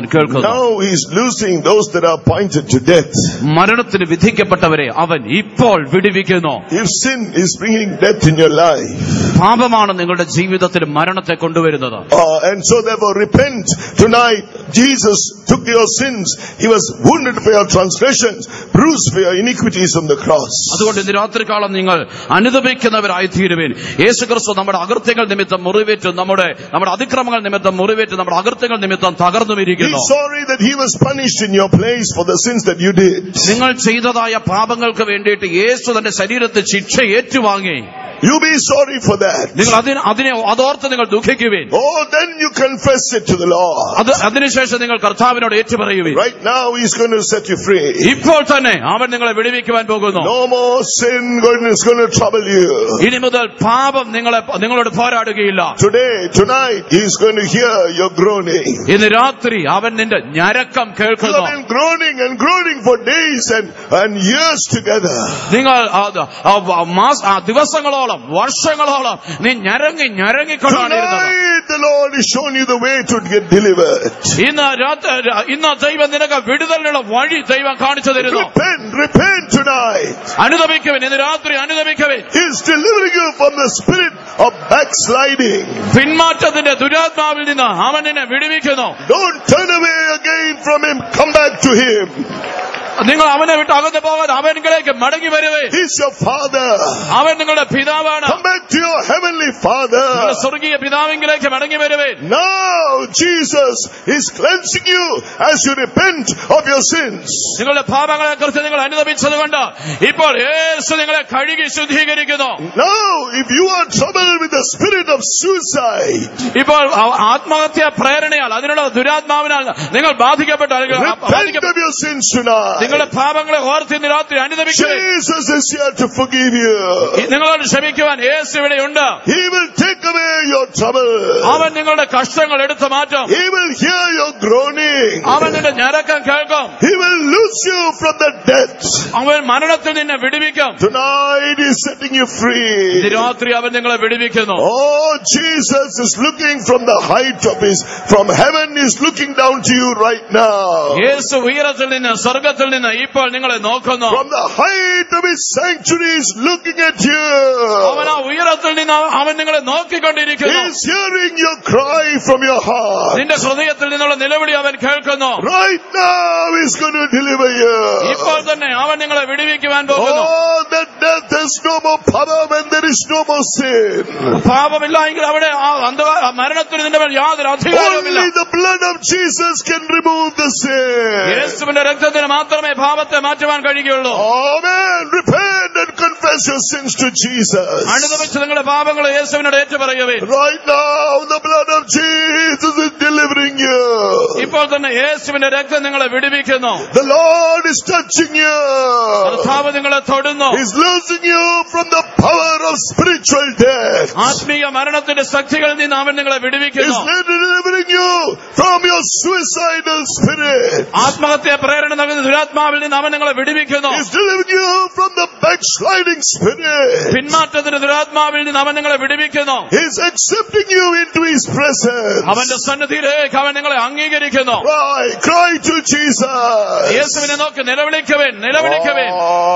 കേൾക്കുന്നു Now he is losing those that are appointed to death. മരണത്തിന് വിധിക്കപ്പെട്ടവരെ അവൻ ഇപ്പോൾ വിടുവിക്കുന്നു If sin is bringing death in your life, പാപമാണ് നിങ്ങളുടെ ജീവിതത്തിൽ മരണത്തെ കൊണ്ടുവരുന്നത് uh, and so therefore repent tonight. Jesus took your sins. He was wounded for your transgressions, bruised for your iniquities on the cross. അതുകൊണ്ട് ഇന്ന് രാത്രികാലം നിങ്ങൾ അനുദപിക്കുന്നവരായി തീരുവേൻ യേശു ക്രിസ്തു നമ്മുടെ അകൃത്യങ്ങൾ നിമിത്തം മുറിവേറ്റ് നമ്മുടെ നമ്മുടെ അതിക്രമങ്ങൾ നിമിത്തം മുറിവേറ്റ് നമ്മുടെ അകൃത്യങ്ങൾ നിമിത്തം തകർന്നുമിരിക്കുന്നു He's sorry that he was punished in your place for the sins that you did. നിങ്ങൾ ചെയ്തതായ പാപങ്ങൾക്ക് വേണ്ടിയിട്ട് യേശു തന്റെ ശരീരത്തിൽ ശിക്ഷ ഏറ്റുവാങ്ങി You be sorry for that. നിങ്ങൾ അതിന് അതിനെ അതോർത്ത് നിങ്ങൾ ദുഃഖിക്കുവേൻ Oh, then you confess it to the Lord. അത് അതിനുശേഷം നിങ്ങൾ കർത്താവിനോട് ഏറ്റുപറയുവേൻ Right now, He's going to set you free. ഇപ്പോൾ തന്നെ അവൻ നിങ്ങളെ വിടുവിക്കുവാൻ പോകുന്നു No more sin going, is going to trouble you. ഇനി മുതൽ പാപം നിങ്ങളെ നിങ്ങളോട് പോരാടുകയില്ല Today, tonight, He's going to hear your groaning. ഇന്ന് രാത്രി അവൻ നിന്റെ ഞരക്കം You കേൾക്കുന്നു have been groaning and groaning for days and, and years together. നിങ്ങൾ അത് ആ വ- മാസ ആ ദിവസങ്ങളോളം വർഷങ്ങളോളം നീ ഞരങ്ങി ഞരങ്ങിക്കൊണ്ടാണ് ഇരുന്നത് Tonight, the Lord has shown you the way to get delivered. ഇന്ന് രാത്രി ഇന്ന് ദൈവം നിനക്ക് വിടുതലിനുള്ള വഴി ദൈവം കാണിച്ചു തരുന്നു Repent, repent tonight. അനുദമിക്കവൻ ഇന്ന് രാത്രി അനുദമിക്കവൻ He's delivering you from the spirit of backsliding. പിന്മാറ്റത്തിന്റെ ദുരാത്മാവിൽ നിന്ന് അവൻ നിന്നെ വിടുവിക്കുന്നു Don't turn away again from Him. Come back to Him. നിങ്ങൾ അവനെ വിട്ട് അകന്നു പോകാതെ അവനിലേക്ക് മടങ്ങി വരുവേ He's your Father. അവൻ നിങ്ങളുടെ പിതാവാണ് Come back to your Heavenly Father. നിങ്ങളുടെ സ്വർഗീയ പിതാവിങ്കിലേക്ക് മടങ്ങി വരുവേ Now Jesus is cleansing you as you repent of your sins. നിങ്ങളുടെ പാപങ്ങളെ കുറിച്ച് നിങ്ങൾ അനുദമിച്ചത് കൊണ്ട് ഇപ്പോൾ യേശു നിങ്ങളെ കഴുകി ശുദ്ധീകരിക്കുന്നു Now, if you are troubled with the spirit of suicide, ഇപ്പോൾ ആ- ആത്മഹത്യ പ്രേരണയാൽ അതിനുള്ള ദുരാത്മാവിനാൽ നിങ്ങൾ ബാധിക്കപ്പെട്ട അല്ലെങ്കിൽ repent ബാധിക്കപ്പെട്ട of your sins tonight. നിങ്ങളുടെ പാപങ്ങളെ ഓർത്ത് ഇന്ന് രാത്രി അനുദമിക്കുക Jesus is here to forgive you. നിങ്ങളോട് ക്ഷമിക്കുവാൻ യേശു ഇവിടെയുണ്ട് He will take away your trouble. അവൻ നിങ്ങളുടെ കഷ്ടങ്ങൾ എടുത്തു മാറ്റും He will hear your groaning. അവൻ നിന്റെ ഞരക്കം കേൾക്കും He will loose you from the death. അവൻ മരണത്തിൽ നിന്നെ വിടുവിക്കും Tonight He's setting you ഇത് free. രാത്രി അവൻ നിങ്ങളെ വിടുവിക്കുന്നു Oh, Jesus is looking from the height of His, from heaven is looking down to you right now. യേശു ഉയരത്തിൽ നിന്ന് സ്വർഗത്തിൽ നിന്ന് ഇപ്പോൾ നിങ്ങളെ നോക്കുന്നു From the height of His sanctuary is looking at അവൻ you. ആ ഉയരത്തിൽ നിന്ന് അവൻ നിങ്ങളെ നോക്കിക്കൊണ്ടിരിക്കുന്നു He's hearing your cry from your heart. നിന്റെ ഹൃദയത്തിൽ നിന്നുള്ള നിലവിളി അവൻ കേൾക്കുന്നു Right now He's going to deliver ഇപ്പോൾ you. തന്നെ അവൻ നിങ്ങളെ വിടുവിക്കുവാൻ പോകുന്നു Oh, that death has no more power when there is no more sin. പാപമില്ല എങ്കിൽ അവിടെ ആ അന്ധകാര ആ മരണത്തിന് നിന്റെ മേൽ യാതൊരു അധികാരവുമില്ല Only the blood of Jesus can remove the sin. യേശുവിന്റെ രക്തത്തിന് മാത്രമേ പാപത്തെ മാറ്റുവാൻ കഴിയുകയുള്ളൂ Amen. Repent and confess your sins to Jesus. അനുദമിച്ച് നിങ്ങളുടെ പാപങ്ങൾ യേശുവിനോട് ഏറ്റുപറയുവേ Right now, the blood of Jesus is delivering you. ഇപ്പോൾ തന്നെ യേശുവിന്റെ രക്തം നിങ്ങളെ വിടുവിക്കുന്നു The Lord is touching you. കർത്താവ് നിങ്ങളെ തൊടുന്നു He's losing you from the power of spiritual death. ആത്മീയ മരണത്തിന്റെ ശക്തികളിൽ നിന്ന് അവൻ നിങ്ങളെ He's വിടുവിക്കുന്നു delivering you from your suicidal spirit. ആത്മഹത്യ പ്രേരണ നൽകുന്ന ദുരാത്മാവിൽ നിന്ന് അവൻ നിങ്ങളെ വിടുവിക്കുന്നു He's delivering you from the backsliding spirit. പിന്മാറ്റത്തിന്റെ ദുരാത്മാവിൽ നിന്ന് അവൻ നിങ്ങളെ വിടുവിക്കുന്നു He's accepting you into His presence. അവന്റെ സന്നിധിയിലേക്ക് അവൻ നിങ്ങളെ അംഗീകരിക്കുന്നു Cry, cry to Jesus. യേശുവിനെ നോക്കി നിലവിളിക്കവൻ നിലവിളിക്കവൻ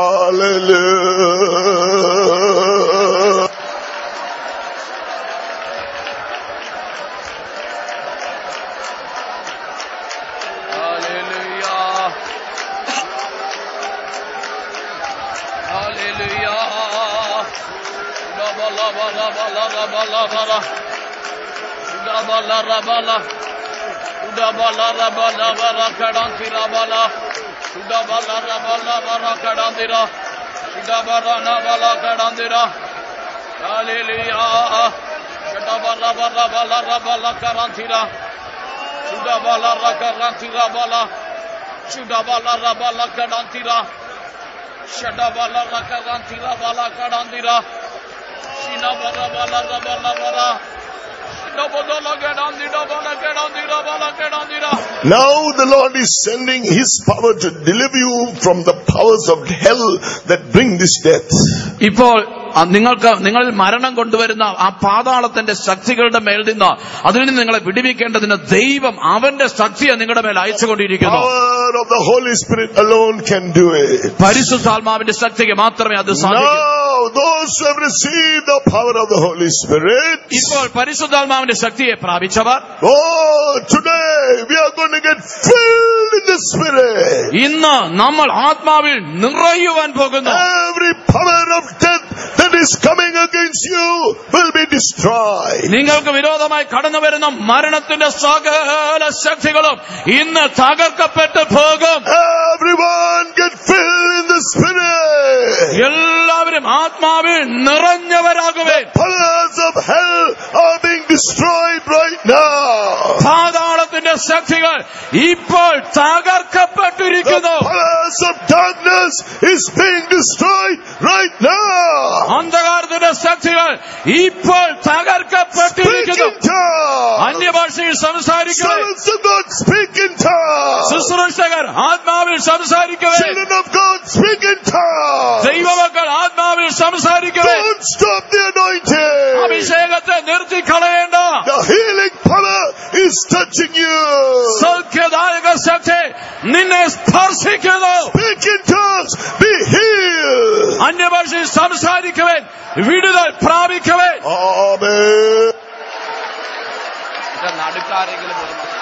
Hallelujah. Now the Lord is sending His power to deliver you from the powers of hell that bring this death. ഇപ്പോൾ ആ നിങ്ങൾക്ക് നിങ്ങളിൽ മരണം കൊണ്ടുവരുന്ന ആ പാതാളത്തിന്റെ ശക്തികളുടെ മേൽ നിന്ന് അതിൽ നിന്ന് നിങ്ങളെ വിടുവിക്കേണ്ടതിന് ദൈവം അവന്റെ ശക്തിയെ നിങ്ങളുടെ മേൽ അയച്ചുകൊണ്ടിരിക്കുന്നു Power of the Holy Spirit alone can do it. പരിശുദ്ധാത്മാവിന്റെ ശക്തിക്ക് മാത്രമേ അത് സാധിക്കൂ Now, those who have received the power of the Holy Spirit, ഇപ്പോൾ പരിശുദ്ധാത്മാവിന്റെ ശക്തിയെ പ്രാപിച്ചവർ oh, today we are going to get filled in the Spirit. ഇന്ന് നമ്മൾ ആത്മാവിൽ നിറയുവാൻ പോകുന്നു Every power of death that is coming against you will be destroyed. നിങ്ങൾക്ക് വിരോധമായി കടന്നു വരുന്ന മരണത്തിന്റെ സകല ശക്തികളും ഇന്ന് തകർക്കപ്പെട്ടു പോകും Everyone get filled in the Spirit. എല്ലാവരും ആത്മാവിൽ നിറഞ്ഞവരാകുവേ Powers of hell are being destroyed right now. പാതാളത്തിന്റെ ശക്തികൾ ഇപ്പോൾ The തകർക്കപ്പെട്ടിരിക്കുന്നു powers of darkness is being destroyed right now. അന്ധകാരത്തിന്റെ ശക്തികൾ ഇപ്പോൾ Speak തകർക്കപ്പെട്ടിരിക്കുന്നു in tongues. അന്യഭാഷയിൽ സംസാരിക്കവേ Servants of God speak in tongues. ശുശ്രൂഷകർ ആത്മാവിൽ സംസാരിക്കവേ Children of God speak in tongues. ദൈവമക്കൾ ആത്മാവിൽ സംസാരിക്കവേ Don't stop the anointing. അഭിഷേകത്തെ നിർത്തിക്കളയേണ്ട The healing power is touching you. സൗഖ്യദായക ശക്തി നിന്നെ സ്പർശിക്കുന്നു Speak in tongues. Be healed. അന്യഭാഷയിൽ സംസാരിക്കവേ വിടുതൽ പ്രാപിക്കവേ Amen. നടുക്കാരെങ്കിലും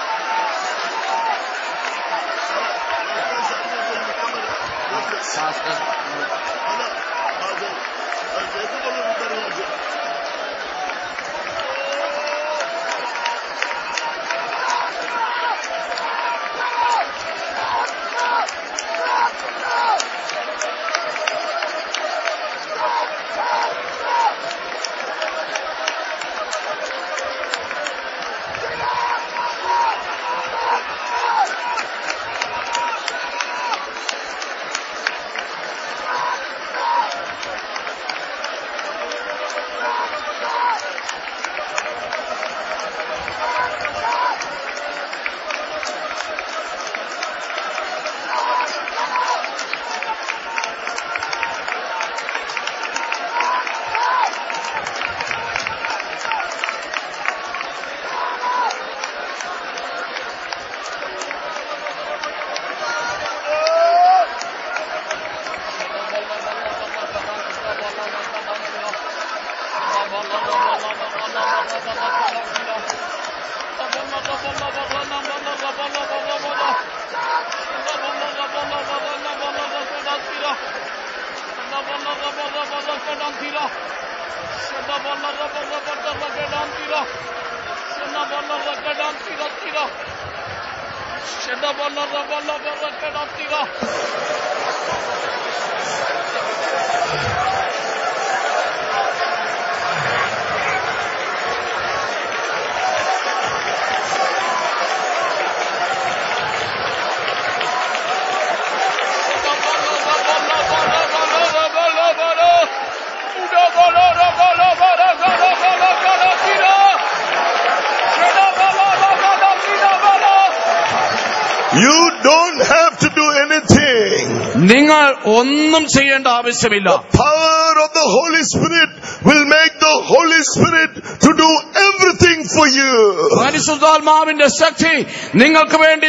You don't have to do anything. നിങ്ങൾ ഒന്നും ചെയ്യേണ്ട ആവശ്യമില്ല Power of the Holy Spirit will make the Holy Spirit to do everything for you. പരിശുദ്ധാത്മാവിന്റെ ശക്തി നിങ്ങൾക്ക് വേണ്ടി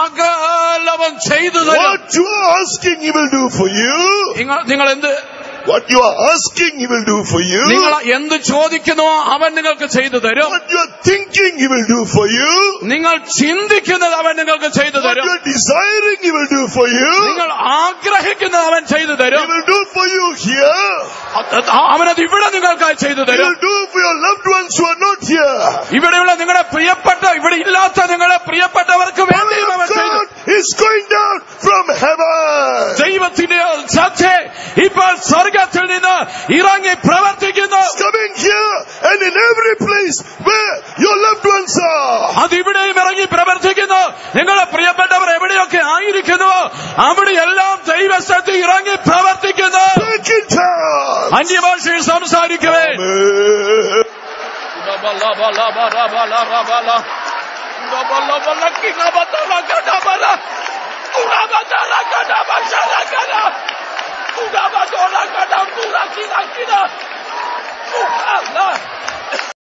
സകലവും ചെയ്തു തരും What you are asking, He will do for you. നിങ്ങൾ നിങ്ങൾ എന്ത് What you are asking, He will do for you. നിങ്ങൾ എന്ത് ചോദിക്കുന്നുവോ അവൻ നിങ്ങൾക്ക് ചെയ്തു തരും What you are thinking, He will do for you. നിങ്ങൾ ചിന്തിക്കുന്നത് അവൻ നിങ്ങൾക്ക് ചെയ്തു What തരും you are desiring, He will do for you. നിങ്ങൾ ആഗ്രഹിക്കുന്നത് അവൻ ചെയ്തു He തരും will do for you here. അത് അവനത് ഇവിടെ നിങ്ങൾക്കായി ചെയ്തു He തരും will do for your loved ones who are not here. ഇവിടെയുള്ള നിങ്ങളുടെ പ്രിയപ്പെട്ട ഇവിടെ ഇല്ലാത്ത നിങ്ങളുടെ പ്രിയപ്പെട്ടവർക്ക് വേണ്ടിയും Power അവൻ of ചെയ്തു God is going down from heaven. ദൈവത്തിന്റെ ശക്തി ഇപ്പോൾ സ്വർഗത്തിൽ നിന്ന് ഇറങ്ങി പ്രവർത്തിക്കുന്നു It's coming here and in every place where your loved ones are. അത് ഇവിടെയും ഇറങ്ങി പ്രവർത്തിക്കുന്നു നിങ്ങളുടെ പ്രിയപ്പെട്ടവർ എവിടെയൊക്കെ ആയിരിക്കുന്നുവോ അവിടെയെല്ലാം ദൈവശക്തി ഇറങ്ങി പ്രവർത്തിക്കുന്നു Speak in tongues. അന്യഭാഷയിൽ സംസാരിക്കവേ Amen. Kina, kina, kina.